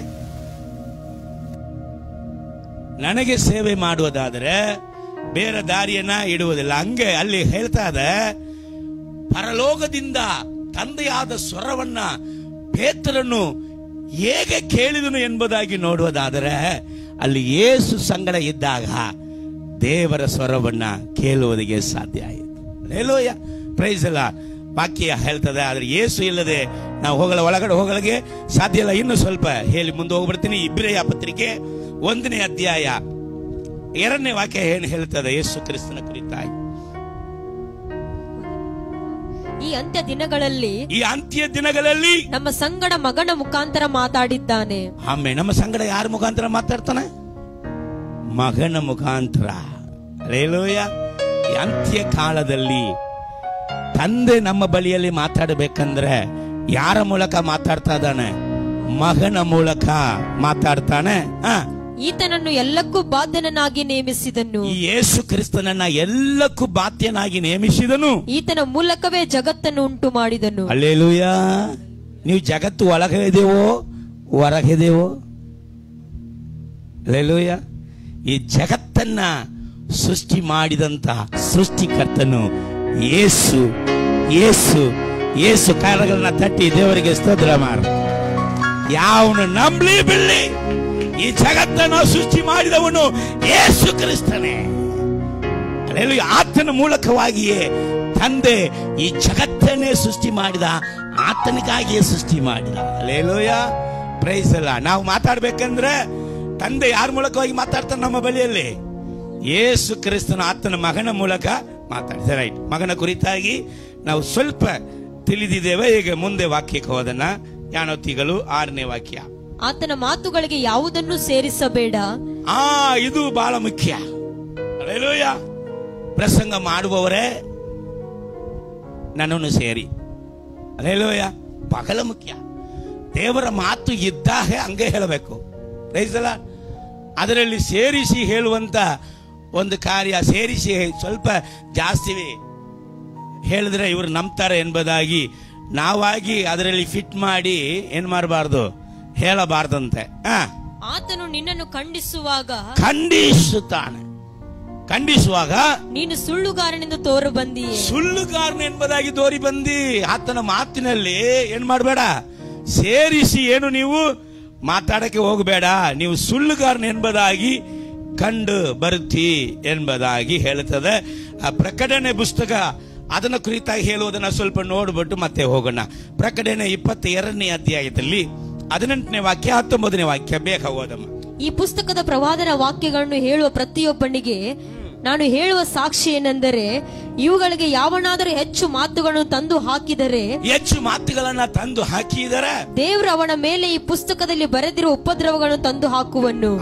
ನನಗೆ ಸೇವೆ ಮಾಡುವುದಾದರೆ ಬೇರೆ ದಾರಿಯನ್ನ ಇಡುವುದಿಲ್ಲ ಹಂಗೆ ಅಲ್ಲಿ ಹೇಳ್ತಾ ಇದೆ ಪರಲೋಕದಿಂದ ತಂದೆಯಾದ ಸ್ವರವನ್ನ ಪೇತ್ರನು ಹೇಗೆ ಕೇಳಿದನು ಎಂಬುದಾಗಿ ನೋಡುವುದಾದರೆ ಅಲ್ಲಿ ಏಸು ಸಂಗಡ ಇದ್ದಾಗ ದೇವರ ಸ್ವರವನ್ನ ಕೇಳುವುದಕ್ಕೆ ಸಾಧ್ಯ ಆಯಿತು ಹೇಳೋಯ ಪ್ರೈಸ್ ಎಲ್ಲ ವಾಕ್ಯ ಹೇಳ್ತದೆ ಆದ್ರೆ ಏಸು ಇಲ್ಲದೆ ನಾವು ಹೋಗಲ ಒಳಗಡೆ ಹೋಗಲಿಗೆ ಸಾಧ್ಯ ಇಲ್ಲ ಇನ್ನು ಸ್ವಲ್ಪ ಹೇಳಿ ಮುಂದೆ ಹೋಗ್ಬಿಡ್ತೀನಿ ಇಬ್ರಿಯ ಪತ್ರಿಕೆ ಒಂದನೇ ಅಧ್ಯಾಯ ಎರಡನೇ ವಾಕ್ಯ ಏನು ಹೇಳ್ತದೆ ಯೇಸು ಕ್ರಿಸ್ತನ ಕುರಿತಾಗಿ ಈ ಅಂತ್ಯ ದಿನಗಳಲ್ಲಿ ಈ ಅಂತ್ಯ ದಿನಗಳಲ್ಲಿ ನಮ್ಮ ಸಂಗಡ ಮಗನ ಮುಖಾಂತರ ಮಾತಾಡಿದ್ದಾನೆ ಆಮೆ ನಮ್ಮ ಸಂಗಡ ಯಾರ ಮುಖಾಂತರ ಮಾತಾಡ್ತಾನೆ ಮಗನ ಮುಖಾಂತರ ರೇಲೋಯ ಈ ಅಂತ್ಯ ಕಾಲದಲ್ಲಿ ತಂದೆ ನಮ್ಮ ಬಳಿಯಲ್ಲಿ ಮಾತಾಡಬೇಕಂದ್ರೆ ಯಾರ ಮೂಲಕ ಮಾತಾಡ್ತಾ ಇದ್ದಾನೆ ಮಗನ ಮೂಲಕ ಮಾತಾಡ್ತಾನೆ ಆ, ಈತನನ್ನು ಎಲ್ಲಕ್ಕೂ ಬಾಧ್ಯನನ್ನಾಗಿ ನೇಮಿಸಿದನು ಈ ಯೇಸು ಕ್ರಿಸ್ತನನ್ನ ಎಲ್ಲಕ್ಕೂ ಬಾಧ್ಯನಾಗಿ ನೇಮಿಸಿದನು ಈತನ ಮೂಲಕವೇ ಜಗತ್ತನ್ನು ಉಂಟು ಮಾಡಿದನು ಅಲ್ಲೇಲೂಯ ನೀವು ಜಗತ್ತು ಒಳಗೆ ಇದೆವೋ ಹೊರಗಿದೆವೋ ಅಲ್ಲೇಲೂಯ ಈ ಜಗತ್ತನ್ನ ಸೃಷ್ಟಿ ಮಾಡಿದಂತ ಸೃಷ್ಟಿಕರ್ತನು ಯೇಸು ಯೇಸು ಯೇಸು ಕಾಲಗಳನ್ನ ತಟ್ಟಿ ದೇವರಿಗೆ ಸ್ತೋತ್ರ ಮಾಡು ಯಾವನು ನಂಬಲಿ ಬಿಡ್ಲಿ ಈ ಜಗತ್ತನ್ನು ಸೃಷ್ಟಿ ಮಾಡಿದವನು ಯೇಸು ಕ್ರಿಸ್ತನೇ ಅಲ್ಲೇಲೂಯ ಆತನ ಮೂಲಕವಾಗಿಯೇ ತಂದೆ ಈ ಜಗತ್ತನ್ನೇ ಸೃಷ್ಟಿ ಮಾಡಿದ ಆತನಿಗಾಗಿಯೇ ಸೃಷ್ಟಿ ಮಾಡಿದ ಅಲ್ಲೇಲೂಯ ಪ್ರೈಸ್ ಅಲ್ಲ ನಾವು ಮಾತಾಡ್ಬೇಕಂದ್ರೆ ತಂದೆ ಯಾರ ಮೂಲಕವಾಗಿ ಮಾತಾಡ್ತಾನೆ ನಮ್ಮ ಬಳಿಯಲ್ಲಿ ಯೇಸು ಕ್ರಿಸ್ತನ ಆತನ ಮಗನ ಮೂಲಕ ಮಾತಾಡಿದ ರೈಟ್ ಮಗನ ಕುರಿತಾಗಿ ನಾವು ಸ್ವಲ್ಪ ತಿಳಿದಿದ್ದೇವೆ ಈಗ ಮುಂದೆ ವಾಕ್ಯಕ್ಕೆ ಹೋದನ ಯಾನೋತಿಗಳು ಆರನೇ ವಾಕ್ಯ ಆತನ ಮಾತುಗಳಿಗೆ ಯಾವುದನ್ನು ಸೇರಿಸಬೇಡ ಆ ಇದು ಬಹಳ ಮುಖ್ಯ ಅಲ್ಲೇಲೂಯ ಪ್ರಸಂಗ ಮಾಡುವವರೇ ನನ್ನನ್ನು ಸೇರಿ ಅಲ್ಲೇಲೂಯ ಬಹಳ ಮುಖ್ಯ ದೇವರ ಮಾತು ಇದ್ದಾಗ ಹಂಗೆ ಹೇಳಬೇಕು ರೈಸಲ್ಲ ಅದರಲ್ಲಿ ಸೇರಿಸಿ ಹೇಳುವಂತ ಒಂದು ಕಾರ್ಯ ಸೇರಿಸಿ ಸ್ವಲ್ಪ ಜಾಸ್ತಿ ಹೇಳಿದ್ರೆ ಇವರು ನಂಬ್ತಾರೆ ಎಂಬುದಾಗಿ ನಾವಾಗಿ ಅದರಲ್ಲಿ ಫಿಟ್ ಮಾಡಿ ಏನ್ ಮಾಡಬಾರ್ದು ಹೇಳಬಾರ್ದಂತೆ ಆ ಆತನು ನಿನ್ನನ್ನು ಖಂಡಿಸುವಾಗ ಖಂಡಿಸುತ್ತಾನೆ ಖಂಡಿಸುವಾಗ ನೀನು ಸುಳ್ಳುಗಾರನೆಂದು ತೋರು ಬಂದಿಯೇ ಸುಳ್ಳುಗಾರನ ಎಂಬುದಾಗಿ ತೋರಿ ಬಂದಿ ಆತನ ಮಾತಿನಲ್ಲಿ ಏನ್ ಮಾಡಬೇಡ ಸೇರಿಸಿ ಏನು ನೀವು ಮಾತಾಡಕ್ಕೆ ಹೋಗಬೇಡ ನೀವು ಸುಳ್ಳುಗಾರನ ಎಂಬುದಾಗಿ ಕಂಡು ಬರುತ್ತಿ ಎಂಬುದಾಗಿ ಹೇಳುತ್ತದೆ ಆ ಪ್ರಕಟಣೆ ಪುಸ್ತಕ ಅದನ್ನ ಕುರಿತಾಗಿ ಹೇಳುವುದನ್ನ ಸ್ವಲ್ಪ ನೋಡ್ಬಿಟ್ಟು ಮತ್ತೆ ಹೋಗೋಣ ಪ್ರಕಟಣೆ ಇಪ್ಪತ್ತ ಎರಡನೇ ಅಧ್ಯಾಯದಲ್ಲಿ ಹದಿನೆಂಟನೇ ವಾಕ್ಯ ಹತ್ತೊಂಬತ್ತನೇ ವಾಕ್ಯ ಬೇಗ ಹೋದಮ್ಮ ಈ ಪುಸ್ತಕದ ಪ್ರವಾದನ ವಾಕ್ಯಗಳನ್ನು ಹೇಳುವ ಪ್ರತಿಯೊಬ್ಬನಿಗೆ ನಾನು ಹೇಳುವ ಸಾಕ್ಷಿ ಏನೆಂದರೆ ಇವುಗಳಿಗೆ ಯಾವನಾದರೂ ಹೆಚ್ಚು ಮಾತುಗಳನ್ನು ತಂದು ಹಾಕಿದರೆ ಹೆಚ್ಚು ಮಾತುಗಳನ್ನ ತಂದು ಹಾಕಿದರೆ ದೇವರು ಅವನ ಮೇಲೆ ಈ ಪುಸ್ತಕದಲ್ಲಿ ಬರೆದಿರುವ ಉಪದ್ರವಗಳನ್ನು ತಂದು ಹಾಕುವನು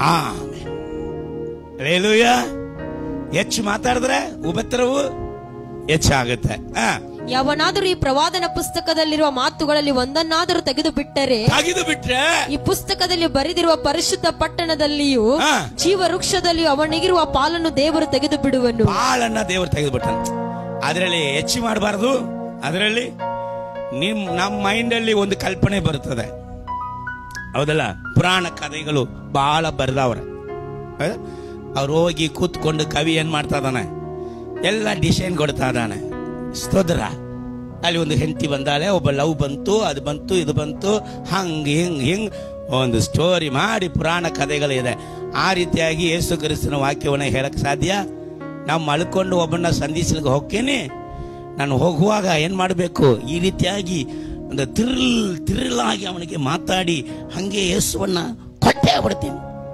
ರೇಲುಯ ಹೆಚ್ಚು ಮಾತಾಡಿದ್ರೆ ಉಪತ್ರವು ಹೆಚ್ಚಾಗುತ್ತೆ ಆ, ಯಾವನಾದರೂ ಈ ಪ್ರವಾದನ ಪುಸ್ತಕದಲ್ಲಿರುವ ಮಾತುಗಳಲ್ಲಿ ಒಂದನ್ನಾದರೂ ತೆಗೆದು ಬಿಟ್ಟರೆ ತೆಗೆದು ಬಿಟ್ರೆ ಈ ಪುಸ್ತಕದಲ್ಲಿ ಬರೆದಿರುವ ಪರಿಶುದ್ಧ ಪಟ್ಟಣದಲ್ಲಿಯೂ ಹಾ. ಜೀವ ವೃಕ್ಷದಲ್ಲಿಯೂ ಅವನಿಗಿರುವ ಪಾಲನ್ನು ದೇವರು ತೆಗೆದು ಬಿಡುವನು ಬಾಳನ್ನ ದೇವರು ತೆಗೆದು ಬಿಟ್ಟ ಅದರಲ್ಲಿ ಹೆಚ್ಚು ಮಾಡಬಾರದು ಅದರಲ್ಲಿ ನಿಮ್ ನಮ್ಮ ಮೈಂಡ್ ಅಲ್ಲಿ ಒಂದು ಕಲ್ಪನೆ ಬರುತ್ತದೆ ಹೌದಲ್ಲ ಪುರಾಣ ಕಥೆಗಳು ಬಹಳ ಬರೆದವ್ರೆ ಅವ್ರು ಹೋಗಿ ಕೂತ್ಕೊಂಡು ಕವಿ ಏನ್ ಮಾಡ್ತಾ ಇದ್ದಾನೆ ಎಲ್ಲ ಡಿಸೈನ್ ಕೊಡ್ತಾ ಇದ್ದಾನೆ ಸ್ತೋತ್ರ ಅಲ್ಲಿ ಒಂದು ಹೆಂಡತಿ ಬಂದಾಳೆ ಒಬ್ಬ ಲವ್ ಬಂತು ಅದು ಬಂತು ಇದು ಬಂತು ಹಂಗ್ ಹಿಂಗ್ ಹಿಂಗ್ ಒಂದು ಸ್ಟೋರಿ ಮಾಡಿ ಪುರಾಣ ಕಥೆಗಳಿದೆ ಆ ರೀತಿಯಾಗಿ ಯೇಸು ಕ್ರಿಸ್ತನ ವಾಕ್ಯವನ್ನು ಹೇಳಕ್ ಸಾಧ್ಯ ನಾವು ಮಲ್ಕೊಂಡು ಒಬ್ಬನ ಸಂಧಿಸ್ಲಿಕ್ಕೆ ಹೋಗ್ತೇನೆ ನಾನು ಹೋಗುವಾಗ ಏನ್ ಮಾಡಬೇಕು ಈ ರೀತಿಯಾಗಿ ಒಂದು ತಿರ್ಲ್ ತಿರ್ಲಾಗಿ ಅವನಿಗೆ ಮಾತಾಡಿ ಹಂಗೆ ಯೇಸುವನ್ನ ಕೊಟ್ಟೆ ಬಿಡ್ತೀನಿ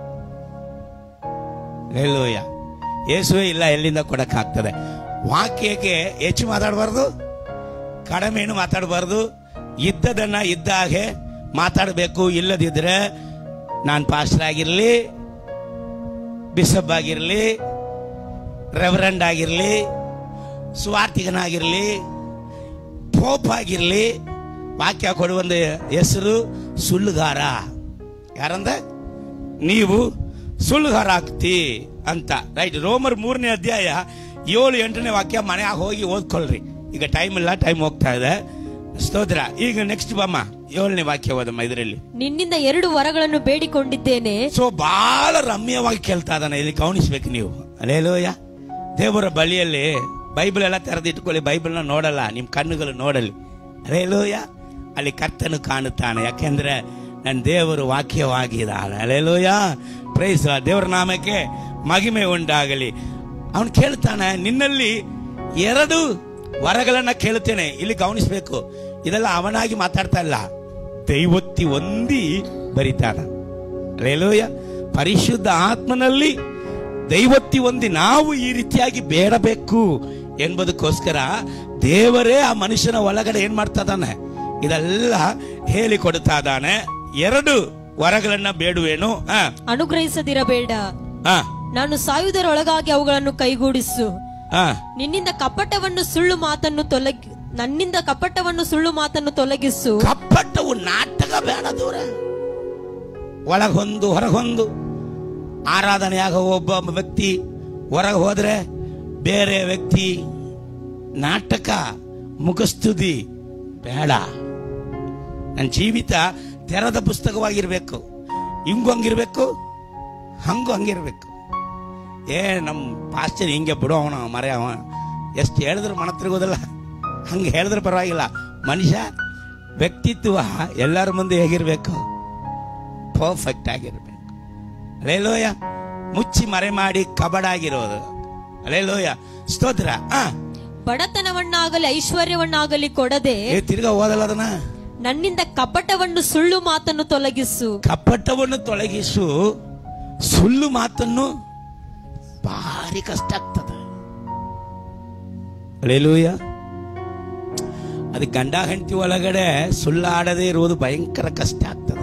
ಹೇಳುಯ ಯೇಸುವೆ ಇಲ್ಲ ಎಲ್ಲಿಂದ ಕೊಡಕ್ಕಾಗ್ತದೆ ವಾಕ್ಯಕ್ಕೆ ಹೆಚ್ಚು ಮಾತಾಡಬಾರ್ದು ಕಡಿಮೆನು ಮಾತಾಡಬಾರ್ದು ಇದ್ದದನ್ನ ಇದ್ದ ಹಾಗೆ ಮಾತಾಡಬೇಕು ಇಲ್ಲದಿದ್ರೆ ನಾನು ಪಾಸ್ಟರ್ ಆಗಿರಲಿ ಬಿಷಪ್ ಆಗಿರಲಿ ರೆವರೆಂಡ್ ಆಗಿರಲಿ ಸ್ವಾರ್ಥಿಗನಾಗಿರಲಿ ಪೋಪ್ ಆಗಿರಲಿ ವಾಕ್ಯ ಕೊಡುವಂದ ಹೆಸರು ಸುಳ್ಳುಗಾರ ಯಾರಂದ ನೀವು ಸುಳ್ಳುಗಾರ ಆಗ್ತಿ ಅಂತ ರೈಟ್ ರೋಮರ್ ಮೂರನೇ ಅಧ್ಯಾಯ ಏಳು ಎಂಟನೇ ವಾಕ್ಯ ಮನೆಯಾಗ ಹೋಗಿ ಓದ್ಕೊಳ್ರಿ ಈಗ ಟೈಮ್ ಇಲ್ಲ ಟೈಮ್ ಹೋಗ್ತಾ ಇದೆ ಸ್ತೋತ್ರ ಈಗ ನೆಕ್ಸ್ಟ್ ಬಮ್ಮ ಏಳನೇ ವಾಕ್ಯ ಓದಮ್ಮ ಇದರಲ್ಲಿ ನಿನ್ನಿಂದ ಎರಡು ವರಗಳನ್ನು ಬೇಡಿಕೊಂಡಿದ್ದೇನೆ ಸೊ ಬಹಳ ರಮ್ಯವಾಗಿ ಕೇಳ್ತಾ ಇದ್ದಾನೆ ಇಲ್ಲಿ ಗಮನಿಸ್ಬೇಕು ನೀವು ಅಲ್ಲೇಲೋಯ ದೇವರ ಬಳಿಯಲ್ಲಿ ಬೈಬಲ್ ಎಲ್ಲ ತೆರೆದಿಟ್ಕೊಳ್ಳಿ ಬೈಬಲ್ನ ನೋಡಲ್ಲ ನಿಮ್ಮ ಕಣ್ಣುಗಳು ನೋಡಲಿ ಅಲ್ಲೇಲೋಯ ಅಲ್ಲಿ ಕರ್ತನು ಕಾಣುತ್ತಾನೆ ಯಾಕೆಂದ್ರೆ ನನ್ನ ದೇವರು ವಾಕ್ಯವಾಗಿದ್ದಾನೆ ಅಲ್ಲೇಲೋಯ ಪ್ರೈಸ್ ದೇವರ ನಾಮಕ್ಕೆ ಮಹಿಮೆ ಉಂಟಾಗಲಿ ಅವನು ಕೇಳ್ತಾನೆ ನಿನ್ನಲ್ಲಿ ಎರಡು ವರಗಳನ್ನ ಕೇಳುತ್ತೇನೆ ಇಲ್ಲಿ ಗಮನಿಸ್ಬೇಕು ಇದೆಲ್ಲ ಅವನಾಗಿ ಮಾತಾಡ್ತಾ ಇಲ್ಲ ದೈವತ್ತಿ ಹೊಂದಿ ಬರಿತಾನ ರೇಲೋಯ ಪರಿಶುದ್ಧ ಆತ್ಮನಲ್ಲಿ ದೈವತ್ತಿ ಹೊಂದಿ ನಾವು ಈ ರೀತಿಯಾಗಿ ಬೇಡಬೇಕು ಎಂಬುದಕ್ಕೋಸ್ಕರ ದೇವರೇ ಆ ಮನುಷ್ಯನ ಒಳಗಡೆ ಏನ್ ಮಾಡ್ತಾ ಇದ್ದಾನೆ ಇದೆಲ್ಲ ಹೇಳಿ ಕೊಡ್ತಾ ಇದ್ದಾನೆ ಎರಡು ವರಗಳನ್ನ ಬೇಡುವೇನು ಆ, ಅನುಗ್ರಹಿಸದಿರಬೇಡ ಆ, ನಾನು ಸಾಯುವುದರೊಳಗಾಗಿ ಅವುಗಳನ್ನು ಕೈಗೂಡಿಸು ಆ. ನಿನ್ನಿಂದ ಕಪಟವನ್ನು ಸುಳ್ಳು ಮಾತನ್ನು ತೊಲಗಿ ನನ್ನಿಂದ ಕಪಟವನ್ನು ಸುಳ್ಳು ಮಾತನ್ನು ತೊಲಗಿಸು ಕಪ್ಪಟ್ಟವು ನಾಟಕ ಬೇಡ ದೂರ ಒಳಗೊಂದು ಹೊರಗೊಂದು ಆರಾಧನೆಯಾಗ ಒಬ್ಬ ವ್ಯಕ್ತಿ ಹೊರಗೆ ಹೋದ್ರೆ ಬೇರೆ ವ್ಯಕ್ತಿ ನಾಟಕ ಮುಖಸ್ತುತಿ ಬೇಡ ನನ್ನ ಜೀವಿತ ತೆರೆದ ಪುಸ್ತಕವಾಗಿರ್ಬೇಕು ಹಿಂಗು ಹಂಗಿರ್ಬೇಕು ಹಂಗು ಹಂಗಿರ್ಬೇಕು ಏ ನಮ್ಮ ಪಾಸ್ಟರ್ ಹಿಂಗೆ ಬಿಡು ಅವನ ಮರೆ ಅವ ಎಷ್ಟು ಹೇಳಿದ್ರು ಮನ ತಿರುಗೋದಿಲ್ಲ ಹಂಗೆ ಹೇಳಿದ್ರೆ ಪರವಾಗಿಲ್ಲ ಮನುಷ್ಯ ವ್ಯಕ್ತಿತ್ವ ಎಲ್ಲರ ಮುಂದೆ ಹೇಗಿರ್ಬೇಕು ಪರ್ಫೆಕ್ಟ್ ಆಗಿರ್ಬೇಕು ಅಲೇಲೋಯ ಮುಚ್ಚಿ ಮರೆ ಮಾಡಿ ಕಬಡಾಗಿರೋದು ಅಲೇಲೋಯ ಸ್ತೋತ್ರ ಆ ಬಡತನವನ್ನಾಗಲಿ ಐಶ್ವರ್ಯವನ್ನಾಗಲಿ ಕೊಡದೆ ಏ ತಿರ್ಗಾ ಓದಲ್ಲ ಅದನ್ನ ನನ್ನಿಂದ ಕಪಟವನ್ನು ಸುಳ್ಳು ಮಾತನ್ನು ತೊಲಗಿಸು ಕಪಟವನ್ನು ತೊಲಗಿಸು ಸುಳ್ಳು ಮಾತನ್ನು ಭಾರಿ ಕಷ್ಟ ಆಗ್ತದೆ ಅಲೇಲೂಯ ಅದು ಗಂಡ ಹೆಂಡತಿ ಒಳಗಡೆ ಸುಳ್ಳಾಡದೇ ಇರುವುದು ಭಯಂಕರ ಕಷ್ಟ ಆಗ್ತದೆ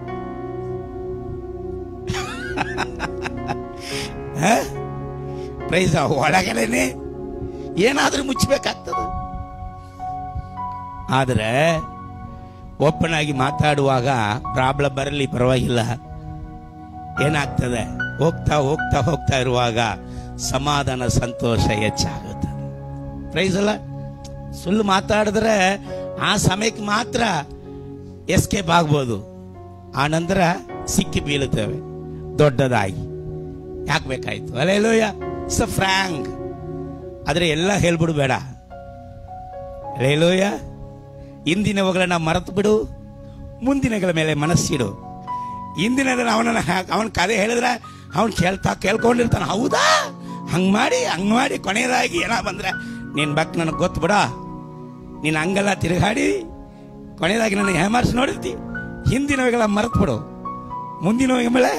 ಹ? ಪ್ರೈಸ ಒಳಗಡೆನೆ ಏನಾದ್ರೂ ಮುಚ್ಚಬೇಕಾಗ್ತದೆ ಆದರೆ ಓಪನ್ ಆಗಿ ಮಾತಾಡುವಾಗ ಪ್ರಾಬ್ಲಮ್ ಬರಲಿ ಪರವಾಗಿಲ್ಲ ಏನಾಗ್ತದೆ ಹೋಗ್ತಾ ಹೋಗ್ತಾ ಹೋಗ್ತಾ ಇರುವಾಗ ಸಮಾಧಾನ ಸಂತೋಷ ಹೆಚ್ಚಾಗುತ್ತೆ ಪ್ರೈಸ್ ಅಲ್ಲ ಸುಳ್ಳು ಮಾತಾಡಿದ್ರೆ ಆ ಸಮಯಕ್ಕೆ ಮಾತ್ರ ಎಸ್ಕೇಪ್ ಆಗ್ಬೋದು ಆ ನಂತರ ಸಿಕ್ಕಿ ಬೀಳುತ್ತೇವೆ ದೊಡ್ಡದಾಗಿ ಯಾಕೆ ಬೇಕಾಯ್ತು ಅಲ್ಲೇಲೋಯ ಸ ಫ್ರ್ಯಾಂಕ್ ಆದರೆ ಎಲ್ಲ ಹೇಳ್ಬಿಡು ಅಲ್ಲೇಲೋಯ ಇಂದಿನವುಗಳನ್ನ ಮರೆತು ಬಿಡು ಮುಂದಿನಗಳ ಮೇಲೆ ಮನಸ್ಸಿಡು ಇಂದಿನದನ್ನ ಅವನನ್ನ ಅವನ ಕತೆ ಹೇಳಿದ್ರೆ ಅವನು ಕೇಳ್ತಾ ಕೇಳ್ಕೊಂಡಿರ್ತಾನೆ ಹೌದಾ ಹಂಗ್ ಮಾಡಿ ಹಂಗ್ ಮಾಡಿ ಕೊನೆಯದಾಗಿ ಏನ ಬಂದ್ರೆ ನಿನ್ ಬಕ್ ನನಗೆ ಗೊತ್ತು ಬಿಡ ನೀನ್ ಹಂಗೆಲ್ಲ ತಿರುಗಾಡಿ ಕೊನೆಯದಾಗಿ ನನಗೆ ಹೇಮಾರ್ಸಿ ನೋಡಿರ್ತಿ ಹಿಂದಿನವುಗಳ ಮರೆತು ಬಿಡು ಮುಂದಿನ ಮೇಲೆ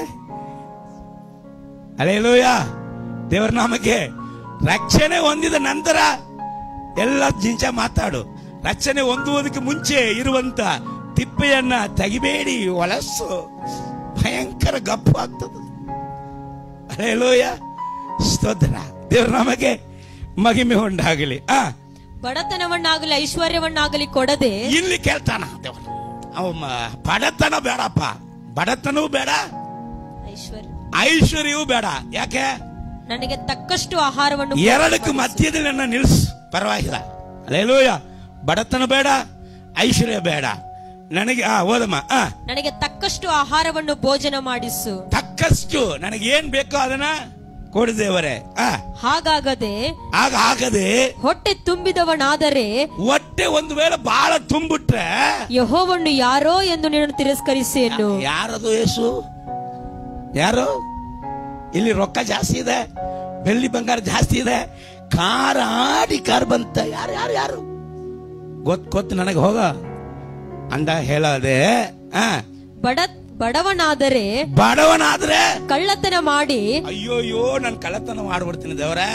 ಅಲೇಲೋಯ ದೇವರ ನಾಮಕ್ಕೆ ರಕ್ಷಣೆ ಹೊಂದಿದ ನಂತರ ಎಲ್ಲ ಜಿಂಚ ಮಾತಾಡು ರಕ್ಷಣೆ ಹೊಂದುವುದಕ್ಕೆ ಮುಂಚೆ ಇರುವಂತ ತಿಪ್ಪೆಯನ್ನ ತೆಗಿಬೇಡಿ ಒಲಸ್ಸು ಭಯಂಕರ ಗಪ್ಪು ಆಗ್ತದೆ ಅಲೇಲೋಯ ಸ್ತೋತ್ರ ದೇವರ ನಾಮಕ್ಕೆ ಮಹಿಮೆ ಉಂಟಾಗಲಿ ಆ ಬಡತನವನ್ನಾಗಲಿ ಐಶ್ವರ್ಯವನ್ನಾಗಲಿ ಕೊಡದೆ ಇಲ್ಲಿ ಕೇಳ್ತಾನ ದೇವರು ಅವ ಮ- ಬಡತನ ಬೇಡಪ್ಪ ಬಡತನವೂ ಬೇಡ ಐಶ್ವರ್ಯ ಐಶ್ವರ್ಯವೂ ಬೇಡ ಯಾಕೆ ನನಗೆ ತಕ್ಕಷ್ಟು ಆಹಾರವನ್ನು ಎರಡಕ್ಕೂ ಮಧ್ಯದಲ್ಲಿ ನನ್ನ ನಿಲ್ಸ್ ಪರವಾಗಿಲ್ಲ ಅಲ್ಲೇಲೂಯ ಬಡತನ ಬೇಡ ಐಶ್ವರ್ಯ ಬೇಡ ನನಗೆ ಆ ಓದಮ್ಮ ಆ ನನಗೆ ತಕ್ಕಷ್ಟು ಆಹಾರವನ್ನು ಭೋಜನ ಮಾಡಿಸು ತಕ್ಕಷ್ಟು ನನಗೆ ಏನ್ ಬೇಕೋ ಅದನ್ನ ಕೊಡು ದೇವರೇ ಆ ಹಾಗಾಗದೆ ಆಗ ಆಗದೆ ಹೊಟ್ಟೆ ತುಂಬಿದವನಾದರೆ ಹೊಟ್ಟೆ ಒಂದು ವೇಳೆ ಬಹಳ ತುಂಬಿಟ್ರೆ ಯಹೋವನ್ನು ಯಾರೋ ಎಂದು ನಿನ್ನನ್ನು ತಿರಸ್ಕರಿಸೇನು ಯಾರದು ಯೇಸು ಯಾರು ಇಲ್ಲಿ ರೊಕ್ಕ ಜಾಸ್ತಿ ಇದೆ ಬೆಳ್ಳಿ ಬಂಗಾರ ಜಾಸ್ತಿ ಇದೆ ಕಾರ್ ಆಡಿ ಕಾರ್ ಬಂತ ಯಾರು ಯಾರು ಯಾರು ಗೊತ್ತು ಗೊತ್ತು ನನಗೆ ಹೋಗ ಅಂದ ಹೇಳದೆ ಆ ಬಡ ಬಡವನಾದರೆ ಬಡವನಾದ್ರೆ ಕಳ್ಳತನ ಮಾಡಿ ಅಯ್ಯೋಯ್ಯೋ ನಾನು ಕಳ್ಳತನ ಮಾಡ್ಬಿಡ್ತೀನಿ ದೇವರ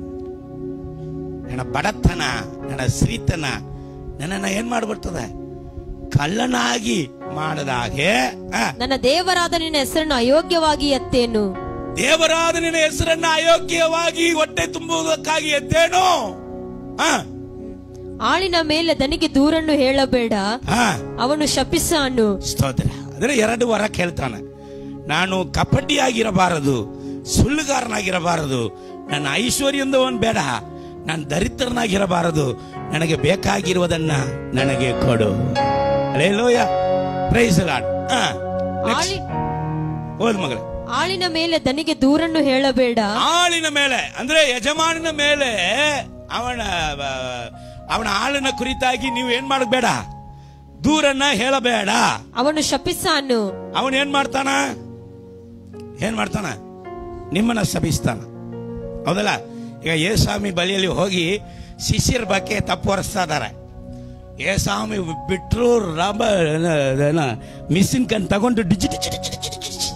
ನನ್ನ ಬಡತನ ನನ್ನ ಶ್ರೀತನ ನನ್ನನ್ನ ಏನ್ ಮಾಡ್ಬಿಡ್ತದೆ ಕಳ್ಳನಾಗಿ ಮಾಡದ ಹಾಗೆ ಆ, ನನ್ನ ದೇವರಾದ ನಿನ್ನ ಹೆಸರನ್ನು ಅಯೋಗ್ಯವಾಗಿ ಎತ್ತೇನು ದೇವರಾದ ನಿನ್ನ ಹೆಸರನ್ನ ಅಯೋಗ್ಯವಾಗಿ ಹೊಟ್ಟೆ ತುಂಬುವುದಕ್ಕಾಗಿ ಎದ್ದೇನು ಆ, ಆಳಿನ ಮೇಲೆ ದನಿಗೆ ದೂರನ್ನು ಹೇಳಬೇಡ ಆ, ಅವನು ಶಪಿಸಾನು ಸ್ತೋತ್ರ ಅಂದ್ರೆ ಎರಡು ವರ ಕೇಳ್ತಾನೆ ನಾನು ಕಪಟಿಯಾಗಿರಬಾರದು ಸುಳ್ಳುಗಾರನಾಗಿರಬಾರದು ನನ್ನ ಐಶ್ವರ್ಯದವನ್ ಬೇಡ ನಾನು ದರಿದ್ರನಾಗಿರಬಾರದು ನನಗೆ ಬೇಕಾಗಿರುವುದನ್ನ ನನಗೆ ಕೊಡು ಅಲ್ಲೇಲೋಯ ಪ್ರೈಸ್ ಲಾಡ್ ಆಳಿ ಹೋದ್ ಮಗಳೇ ಆಳಿನ ಮೇಲೆ ದನಿಗೆ ದೂರನ್ನು ಹೇಳಬೇಡ ಆಳಿನ ಮೇಲೆ ಅಂದ್ರೆ ಯಜಮಾನನ ಮೇಲೆ ಅವನ ಆ, ಅವನ ಆಳಿನ ಕುರಿತಾಗಿ ನೀವು ಏನ್ ಮಾಡಬೇಡ ದೂರನ್ನ ಹೇಳಬೇಡ ಅವನು ಶಪಿಸಾನು ಅವನ್ ಏನ್ ಮಾಡ್ತಾನ ಏನ್ ಮಾಡ್ತಾನ ನಿಮ್ಮನ್ನ ಸಭಿಸ್ತಾನ ಹೌದಲ್ಲ ಈಗ ಏಸ್ವಾಮಿ ಬಳಿಯಲ್ಲಿ ಹೋಗಿ ಶಿಷ್ಯರ ಬಗ್ಗೆ ತಪ್ಪು ಹೊರಿಸ್ತಾ ಇದಾರೆ ಏಸ್ವಾಮಿ ಬಿಟ್ರು ರಾಮ ಮಿಸ್ಸಿನ್ ಕಣ್ ತಗೊಂಡು DG DG DG DG DG DG.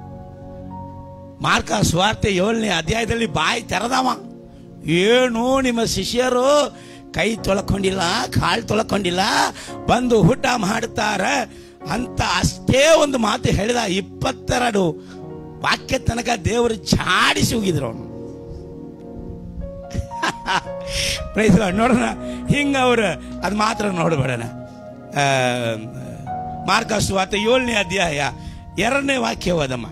Mark ಸ್ವಾರ್ತೆ ಏಳನೇ ಅಧ್ಯಾಯದಲ್ಲಿ ಬಾಯಿ ತೆರೆದವ ಏನು ನಿಮ್ಮ ಶಿಷ್ಯರು ಕೈ ತೊಳ್ಕೊಂಡಿಲ್ಲ ಕಾಲು ತೊಳ್ಕೊಂಡಿಲ್ಲ ಬಂದು ಊಟ ಮಾಡ್ತಾರೆ ಅಂತ ಅಷ್ಟೇ ಒಂದು ಮಾತು ಹೇಳಿದ ಇಪ್ಪತ್ತೆರಡು ವಾಕ್ಯ ತನಕ ದೇವರು ಚಾಡಿಸಿ ಹೋಗಿದ್ರು ಅವನು ಪ್ರೈಸ್ ಲಾರ್ಡ್. ನೋಡೋಣ ಹಿಂಗ ಅವ್ರು ಅದು ಮಾತ್ರ ನೋಡಬೇಡಣ ಮಾರ್ಕ ಸ್ವಾರ್ತೆ ಏಳನೇ ಅಧ್ಯಾಯ ಎರಡನೇ ವಾಕ್ಯ ಓದಮ್ಮ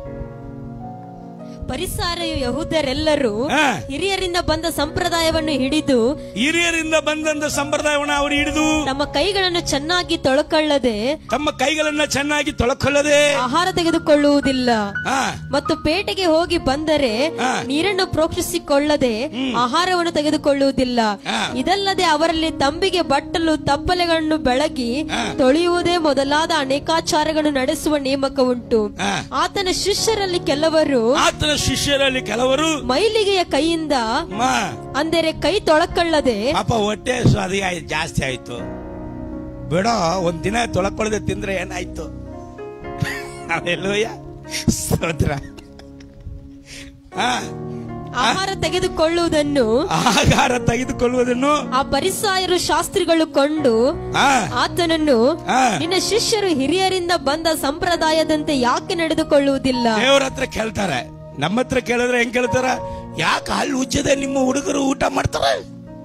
ಪರಿಸಾರೆಯು ಯಹೂದರೆಲ್ಲರೂ ಹಾ. ಹಿರಿಯರಿಂದ ಬಂದ ಸಂಪ್ರದಾಯವನ್ನು ಹಿಡಿದು ಹಿರಿಯರಿಂದ ಬಂದಂತ ಸಂಪ್ರದಾಯವನ್ನು ಅವರು ಹಿಡಿದು ತಮ್ಮ ಕೈಗಳನ್ನು ಚೆನ್ನಾಗಿ ತೊಳಕೊಳ್ಳದೆ ತಮ್ಮ ಕೈಗಳನ್ನ ಚೆನ್ನಾಗಿ ತೊಳಕೊಳ್ಳದೆ ಆಹಾರ ತೆಗೆದುಕೊಳ್ಳುವುದಿಲ್ಲ ಆ, ಮತ್ತು ಪೇಟೆಗೆ ಹೋಗಿ ಬಂದರೆ ಹಾ. ನೀರನ್ನು ಪ್ರೋಕ್ಷಿಸಿಕೊಳ್ಳದೆ ಆಹಾರವನ್ನು ತೆಗೆದುಕೊಳ್ಳುವುದಿಲ್ಲ ಹಾ. ಇದಲ್ಲದೆ ಅವರಲ್ಲಿ ತಂಬಿಗೆ ಬಟ್ಟಲು ತಪ್ಪಲೆಗಳನ್ನು ಬೆಳಗಿ ಹಾ. ತೊಳೆಯುವುದೇ ಮೊದಲಾದ ಅನೇಕಾಚಾರಗಳನ್ನು ನಡೆಸುವ ನೇಮಕ ಉಂಟು ಹಾ. ಆತನ ಶಿಷ್ಯರಲ್ಲಿ ಕೆಲವರು ಆತನ ಶಿಷ್ಯರಲ್ಲಿ ಕೆಲವರು ಮೈಲಿಗೆಯ ಕೈಯಿಂದ ಮ, ಅಂದರೆ ಕೈ ತೊಳಕೊಳ್ಳದೆ ಪಾಪ ಹೊಟ್ಟೆ ಸ್ವಾದಿ ಆಯ್ತು ಜಾಸ್ತಿ ಆಯ್ತು ಬಿಡೋ ಒಂದ್ ದಿನ ತೊಳಕೊಳ್ಳದೆ ತಿಂದ್ರೆ ಏನಾಯ್ತು ಅಲ್ಲೆಲ್ಲೂಯ್ಯ ಸ್ತೋತ್ರ ಆ, ಆಹಾರ ತೆಗೆದುಕೊಳ್ಳುವುದನ್ನು ಆಹಾರ ತೆಗೆದುಕೊಳ್ಳುವುದನ್ನು ಆ ಪರಿಸಾಯರು ಶಾಸ್ತ್ರಿಗಳು ಕೊಂಡು ಆ, ಆತನನ್ನು ಆ, ನಿನ್ನ ಶಿಷ್ಯರು ಹಿರಿಯರಿಂದ ಬಂದ ಸಂಪ್ರದಾಯದಂತೆ ಯಾಕೆ ನಡೆದುಕೊಳ್ಳುವುದಿಲ್ಲ ದೇವ್ರ ಹತ್ರ ಕೇಳ್ತಾರೆ ನಮ್ಮ ಹತ್ರ ಕೇಳಿದ್ರೆ ಹೆಂಗ್ ಕೇಳ್ತಾರ ಯಾಕೆ ಹಲ್ಲು ಉಜ್ಜದೆ ನಿಮ್ಮ ಹುಡುಗರು ಊಟ ಮಾಡ್ತಾರೆ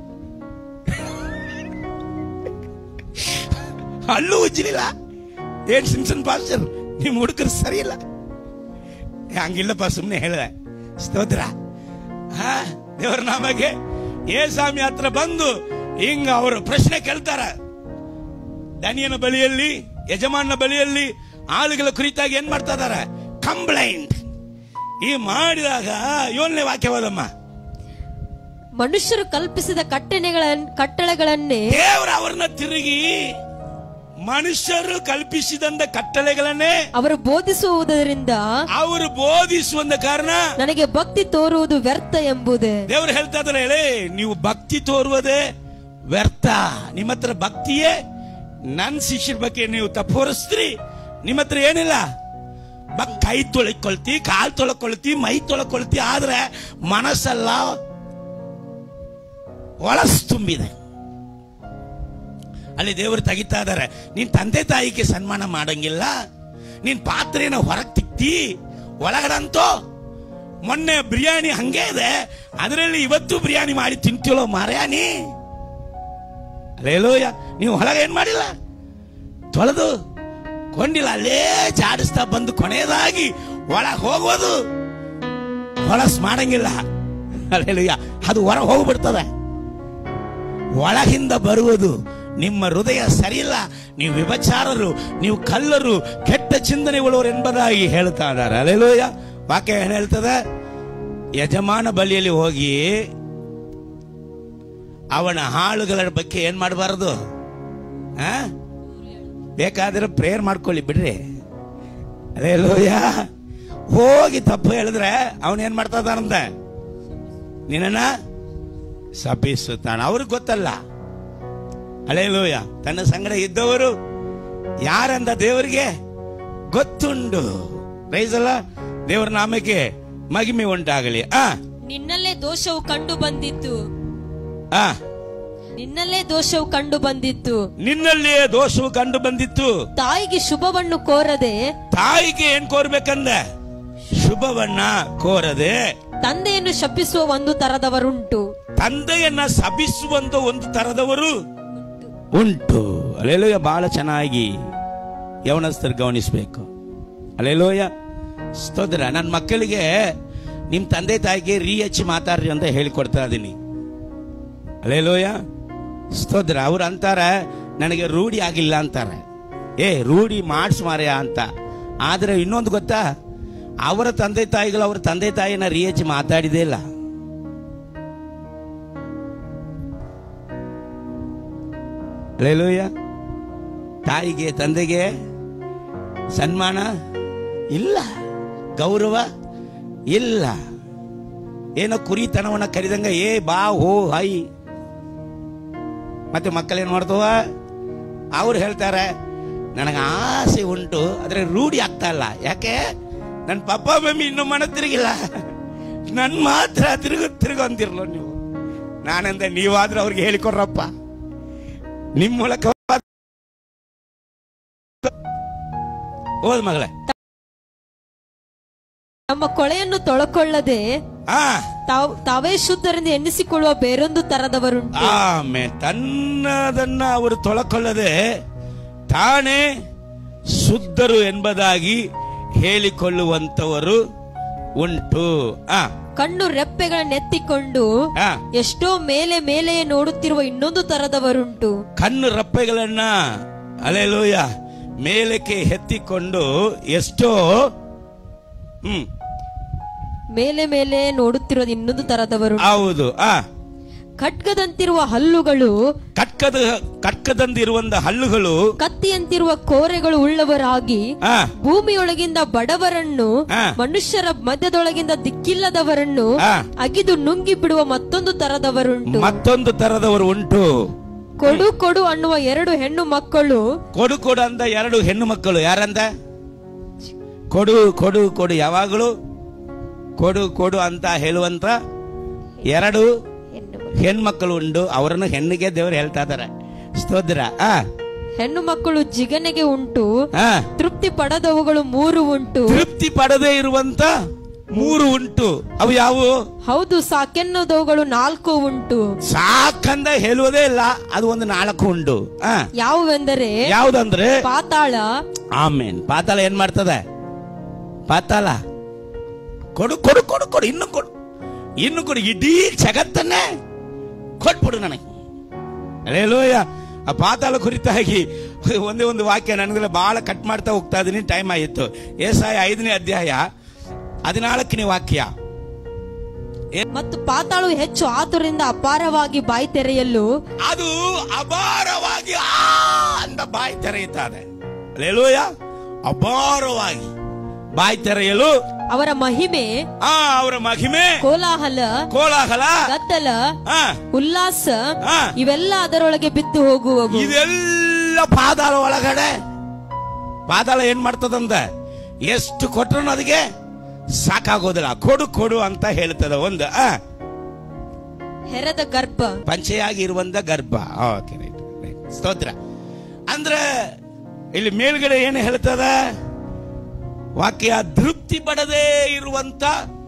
ಹಲ್ಲು ಉಜ್ಜಲಿಲ್ಲ ಏನ್ ಸಿಮ್ಸನ್ ಪಾಸ್ಟರ್ ನಿಮ್ಮ ಹುಡುಗರು ಸರಿ ಇಲ್ಲ ಏ, ಹಂಗಿಲ್ಲಪ್ಪ ಸುಮ್ಮನೆ ಹೇಳಿದೆ ಸ್ತೋತ್ರ ಹಾ ದೇವರ ನಾಮಗೆ ಏ ಸ್ವಾಮಿ ಹತ್ರ ಬಂದು ಹಿಂಗ ಅವರು ಪ್ರಶ್ನೆ ಕೇಳ್ತಾರ ದನಿಯನ ಬಳಿಯಲ್ಲಿ ಯಜಮಾನನ ಬಳಿಯಲ್ಲಿ ಆಳುಗಳ ಕುರಿತಾಗಿ ಏನ್ ಮಾಡ್ತಾ ಇದಾರೆ ಕಂಪ್ಲೈಂಟ್ ಈ ಮಾಡಿದಾಗ ಏಳನೇ ವಾಕ್ಯವಾದಮ್ಮ ಮನುಷ್ಯರು ಕಲ್ಪಿಸಿದ ಕಟ್ಟಣೆಗಳ ಕಟ್ಟಳೆಗಳನ್ನೇ ದೇವರ ಅವ್ರನ್ನ ತಿರುಗಿ ಮನುಷ್ಯರು ಕಲ್ಪಿಸಿದಂತ ಕಟ್ಟಳೆಗಳನ್ನೇ ಅವರು ಬೋಧಿಸುವುದರಿಂದ ಅವರು ಬೋಧಿಸುವಂತ ಕಾರಣ ನನಗೆ ಭಕ್ತಿ ತೋರುವುದು ವ್ಯರ್ಥ ಎಂಬುದೇ ದೇವರು ಹೇಳ್ತಾ ಇದಾರೆ ಹೇಳಿ ನೀವು ಭಕ್ತಿ ತೋರುವುದೇ ವ್ಯರ್ಥ ನಿಮ್ಮ ಹತ್ರ ಭಕ್ತಿಯೇ ನನ್ ಶಿಷ್ಯರ ಬಗ್ಗೆ ನೀವು ತಪ್ಪೋರಿಸ್ತೀರಿ ನಿಮ್ಮ ಹತ್ರ ಏನಿಲ್ಲ ಬಕ್ ಕೈ ತೊಳಕೊಳ್ತಿ ಕಾಲ್ ತೊಳಕೊಳ್ತಿ ಮೈ ತೊಳಕೊಳ್ತಿ ಆದ್ರೆ ಮನಸ್ಸೆಲ್ಲ ಒಳಸ್ ತುಂಬಿದೆ ಅಲ್ಲಿ ದೇವರು ತೆಗಿತಾ ಇದಾರೆ ನೀನ್ ತಂದೆ ತಾಯಿಗೆ ಸನ್ಮಾನ ಮಾಡಂಗಿಲ್ಲ ನೀನ್ ಪಾತ್ರೆನ ಹೊರಗ್ ತಿಕ್ತಿ ಒಳಗಡಂತೋ ಮೊನ್ನೆ ಬಿರಿಯಾನಿ ಹಂಗೆ ಇದೆ ಅದರಲ್ಲಿ ಇವತ್ತು ಬಿರಿಯಾನಿ ಮಾಡಿ ತಿಂತೀಳೋ ಮಾರ್ಯಾನಿ ಅಲ್ಲೇಲೋಯ ನೀವು ಹೊರಗೆ ಏನ್ ಮಾಡಿಲ್ಲ ತೊಳೆದು ಕೊಂಡಿಲ್ಲ ಅಲ್ಲೇ ಜಾಡಿಸ್ತಾ ಬಂದು ಕೊನೆಯದಾಗಿ ಒಳಗೆ ಹೋಗೋದು ಹೊಳಸ್ ಮಾಡಂಗಿಲ್ಲ ಅಲ್ಲೇಲುಯ್ಯ ಅದು ಹೊರ ಹೋಗ್ಬಿಡ್ತದೆ ಒಳಗಿಂದ ಬರುವುದು ನಿಮ್ಮ ಹೃದಯ ಸರಿಯಿಲ್ಲ ನೀವು ವಿಭಚಾರರು ನೀವು ಕಲ್ಲರು ಕೆಟ್ಟ ಚಿಂತನೆಗಳವರು ಎಂಬುದಾಗಿ ಹೇಳ್ತಾ ಇದ್ದಾರೆ ಅಲ್ಲೇಲೋಯ ವಾಕ್ಯ ಏನ್ ಹೇಳ್ತದೆ ಯಜಮಾನ ಬಳಿಯಲ್ಲಿ ಹೋಗಿ ಅವನ ಹಾಳುಗಳ ಬಗ್ಗೆ ಏನ್ ಮಾಡಬಾರದು ಆ ಬೇಕಾದ್ರೆ ಪ್ರೇಯರ್ ಮಾಡ್ಕೊಳ್ಳಿ ಬಿಡ್ರಿ ಅದೇ ಲೋಯ ಹೋಗಿ ತಪ್ಪು ಹೇಳಿದ್ರೆ ಅವನ್ ಏನ್ ಮಾಡ್ತಾ ಇದ್ದಾನಂತೆ ನಿನ್ನ ಶಪಿಸುತ್ತಾನ ಅವ್ರಿಗೆ ಗೊತ್ತಲ್ಲ ಅಲೇಲೂಯ ತನ್ನ ಸಂಗಡ ಇದ್ದವರು ಯಾರಂದ ದೇವರಿಗೆ ಗೊತ್ತುಂಡು ರೈಸಲ್ಲ ದೇವರ ನಾಮಕ್ಕೆ ಮಗಿಮೆ ಉಂಟಾಗಲಿ ಆ ನಿನ್ನಲ್ಲೇ ದೋಷವು ಕಂಡು ಬಂದಿತ್ತು ಆ ನಿನ್ನಲ್ಲೇ ದೋಷವು ಕಂಡು ಬಂದಿತ್ತು ನಿನ್ನಲ್ಲಿಯೇ ದೋಷವು ಕಂಡು ಬಂದಿತ್ತು ತಾಯಿಗೆ ಶುಭವನ್ನು ಕೋರದೆ ತಾಯಿಗೆ ಏನ್ ಕೋರ್ಬೇಕಂದ ಶುಭವನ್ನ ಕೋರದೆ ತಂದೆಯನ್ನು ಶಪಿಸುವ ಒಂದು ತರದವರುಂಟು ತಂದೆಯನ್ನ ಸಭಿಸುವಂತ ಒಂದು ತರದವರು ಉಂಟು ಅಲೆಲೋಯ ಬಹಳ ಚೆನ್ನಾಗಿ ಯವನಸ್ಥರು ಗಮನಿಸ್ಬೇಕು ಅಲೆಲೋಯ ಸ್ತೋತ್ರ ನನ್ನ ಮಕ್ಕಳಿಗೆ ನಿಮ್ ತಂದೆ ತಾಯಿಗೆ ರೀ ಹಚ್ಚಿ ಮಾತಾಡ್ರಿ ಅಂತ ಹೇಳಿಕೊಡ್ತಾ ಇದೀನಿ ಅಲೆಲೋಯ ಸ್ತೋತ್ರ ಅವ್ರು ಅಂತಾರ ನನಗೆ ರೂಢಿ ಆಗಿಲ್ಲ ಅಂತಾರೆ ಏ ರೂಢಿ ಮಾಡಿಸ್ ಮಾರ್ಯ ಅಂತ ಆದ್ರೆ ಇನ್ನೊಂದು ಗೊತ್ತಾ ಅವರ ತಂದೆ ತಾಯಿಗಳು ಅವರ ತಂದೆ ತಾಯಿನ ರೀ ಹಚ್ಚಿ ಮಾತಾಡಿದೇ ಇಲ್ಲ ಅಲೆಲೋಯ ತಾಯಿಗೆ ತಂದೆಗೆ ಸನ್ಮಾನ ಇಲ್ಲ ಗೌರವ ಇಲ್ಲ ಏನೋ ಕುರಿತನವನ್ನ ಕರಿದಂಗ ಏ ಬಾ ಹೋ ಹೈ ಮತ್ತೆ ಮಕ್ಕಳೇನ್ ಮಾಡ್ತವ ಅವ್ರು ಹೇಳ್ತಾರೆ ನನಗೆ ಆಸೆ ಉಂಟು ಆದ್ರೆ ರೂಢಿ ಆಗ್ತಾ ಇಲ್ಲ ಯಾಕೆ ನನ್ನ ಪಪ್ಪ ಮಮ್ಮಿ ಇನ್ನೂ ಮನ ತಿರುಗಿಲ್ಲ ನನ್ ಮಾತ್ರ ತಿರುಗು ತಿರುಗು ಅಂತಿರ್ಲ ನೀವು ನಾನಂದೆ ನೀವಾದ್ರೂ ಅವ್ರಿಗೆ ಹೇಳಿಕೊಡ್ರಪ್ಪ ನಿಮ್ ಮೂಲಕ ಹೋದ್ ಮಗಳೇ ನಮ್ಮ ಕೊಳೆಯನ್ನು ತೊಳಕೊಳ್ಳದೆ ಆ ತಾವ್ ತಾವೇ ಶುದ್ಧರೆಂದು ಎನ್ನಿಸಿಕೊಳ್ಳುವ ಬೇರೊಂದು ತರದವರುಂಟು ಆಮೇಲೆ ತನ್ನದನ್ನ ಅವರು ತೊಳಕೊಳ್ಳದೆ ತಾನೇ ಶುದ್ಧರು ಎಂಬುದಾಗಿ ಹೇಳಿಕೊಳ್ಳುವಂತವರು ಉಂಟು ಆ ಕಣ್ಣು ರೆಪ್ಪೆಗಳನ್ನೆತ್ತಿಕೊಂಡು ಆ ಎಷ್ಟೋ ಮೇಲೆ ಮೇಲೆಯೇ ನೋಡುತ್ತಿರುವ ಇನ್ನೊಂದು ತರದವರುಂಟು ಕಣ್ಣು ರಪ್ಪೆಗಳನ್ನ ಅಲೆಲೂಯ ಮೇಲಕ್ಕೆ ಎತ್ತಿಕೊಂಡು ಎಷ್ಟೋ ಹ್ಮ್ ಮೇಲೆ ಮೇಲೆ ನೋಡುತ್ತಿರುವ ಇನ್ನೊಂದು ತರದವರು ಹೌದು ಆ ಖಡ್ಗದಂತಿರುವ ಹಲ್ಲುಗಳು ಕಟ್ಕದ ಕಟ್ಕದಂದಿರುವಂತ ಹಲ್ಲುಗಳು ಕತ್ತಿಯಂತಿರುವ ಕೋರೆಗಳು ಉಳ್ಳವರಾಗಿ ಆ ಭೂಮಿಯೊಳಗಿಂದ ಬಡವರನ್ನು ಆ. ಮನುಷ್ಯರ ಮಧ್ಯದೊಳಗಿಂದ ದಿಕ್ಕಿಲ್ಲದವರನ್ನು ಆ. ಅಗಿದು ನುಂಗಿ ಬಿಡುವ ಮತ್ತೊಂದು ತರದವರುಂಟು ಮತ್ತೊಂದು ತರದವರು ಉಂಟು ಕೊಡು ಕೊಡು ಅನ್ನುವ ಎರಡು ಹೆಣ್ಣು ಮಕ್ಕಳು ಕೊಡು ಕೊಡು ಅಂದ ಎರಡು ಹೆಣ್ಣು ಮಕ್ಕಳು ಯಾರಂದ ಕೊಡು ಕೊಡು ಕೊಡು ಯಾವಾಗಲೂ ಕೊಡು ಕೊಡು ಅಂತ ಹೇಳುವಂತ ಎರಡು ಹೆಣ್ಮಕ್ಕಳು ಉಂಟು ಅವರನ್ನು ಹೆಣ್ಣಿಗೆ ದೇವರು ಹೇಳ್ತಾ ಇದಾರೆ ಸ್ತೋತ್ರ ಆ ಹೆಣ್ಣು ಮಕ್ಕಳು ಜಿಗನೆಗೆ ಉಂಟು ಆ ತೃಪ್ತಿ ಪಡದವುಗಳು ಮೂರು ಉಂಟು ತೃಪ್ತಿ ಪಡದೇ ಇರುವಂತ ಮೂರು ಉಂಟು ಅವು ಯಾವುವು ಹೌದು ಸಾಕೆನ್ನುವುದವುಗಳು ನಾಲ್ಕು ಉಂಟು ಸಾಕಂದ ಹೇಳುವುದೇ ಇಲ್ಲ ಅದು ಒಂದು ನಾಲ್ಕು ಉಂಟು ಆ ಯಾವುವೆಂದರೆ ಯಾವ್ದಂದ್ರೆ ಪಾತಾಳ ಆಮೇನ್ ಪಾತಾಳ ಏನ್ ಮಾಡ್ತದೆ ಪಾತಾಳ ಕೊಡು ಕೊಡು ಕೊಡು ಕೊಡು ಇನ್ನು ಕೊಡು ಇನ್ನು ಕೊಡು ಇಡೀ ಜಗತ್ತನ್ನೇ ಕೊಟ್ಬಿಡು ನನಗೆ ಅಲ್ಲೇಲೂಯ ಆ ಪಾತಾಳ ಕುರಿತಾಗಿ ಒಂದೇ ಒಂದು ವಾಕ್ಯ ನನಗೆಲ್ಲ ಬಹಳ ಕಟ್ ಮಾಡ್ತಾ ಹೋಗ್ತಾ ಇದೀನಿ ಟೈಮ್ ಆಯಿತು ಏಸಾಯ ಐದನೇ ಅಧ್ಯಾಯ ಹದಿನಾಲ್ಕನೇ ವಾಕ್ಯ ಮತ್ತು ಪಾತಾಳು ಹೆಚ್ಚು ಆತುರಿಂದ ಅಪಾರವಾಗಿ ಬಾಯಿ ತೆರೆಯಲು ಅದು ಅಪಾರವಾಗಿ ಆ ಅಂತ ಬಾಯಿ ತೆರೆಯುತ್ತದೆ ಅಲ್ಲೇಲೂಯ ಅಪಾರವಾಗಿ ಬಾಯಿ ತೆರೆಯಲು ಅವರ ಮಹಿಮೆ ಆ ಅವರ ಮಹಿಮೆ ಕೋಲಾಹಲ ಕೋಲಾಹಲ ಗದ್ದಲ ಆ, ಉಲ್ಲಾಸ ಆ. ಇವೆಲ್ಲ ಅದರೊಳಗೆ ಬಿದ್ದು ಹೋಗುವವು ಇದೆಲ್ಲ ಪಾದಾಳ ಒಳಗಡೆ ಪಾದಾಳ ಏನ್ ಮಾಡ್ತದಂತ ಎಷ್ಟು ಕೊಟ್ರು ಅದಕ್ಕೆ ಸಾಕಾಗೋದಿಲ್ಲ ಕೊಡು ಕೊಡು ಅಂತ ಹೇಳ್ತದ ಒಂದು ಆ ಹೆರದ ಗರ್ಭ ಪಂಚೆಯಾಗಿ ಇರುವಂತ ಗರ್ಭ ಓಕೆ ರೈಟ್ ರೈಟ್ ಸ್ತೋತ್ರ ಅಂದ್ರೆ ಇಲ್ಲಿ ಮೇಲ್ಗಡೆ ಏನು ಹೇಳ್ತದ ವಾಕ್ಯ ತೃಪ್ತಿ ಪಡದೇ ಇರುವಂತ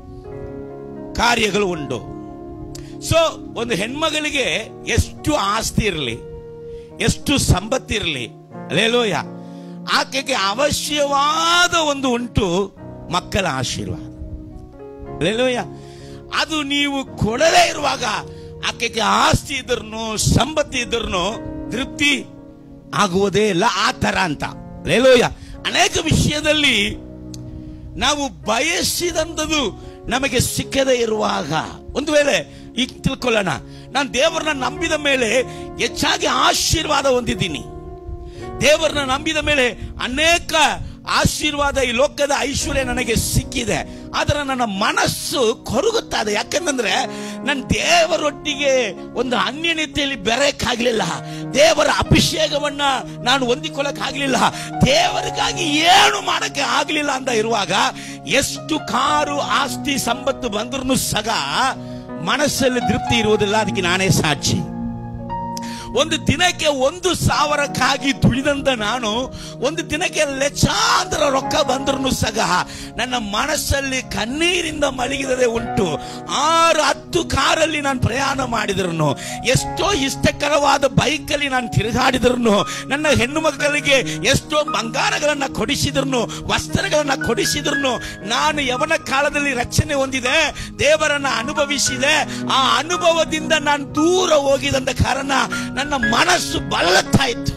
ಕಾರ್ಯಗಳು ಉಂಟು ಸೊ ಒಂದು ಹೆಣ್ಮಗಳಿಗೆ ಎಷ್ಟು ಆಸ್ತಿ ಇರಲಿ ಎಷ್ಟು ಸಂಪತ್ತಿರಲಿ ಅಲ್ಲೇಲೋಯ ಆಕೆಗೆ ಅವಶ್ಯವಾದ ಒಂದು ಉಂಟು ಮಕ್ಕಳ ಆಶೀರ್ವಾದ ಅಲ್ಲೇಲೂಯ ಅದು ನೀವು ಕೊಡದೇ ಇರುವಾಗ ಆಕೆಗೆ ಆಸ್ತಿ ಇದ್ರೂ ಸಂಪತ್ತಿ ಇದ್ರೂ ತೃಪ್ತಿ ಆಗುವುದೇ ಇಲ್ಲ ಆ ತರ ಅಂತ ಅಲ್ಲೇಲೂಯ ಅನೇಕ ವಿಷಯದಲ್ಲಿ ನಾವು ಬಯಸಿದಂಥದ್ದು ನಮಗೆ ಸಿಕ್ಕದೇ ಇರುವಾಗ ಒಂದು ವೇಳೆ ಈಗ ತಿಳ್ಕೊಳ್ಳೋಣ ನಾನು ದೇವರನ್ನ ನಂಬಿದ ಮೇಲೆ ಹೆಚ್ಚಾಗಿ ಆಶೀರ್ವಾದ ಹೊಂದಿದ್ದೀನಿ ದೇವರನ್ನ ನಂಬಿದ ಮೇಲೆ ಅನೇಕ ಆಶೀರ್ವಾದ ಈ ಲೋಕದ ಐಶ್ವರ್ಯ ನನಗೆ ಸಿಕ್ಕಿದೆ ಆದರೆ ನನ್ನ ಮನಸ್ಸು ಕೊರಗುತ್ತಾ ಇದೆ ಯಾಕಂದ್ರೆ ನನ್ನ ದೇವರೊಟ್ಟಿಗೆ ಒಂದು ಅನ್ಯನ್ಯತೆಯಲ್ಲಿ ಬೆರೆಯಕ್ಕಾಗ್ಲಿಲ್ಲ ದೇವರ ಅಭಿಷೇಕವನ್ನ ನಾನು ಹೊಂದಿಕೊಳ್ಳಕ್ಕಾಗ್ಲಿಲ್ಲ ದೇವರಿಗಾಗಿ ಏನು ಮಾಡಕ್ಕೆ ಆಗ್ಲಿಲ್ಲ ಅಂತ ಇರುವಾಗ ಎಷ್ಟು ಕಾರು ಆಸ್ತಿ ಸಂಪತ್ತು ಬಂದ್ರು ಸಗ ಮನಸ್ಸಲ್ಲಿ ತೃಪ್ತಿ ಇರುವುದಿಲ್ಲ ಅದಕ್ಕೆ ನಾನೇ ಸಾಕ್ಷಿ ಒಂದು ದಿನಕ್ಕೆ ಒಂದು ಸಾವಿರಕ್ಕಾಗಿ ದುಡಿದಂತ ನಾನು ಒಂದು ದಿನಕ್ಕೆ ಲಕ್ಷಾಂತರ ರೊಕ್ಕ ಬಂದ್ರು ಸಹ ನನ್ನ ಮನಸ್ಸಲ್ಲಿ ಕಣ್ಣೀರಿಂದ ಮಲಗಿದರೆ ಉಂಟು ಆರು ಹತ್ತು ಕಾರಲ್ಲಿ ನಾನು ಪ್ರಯಾಣ ಮಾಡಿದ್ರು ಎಷ್ಟೋ ಇಷ್ಟಕರವಾದ ಬೈಕಲ್ಲಿ ನಾನು ತಿರುಗಾಡಿದ್ರು ನನ್ನ ಹೆಣ್ಣು ಮಕ್ಕಳಿಗೆ ಎಷ್ಟೋ ಬಂಗಾರಗಳನ್ನ ಕೊಡಿಸಿದ್ರು ವಸ್ತ್ರಗಳನ್ನ ಕೊಡಿಸಿದ್ರು ನಾನು ಯವನ ಕಾಲದಲ್ಲಿ ರಕ್ಷಣೆ ಹೊಂದಿದೆ ದೇವರನ್ನ ಅನುಭವಿಸಿದೆ ಆ ಅನುಭವದಿಂದ ನಾನು ದೂರ ಹೋಗಿದಂತ ಕಾರಣ ನನ್ನ ಮನಸ್ಸು ಬಲ್ಲತ್ತಾ ಇತ್ತು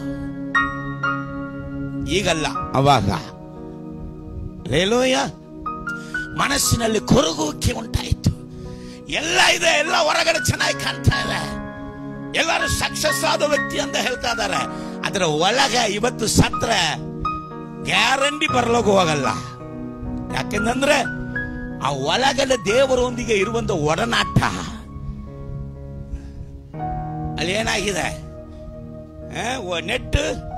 ಈಗಲ್ಲ ಅವಾಗ ರೇಲೋಯ ಮನಸ್ಸಿನಲ್ಲಿ ಕೊರಗುವಿಕೆ ಉಂಟಾಯಿತು ಎಲ್ಲ ಇದೆ ಎಲ್ಲ ಹೊರಗಡೆ ಚೆನ್ನಾಗಿ ಕಾಣ್ತಾ ಇದೆ ಎಲ್ಲರೂ ಸಕ್ಸಸ್ ಆದ ವ್ಯಕ್ತಿ ಅಂತ ಹೇಳ್ತಾ ಇದ್ದಾರೆ ಅದರ ಒಳಗೆ ಇವತ್ತು ಸತ್ರೆ ಗ್ಯಾರಂಟಿ ಬರ್ಲೋಗ ಹೋಗಲ್ಲ ಯಾಕೆಂದ್ರೆ ಆ ಒಳಗಡೆ ದೇವರೊಂದಿಗೆ ಇರುವಂತ ಒಡನಾಟ ಅಲ್ಲಿ ಏನಾಗಿದೆ ಆ, ಓ ನೆಟ್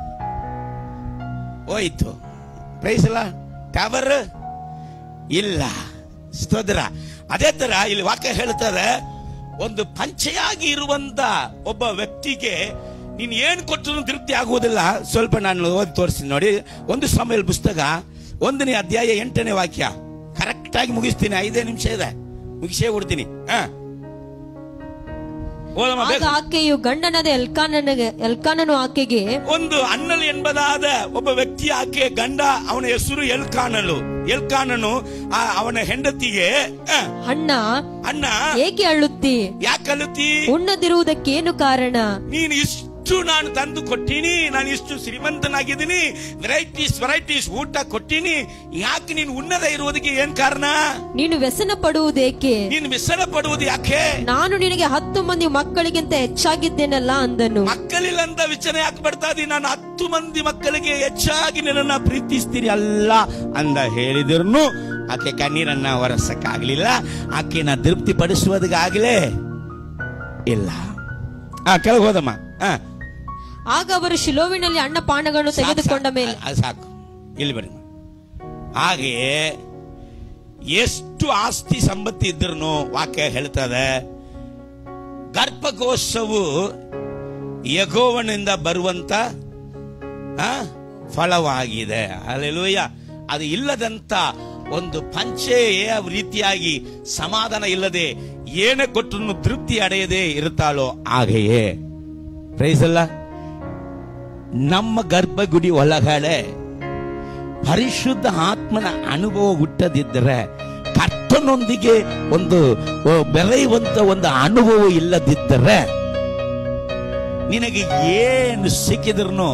ಹೋಯ್ತು ಪ್ರೈಸ್ ಇಲ್ಲ ಟವರ್ ಇಲ್ಲ ಸ್ತೋತ್ರ ಅದೇ ತರ ಇಲ್ಲಿ ವಾಕ್ಯ ಹೇಳ್ತಾರೆ ಒಂದು ಪಂಚೆಯಾಗಿ ಇರುವಂತ ಒಬ್ಬ ವ್ಯಕ್ತಿಗೆ ನೀನ್ ಏನ್ ಕೊಟ್ಟರು ತೃಪ್ತಿ ಆಗುವುದಿಲ್ಲ ಸ್ವಲ್ಪ ನಾನು ಓದಿ ತೋರಿಸ್ತೀನಿ ನೋಡಿ ಒಂದು ಸಮಯ ಪುಸ್ತಕ ಒಂದನೇ ಅಧ್ಯಾಯ ಎಂಟನೇ ವಾಕ್ಯ ಕರೆಕ್ಟ್ ಆಗಿ ಮುಗಿಸ್ತೀನಿ ಐದೇ ನಿಮಿಷ ಇದೆ ಮುಗಿಸೇ ಬಿಡ್ತೀನಿ ಹಾ ಓದಮ್ಮ ಆಗ ಬೇಕು ಆಕೆಯು ಗಂಡನದ ಎಲ್ಕಾನನಿಗೆ ಎಲ್ಕಾನನು ಆಕೆಗೆ ಒಂದು ಅನ್ನಲ್ ಎಂಬುದಾದ ಒಬ್ಬ ವ್ಯಕ್ತಿ ಆಕೆ ಗಂಡ ಅವನ ಹೆಸರು ಎಲ್ಕಾನಲು ಎಲ್ಕಾನನು ಆ ಅವನ ಹೆಂಡತಿಗೆ ಆ, ಅಣ್ಣ ಅಣ್ಣ ಏಕೆ ಅಳುತ್ತಿ ಯಾಕಲತಿ ಉಣ್ಣದಿರುವುದಕ್ಕೇನು ಕಾರಣ ನೀನು ಇಷ್ಟು ನಾನು ತಂದು ಕೊಟ್ಟಿನಿ ನಾನು ಇಷ್ಟು ಶ್ರೀಮಂತನಾಗಿದ್ದೀನಿ ವೆರೈಟೀಸ್ ವೆರೈಟೀಸ್ ಊಟ ಕೊಟ್ಟಿನಿ ಯಾಕೆ ನೀನು ಉಣ್ಣದೇ ಇರುವುದಕ್ಕೆ ಏನ್ ಕಾರಣ ನೀನು ವ್ಯಸನ ಪಡುವುದೇಕೆ ನೀನು ವಿಸರ ಪಡುವುದು ಯಾಕೆ ನಾನು ನಿನಗೆ ಹತ್ತು ಮಂದಿ ಮಕ್ಕಳಿಗಿಂತ ಹೆಚ್ಚಾಗಿದ್ದೇನಲ್ಲ ಅಂದನು ಮಕ್ಕಳಿಲ್ಲ ಅಂತ ವಿಚಾರ ಯಾಕೆ ಬರ್ತಾ ಇದೀನಿ ನಾನು ಹತ್ತು ಮಂದಿ ಮಕ್ಕಳಿಗೆ ಹೆಚ್ಚಾಗಿ ನಿನ್ನನ್ನ ಪ್ರೀತಿಸ್ತೀನಿ ಅಲ್ಲ ಅಂದ ಹೇಳಿದ್ರು ಆಕೆ ಕಣ್ಣೀರನ್ನ ಒರೆಸಕ್ಕಾಗ್ಲಿಲ್ಲ ಆಕೆನ ತೃಪ್ತಿ ಪಡಿಸುವುದಕ್ಕಾಗಲೇ ಇಲ್ಲ ಆ ಕೆಳಗೆ ಹೋದಮ್ಮ ಆ, ಆಗ ಅವರು ಶಿಲೋವಿನಲ್ಲಿ ಅಣ್ಣ ಪಾನಗಳನ್ನು ಸಾಕು, ತೆಗೆದುಕೊಂಡ ಸಾಕು. ಮೇಲೆ ಆ, ಸಾಕು ಇಲ್ಲಿ ಬನ್ನಿ ಹಾಗೆಯೇ ಎಷ್ಟು ಆಸ್ತಿ ಸಂಪತ್ತಿ ಇದ್ರೂ ವಾಕ್ಯ ಹೇಳ್ತದೆ ಗರ್ಭಕೋಶವು ಯಗೋವನಿಂದ ಬರುವಂತ ಆ, ಫಲವಾಗಿದೆ ಅಲ್ಲೆಲೂಯ ಅದು ಇಲ್ಲದಂತ ಒಂದು ಪಂಚೆಯ ರೀತಿಯಾಗಿ ಸಮಾಧಾನ ಇಲ್ಲದೆ ಏನೇ ಕೊಟ್ಟರು ತೃಪ್ತಿ ಅಡೆಯದೆ ಇರುತ್ತಾಳೋ ಹಾಗೆಯೇ ಪ್ರೈಸ್ ಅಲ್ಲ ನಮ್ಮ ಗರ್ಭಗುಡಿ ಒಳಗಡೆ ಪರಿಶುದ್ಧ ಆತ್ಮನ ಅನುಭವ ಹುಟ್ಟದಿದ್ದರೆ ಕರ್ತನೊಂದಿಗೆ ಒಂದು ಓ, ಬೆರೆಯುವಂತ ಒಂದು ಅನುಭವ ಇಲ್ಲದಿದ್ದರೆ ನಿನಗೆ ಏನು ಸಿಕ್ಕಿದ್ರು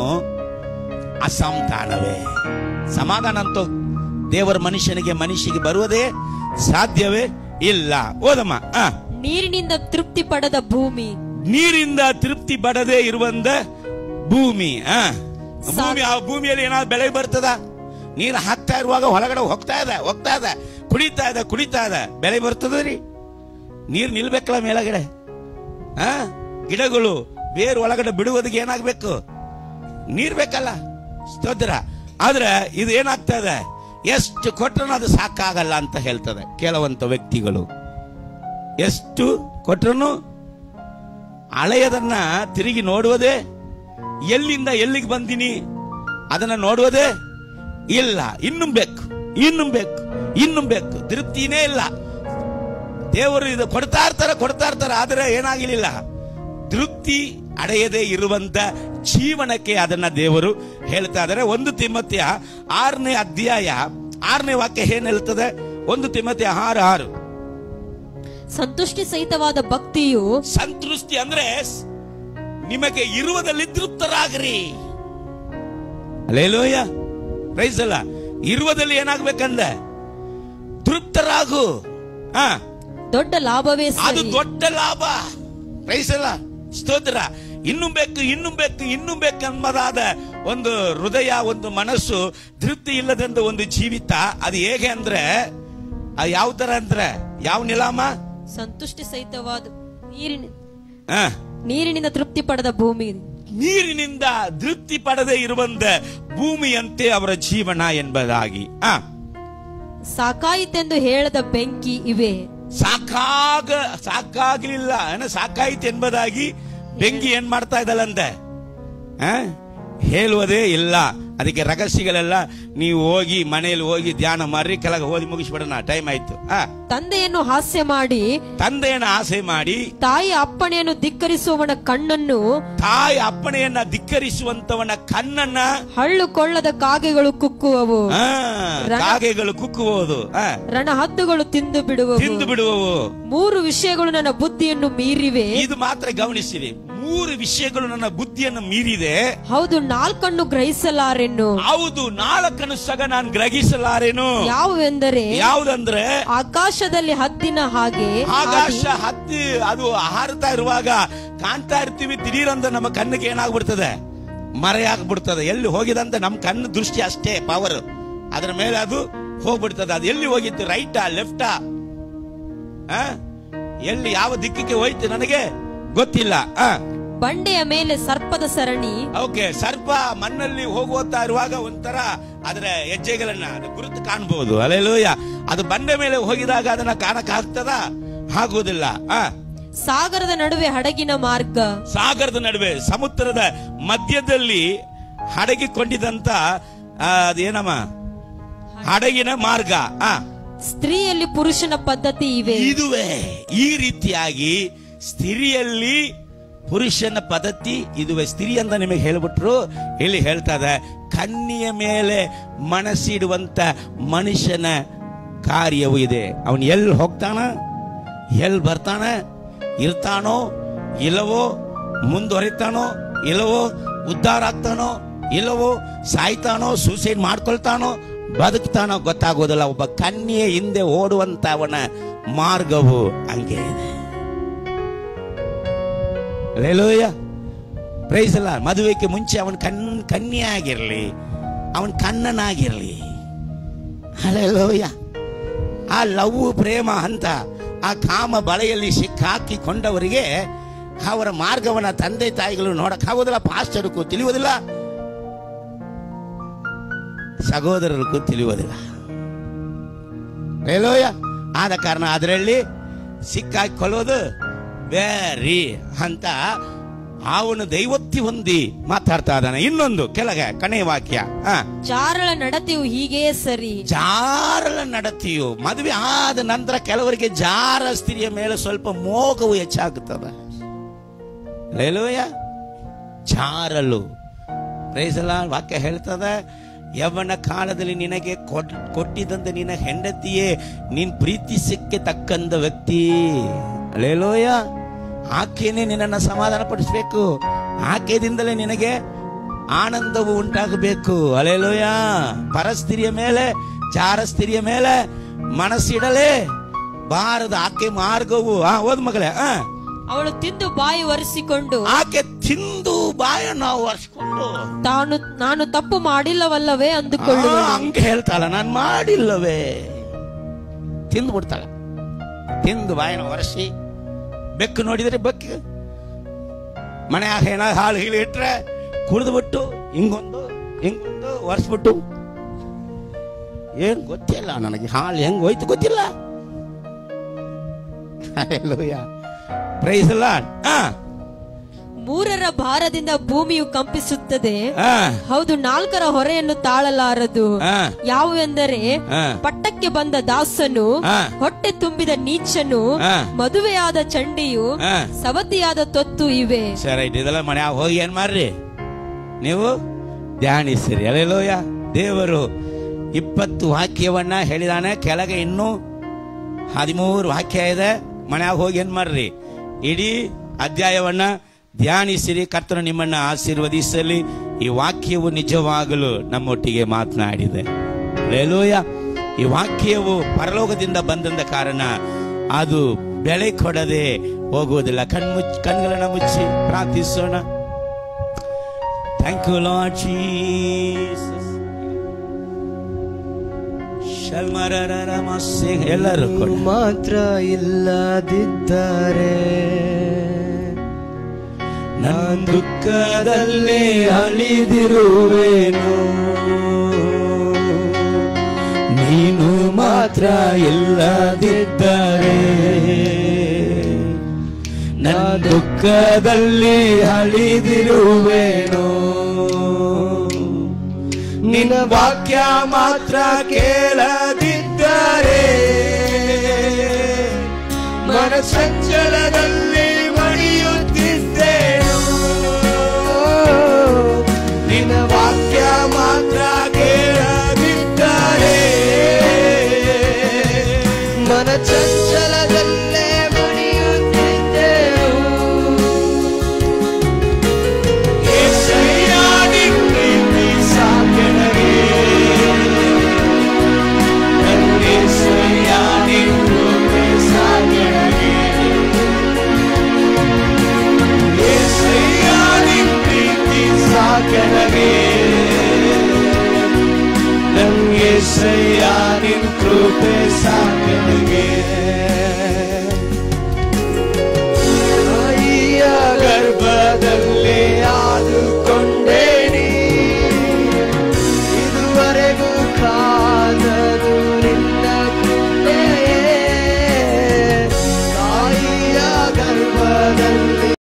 ಅಸಮಾಧಾನವೇ ಸಮಾಧಾನ ಅಂತೂ ದೇವರ ಮನುಷ್ಯನಿಗೆ ಮನುಷ್ಯಗೆ ಬರುವುದೇ ಸಾಧ್ಯವೇ ಇಲ್ಲ ಓದಮ್ಮ ಆ ನೀರಿನಿಂದ ತೃಪ್ತಿ ಪಡೆದ ಭೂಮಿ ನೀರಿಂದ ತೃಪ್ತಿ ಪಡದೆ ಇರುವಂತ ಭೂಮಿ ಆ ಭೂಮಿ ಆ ಭೂಮಿಯಲ್ಲಿ ಏನಾದ್ರು ಬೆಳೆ ಬರ್ತದ ನೀರು ಹಾಕ್ತಾ ಇರುವಾಗ ಹೊರಗಡೆ ಹೋಗ್ತಾ ಇದೆ ಹೋಗ್ತಾ ಇದೆ ಕುಡಿತಾ ಇದೆ ಕುಡಿತಾ ಇದೆ ಬೆಳೆ ಬರ್ತದ ರೀ ನೀರು ನಿಲ್ಬೇಕಲ್ಲ ಮೇಲಗಡೆ ಆ ಗಿಡಗಳು ಬೇರು ಒಳಗಡೆ ಬಿಡುವುದಕ್ಕೆ ಏನಾಗ್ಬೇಕು ನೀರ್ ಬೇಕಲ್ಲ ಸ್ತೋತ್ರ ಆದ್ರೆ ಇದು ಏನಾಗ್ತಾ ಇದೆ ಎಷ್ಟು ಕೊಟ್ಟರು ಅದು ಸಾಕಾಗಲ್ಲ ಅಂತ ಹೇಳ್ತದೆ ಕೆಲವಂತ ವ್ಯಕ್ತಿಗಳು ಎಷ್ಟು ಕೊಟ್ರು ಹಳೆಯದನ್ನ ತಿರುಗಿ ನೋಡುವುದೇ ಎಲ್ಲಿಂದ ಎಲ್ಲಿಗೆ ಬಂದಿನಿ ಅದನ್ನ ನೋಡುವುದೇ ಇಲ್ಲ ಇನ್ನು ಬೇಕು ಇನ್ನು ಬೇಕು ಇನ್ನು ಬೇಕು ತೃಪ್ತಿನೇ ಇಲ್ಲ ದೇವರು ಇದು ಕೊಡ್ತಾ ಇರ್ತಾರೆ ಕೊಡ್ತಾ ಇರ್ತಾರೆ ಆದರೆ ಏನಾಗಲಿಲ್ಲ ತೃಪ್ತಿ ಅಡೆಯದೆ ಇರುವಂತ ಜೀವನಕ್ಕೆ ಅದನ್ನ ದೇವರು ಹೇಳ್ತಾ ಇದ್ದಾರೆ ಒಂದು ತಿಮ್ಮತಿಯ ಆರನೇ ಅಧ್ಯಾಯ ಆರನೇ ವಾಕ್ಯ ಏನ್ ಹೇಳ್ತದೆ ಒಂದು ತಿಮ್ಮತಿಯ ಆರು ಆರು ಸಂತುಷ್ಟಿ ಸಹಿತವಾದ ಭಕ್ತಿಯು ಸಂತೃಷ್ಟಿ ಅಂದ್ರೆ ಸ್- ನಿಮಗೆ ಇರುವುದಲ್ಲಿ ತೃಪ್ತರಾಗ್ರಿ ಅಲ್ಲೇಲೋಯ ಪ್ರೈಸ್ ಅಲ್ಲ ಇರುವುದಲ್ಲಿ ಏನಾಗ್ಬೇಕಂದ ತೃಪ್ತರಾಗು ಹಾ ದೊಡ್ಡ ಲಾಭವೇ ಅದು ಸರಿ ದೊಡ್ಡ ಲಾಭ ಪ್ರೈಸ್ ಅಲ್ಲ ಸ್ತೋತ್ರ ಇನ್ನು ಬೇಕು ಇನ್ನು ಬೇಕು ಇನ್ನು ಬೇಕು ಎಂಬುದಾದ ಒಂದು ಹೃದಯ ಒಂದು ಮನಸ್ಸು ತೃಪ್ತಿ ಇಲ್ಲದಂತ ಒಂದು ಜೀವಿತ ಅದು ಹೇಗೆ ಅಂದ್ರೆ ಅದು ಯಾವ ತರ ಅಂದ್ರೆ ಯಾವ ನಿಲಾಮ ಸಂತುಷ್ಟಿ ಸಹಿತವಾದ ನೀರಿನ ಆ, ನೀರಿನಿಂದ ತೃಪ್ತಿ ಪಡೆದ ಭೂಮಿ ನೀರಿನಿಂದ ತೃಪ್ತಿ ಪಡದೆ ಇರುವಂತ ಭೂಮಿಯಂತೆ ಅವರ ಜೀವನ ಎಂಬುದಾಗಿ ಆ ಸಾಕಾಯಿತೆಂದು ಹೇಳದ ಬೆಂಕಿ ಇವೆ ಸಾಕಾಗ ಸಾಕಾಗ್ಲಿಲ್ಲ ಏನ ಸಾಕಾಯ್ತು ಎಂಬುದಾಗಿ ಬೆಂಕಿ ಏನ್ ಮಾಡ್ತಾ ಇದ್ದಲ್ಲಂತೆ ಆ? ಹೇಳುವುದೇ ಇಲ್ಲ ಅದಕ್ಕೆ ರಹಸ್ಯಗಳೆಲ್ಲ ನೀವು ಹೋಗಿ ಮನೆಯಲ್ಲಿ ಹೋಗಿ ಧ್ಯಾನ ಮಾಡ್ರಿ ಕೆಳಗೆ ಓದಿ ಮುಗಿಸ್ಬಿಡೋಣ ಟೈಮ್ ಆಯ್ತು ಆ ತಂದೆಯನ್ನು ಹಾಸ್ಯ ಮಾಡಿ ತಂದೆಯನ್ನ ಆಸೆ ಮಾಡಿ ತಾಯಿ ಅಪ್ಪಣೆಯನ್ನು ಧಿಕ್ಕರಿಸುವವನ ಕಣ್ಣನ್ನು ತಾಯಿ ಅಪ್ಪಣೆಯನ್ನ ಧಿಕ್ಕರಿಸುವಂತವನ ಕಣ್ಣನ್ನ ಹಳ್ಳು ಕೊಳ್ಳದ ಕಾಗೆಗಳು ಕುಕ್ಕುವವು ಆ, ಕಾಗೆಗಳು ಕುಕ್ಕುವುದು ಆ, ರಣಹದ್ದುಗಳು ತಿಂದು ಬಿಡುವವು ತಿಂದು ಬಿಡುವವು ಮೂರು ವಿಷಯಗಳು ನನ್ನ ಬುದ್ಧಿಯನ್ನು ಮೀರಿವೆ ಇದು ಮಾತ್ರ ಗಮನಿಸಿರಿ ಮೂರು ವಿಷಯಗಳು ನನ್ನ ಬುದ್ಧಿಯನ್ನು ಮೀರಿದೆ ಹೌದು ನಾಲ್ಕನ್ನು ಗ್ರಹಿಸಲಾರೆನ್ನು ಹೌದು ನಾಲ್ಕನ್ನು ಸಗ ನಾನು ಗ್ರಹಿಸಲಾರೇನು ಯಾವುವೆಂದರೆ ಯಾವುದಂದ್ರೆ ಆಕಾಶದಲ್ಲಿ ಹದ್ದಿನ ಹಾಗೆ ಆಕಾಶ ಹತ್ತಿ ಅದು ಹಾರುತ್ತಾ ಇರುವಾಗ ಕಾಣ್ತಾ ಇರ್ತೀವಿ ದಿಢೀರಂತ ನಮ್ಮ ಕಣ್ಣಿಗೆ ಏನಾಗ್ಬಿಡ್ತದೆ ಮರೆಯಾಗ್ಬಿಡ್ತದೆ ಎಲ್ಲಿ ಹೋಗಿದಂತೆ ನಮ್ಮ ಕಣ್ಣು ದೃಷ್ಟಿ ಅಷ್ಟೇ ಪವರ್ ಅದ್ರ ಮೇಲೆ ಅದು ಹೋಗ್ಬಿಡ್ತದೆ ಅದು ಎಲ್ಲಿ ಹೋಗಿತ್ತು ರೈಟಾ ಲೆಫ್ಟಾ ಎಲ್ಲಿ ಯಾವ ದಿಕ್ಕಿಗೆ ಹೋಯ್ತು ನನಗೆ ಗೊತ್ತಿಲ್ಲ ಆ ಬಂಡೆಯ ಮೇಲೆ ಸರ್ಪದ ಸರಣಿ ಓಕೆ ಸರ್ಪ ಮಣ್ಣಲ್ಲಿ ಹೋಗುತ್ತಾ ಇರುವಾಗ ಒಂಥರ ಅದರ ಹೆಜ್ಜೆಗಳನ್ನ ಅದು ಗುರುತು ಕಾಣಬಹುದು ಅಲ್ಲೆಲ್ಲೂಯ ಅದು ಬಂಡೆ ಮೇಲೆ ಹೋಗಿದಾಗ ಅದನ್ನ ಕಾಣಕ್ಕಾಗ್ತದ ಆಗುವುದಿಲ್ಲ ಆ ಸಾಗರದ ನಡುವೆ ಹಡಗಿನ ಮಾರ್ಗ ಸಾಗರದ ನಡುವೆ ಸಮುದ್ರದ ಮಧ್ಯದಲ್ಲಿ ಹಡಗಿಕೊಂಡಿದಂತ ಆ, ಅದೇನಮ್ಮ ಹಡಗಿನ ಮಾರ್ಗ ಆ ಸ್ತ್ರೀಯಲ್ಲಿ ಪುರುಷನ ಪದ್ಧತಿ ಇವೆ ಇದುವೇ ಈ ರೀತಿಯಾಗಿ ಸ್ತ್ರೀಯಲ್ಲಿ ಪುರುಷನ ಪದ್ಧತಿ ಇದುವೇ ಸ್ತ್ರೀ ಅಂತ ನಿಮಗೆ ಹೇಳ್ಬಿಟ್ರು ಇಲ್ಲಿ ಹೇಳ್ತಾ ಇದೆ ಕನ್ನಿಯ ಮೇಲೆ ಮನಸ್ಸಿಡುವಂತ ಮನುಷ್ಯನ ಕಾರ್ಯವು ಇದೆ ಅವನು ಎಲ್ಲಿ ಹೋಗ್ತಾನ ಎಲ್ಲಿ ಬರ್ತಾನ ಇರ್ತಾನೋ ಇಲ್ಲವೋ ಮುಂದುವರಿತಾನೋ ಇಲ್ಲವೋ ಉದ್ಧಾರ ಆಗ್ತಾನೋ ಇಲ್ಲವೋ ಸಾಯ್ತಾನೋ ಸೂಸೈಡ್ ಮಾಡ್ಕೊಳ್ತಾನೋ ಬದುಕ್ತಾನೋ ಗೊತ್ತಾಗೋದಿಲ್ಲ ಒಬ್ಬ ಕನ್ಯೆ ಹಿಂದೆ ಓಡುವಂತ ಅವನ ಮಾರ್ಗವು ಹಂಗೆ ಇದೆ ಲೇಲೋಯ ಪ್ರೈಸ್ ಅಲ್ಲ ಮದುವೆಗೆ ಮುಂಚೆ ಅವನ ಕಣ್ ಕನ್ಯೆ ಆಗಿರ್ಲಿ ಅವನ ಕಣ್ಣನಾಗಿರ್ಲಿ ಅಲೆಲೋಯ ಆ ಲವ್ ಪ್ರೇಮ ಅಂತ ಆ ಕಾಮ ಬಳೆಯಲ್ಲಿ ಸಿಕ್ಕಾಕಿಕೊಂಡವರಿಗೆ ಅವರ ಮಾರ್ಗವನ್ನ ತಂದೆ ತಾಯಿಗಳು ನೋಡಕ್ ಆಗೋದಿಲ್ಲ ಪಾಸ್ಟರ್ಗೂ ತಿಳಿಯುವುದಿಲ್ಲ ಸಹೋದರರಿಗೂ ತಿಳಿಯುವುದಿಲ್ಲ ರೇಲೋಯ ಆದ ಕಾರಣ ಅದರಲ್ಲಿ ಸಿಕ್ಕಾಕೊಳ್ಳೋದು ಬೇರಿ ಅಂತ ಅವನು ದೈವತ್ತಿ ಹೊಂದಿ ಮಾತಾಡ್ತಾ ಇದ್ದಾನೆ ಇನ್ನೊಂದು ಕೆಳಗೆ ಕಣೆ ವಾಕ್ಯ ಆ ಚಾರಳ ನಡತೆಯು ಹೀಗೇ ಸರಿ ಜಾರಲ ನಡತೆಯು ಮದುವೆ ಆದ ನಂತರ ಕೆಲವರಿಗೆ ಜಾರ ಸ್ತ್ರೀಯ ಮೇಲೆ ಸ್ವಲ್ಪ ಮೋಹವು ಹೆಚ್ಚಾಗುತ್ತದೆ ಲೇಲೋಯ ಜಾರಲು ಪ್ರೈಸಲ ವಾಕ್ಯ ಹೇಳ್ತದೆ ಯವನ ಕಾಲದಲ್ಲಿ ನಿನಗೆ ಕೊಟ್- ಕೊಟ್ಟಿದ್ದಂತ ನಿನ್ನ ಹೆಂಡತಿಯೇ ನೀನ್ ಪ್ರೀತಿಸಕ್ಕೆ ತಕ್ಕಂದ ವ್ಯಕ್ತಿ ಲೇಲೋಯ ಆಕೆನೇ ನಿನ್ನನ್ನು ಸಮಾಧಾನ ಪಡಿಸ್ಬೇಕು ಆಕೆದಿಂದಲೇ ನಿನಗೆ ಆನಂದವು ಉಂಟಾಗಬೇಕು ಅಲೆಲೋಯ ಪರಸ್ತ್ರೀಯ ಮೇಲೆ ಚಾರಸ್ತ್ರೀಯ ಮೇಲೆ ಮನಸ್ಸಿಡಲೇ ಬಾರದ ಆಕೆ ಮಾರ್ಗವು ಆ ಓದ್ ಮಗಳೇ ಆ ಅವಳು ತಿಂದು ಬಾಯಿ ಒರೆಸಿಕೊಂಡು ಆಕೆ ತಿಂದು ಬಾಯನ್ನು ಒರೆಸ್ಕೊಂಡು ತಾನು ನಾನು ತಪ್ಪು ಮಾಡಿಲ್ಲವಲ್ಲವೇ ಅಂದುಕೊಳ್ಳು ಆ, ಹಂಗೆ ಹೇಳ್ತಾಳ ನಾನು ಮಾಡಿಲ್ಲವೇ ತಿಂದು ಬಿಡ್ತಾಳ ತಿಂದು ಬಾಯನ್ನು ಒರೆಸಿ ಬೆಕ್ಕು ನೋಡಿದ್ರೆ ಬೆಕ್ಕು ಮನೆಯಾಗ ಏನ ಹಾಳು ಗೀಳು ಇಟ್ರೆ ಕುಡಿದು ಬಿಟ್ಟು ಹಿಂಗೊಂದು ಹಿಂಗೊಂದು ಒರೆಸ್ಬಿಟ್ಟು ಏನ್ ಗೊತ್ತಿಲ್ಲ ನನಗೆ ಹಾಲು ಹೆಂಗ್ ಹೋಯ್ತು ಗೊತ್ತಿಲ್ಲ ಪ್ರೈಸ್ ಅಲ್ಲ ಆ ಮೂರರ ಭಾರದಿಂದ ಭೂಮಿಯು ಕಂಪಿಸುತ್ತದೆ ಆ ಹೌದು ನಾಲ್ಕರ ಹೊರೆಯನ್ನು ತಾಳಲಾರದು ಆ ಯಾವುವೆಂದರೆ ಆ ಪಟ್ಟಕ್ಕೆ ಬಂದ ದಾಸನು ಆ. ಹೊಟ್ಟೆ ತುಂಬಿದ ನೀಚನು ಆ. ಮದುವೆಯಾದ ಚಂಡಿಯು ಆ. ಸವತಿಯಾದ ತೊತ್ತು ಇವೆ ಸರಿ ಇದೆಲ್ಲ ಮನ್ಯಾಗ ಹೋಗಿ ಏನ್ ಮಾಡ್ರಿ ನೀವು ಧ್ಯಾನಿಸಿರಿ ಅಲ್ಲೆಲ್ಲೋಯ ದೇವರು ಇಪ್ಪತ್ತು ವಾಕ್ಯವನ್ನ ಹೇಳಿದಾನೆ ಕೆಳಗೆ ಇನ್ನೂ ಹದಿಮೂರು ವಾಕ್ಯ ಇದೆ ಮನ್ಯಾಗ ಹೋಗಿ ಏನ್ ಮಾಡ್ರಿ ಇಡೀ ಅಧ್ಯಾಯವನ್ನ ಧ್ಯಾನಿಸಿರಿ ಕರ್ತನು ನಿಮ್ಮನ್ನ ಆಶೀರ್ವದಿಸಲಿ ಈ ವಾಕ್ಯವು ನಿಜವಾಗಲು ನಮ್ಮೊಟ್ಟಿಗೆ ಮಾತನಾಡಿದೆ ಲೇಲೂಯ ಈ ವಾಕ್ಯವು ಪರಲೋಕದಿಂದ ಬಂದಂದ ಕಾರಣ ಅದು ಬೆಳೆ ಕೊಡದೆ ಹೋಗುವುದಿಲ್ಲ ಕಣ್ಮುಚ್ ಕಣ್ಗಳನ್ನ ಮುಚ್ಚಿ ಪ್ರಾರ್ಥಿಸೋಣ ಥ್ಯಾಂಕ್ ಯು ಲಾರ್ಡ್ ಜೀಸಸ್ ಎಲ್ಲರೂ ಕೊಡಿ ನೀನು ಮಾತ್ರ ಇಲ್ಲದಿದ್ದರೆ ನಾನ್ ದುಃಖದಲ್ಲಿ ಅಳಿದಿರುವೆನು ನೀನು ಮಾತ್ರ ಇಲ್ಲದಿದ್ದರೆ ನನ್ನ ದುಃಖದಲ್ಲಿ ಅಳಿದಿರುವೆನು ನಿನ್ನ ವಾಕ್ಯ ಮಾತ್ರ ಕೇಳದಿದ್ದರೆ ಮನ ಸಂಚಲದಲ್ಲಿ ಮಣಿಯುತ್ತಿದ್ದೇನು ನಿನ್ನ ವಾಕ್ಯ ಮಾತ್ರ ಕೇಳದಿದ್ದರೆ ಮನ ಚಂಚಲದಲ್ಲೇ ಮಣಿಯುತ್ತಿದ್ದೇನು ಏಸಯ್ಯ ನಿನ್ ಪ್ರೀತಿ ಸಾಕೆನಗೆ ನನ್ನೇಸಯ್ಯ ನಿನ್ ಕೃಪೆ ಸಾಕೆನಗೆ ಏಸಯ್ಯ ನಿನ್ ಪ್ರೀತಿ ಸಾಕೆನಗೆ ನನ್ಗೇಸಯ್ಯ ನಿನ್ ಕೃಪೆ ಸಾಕೆನಗೆ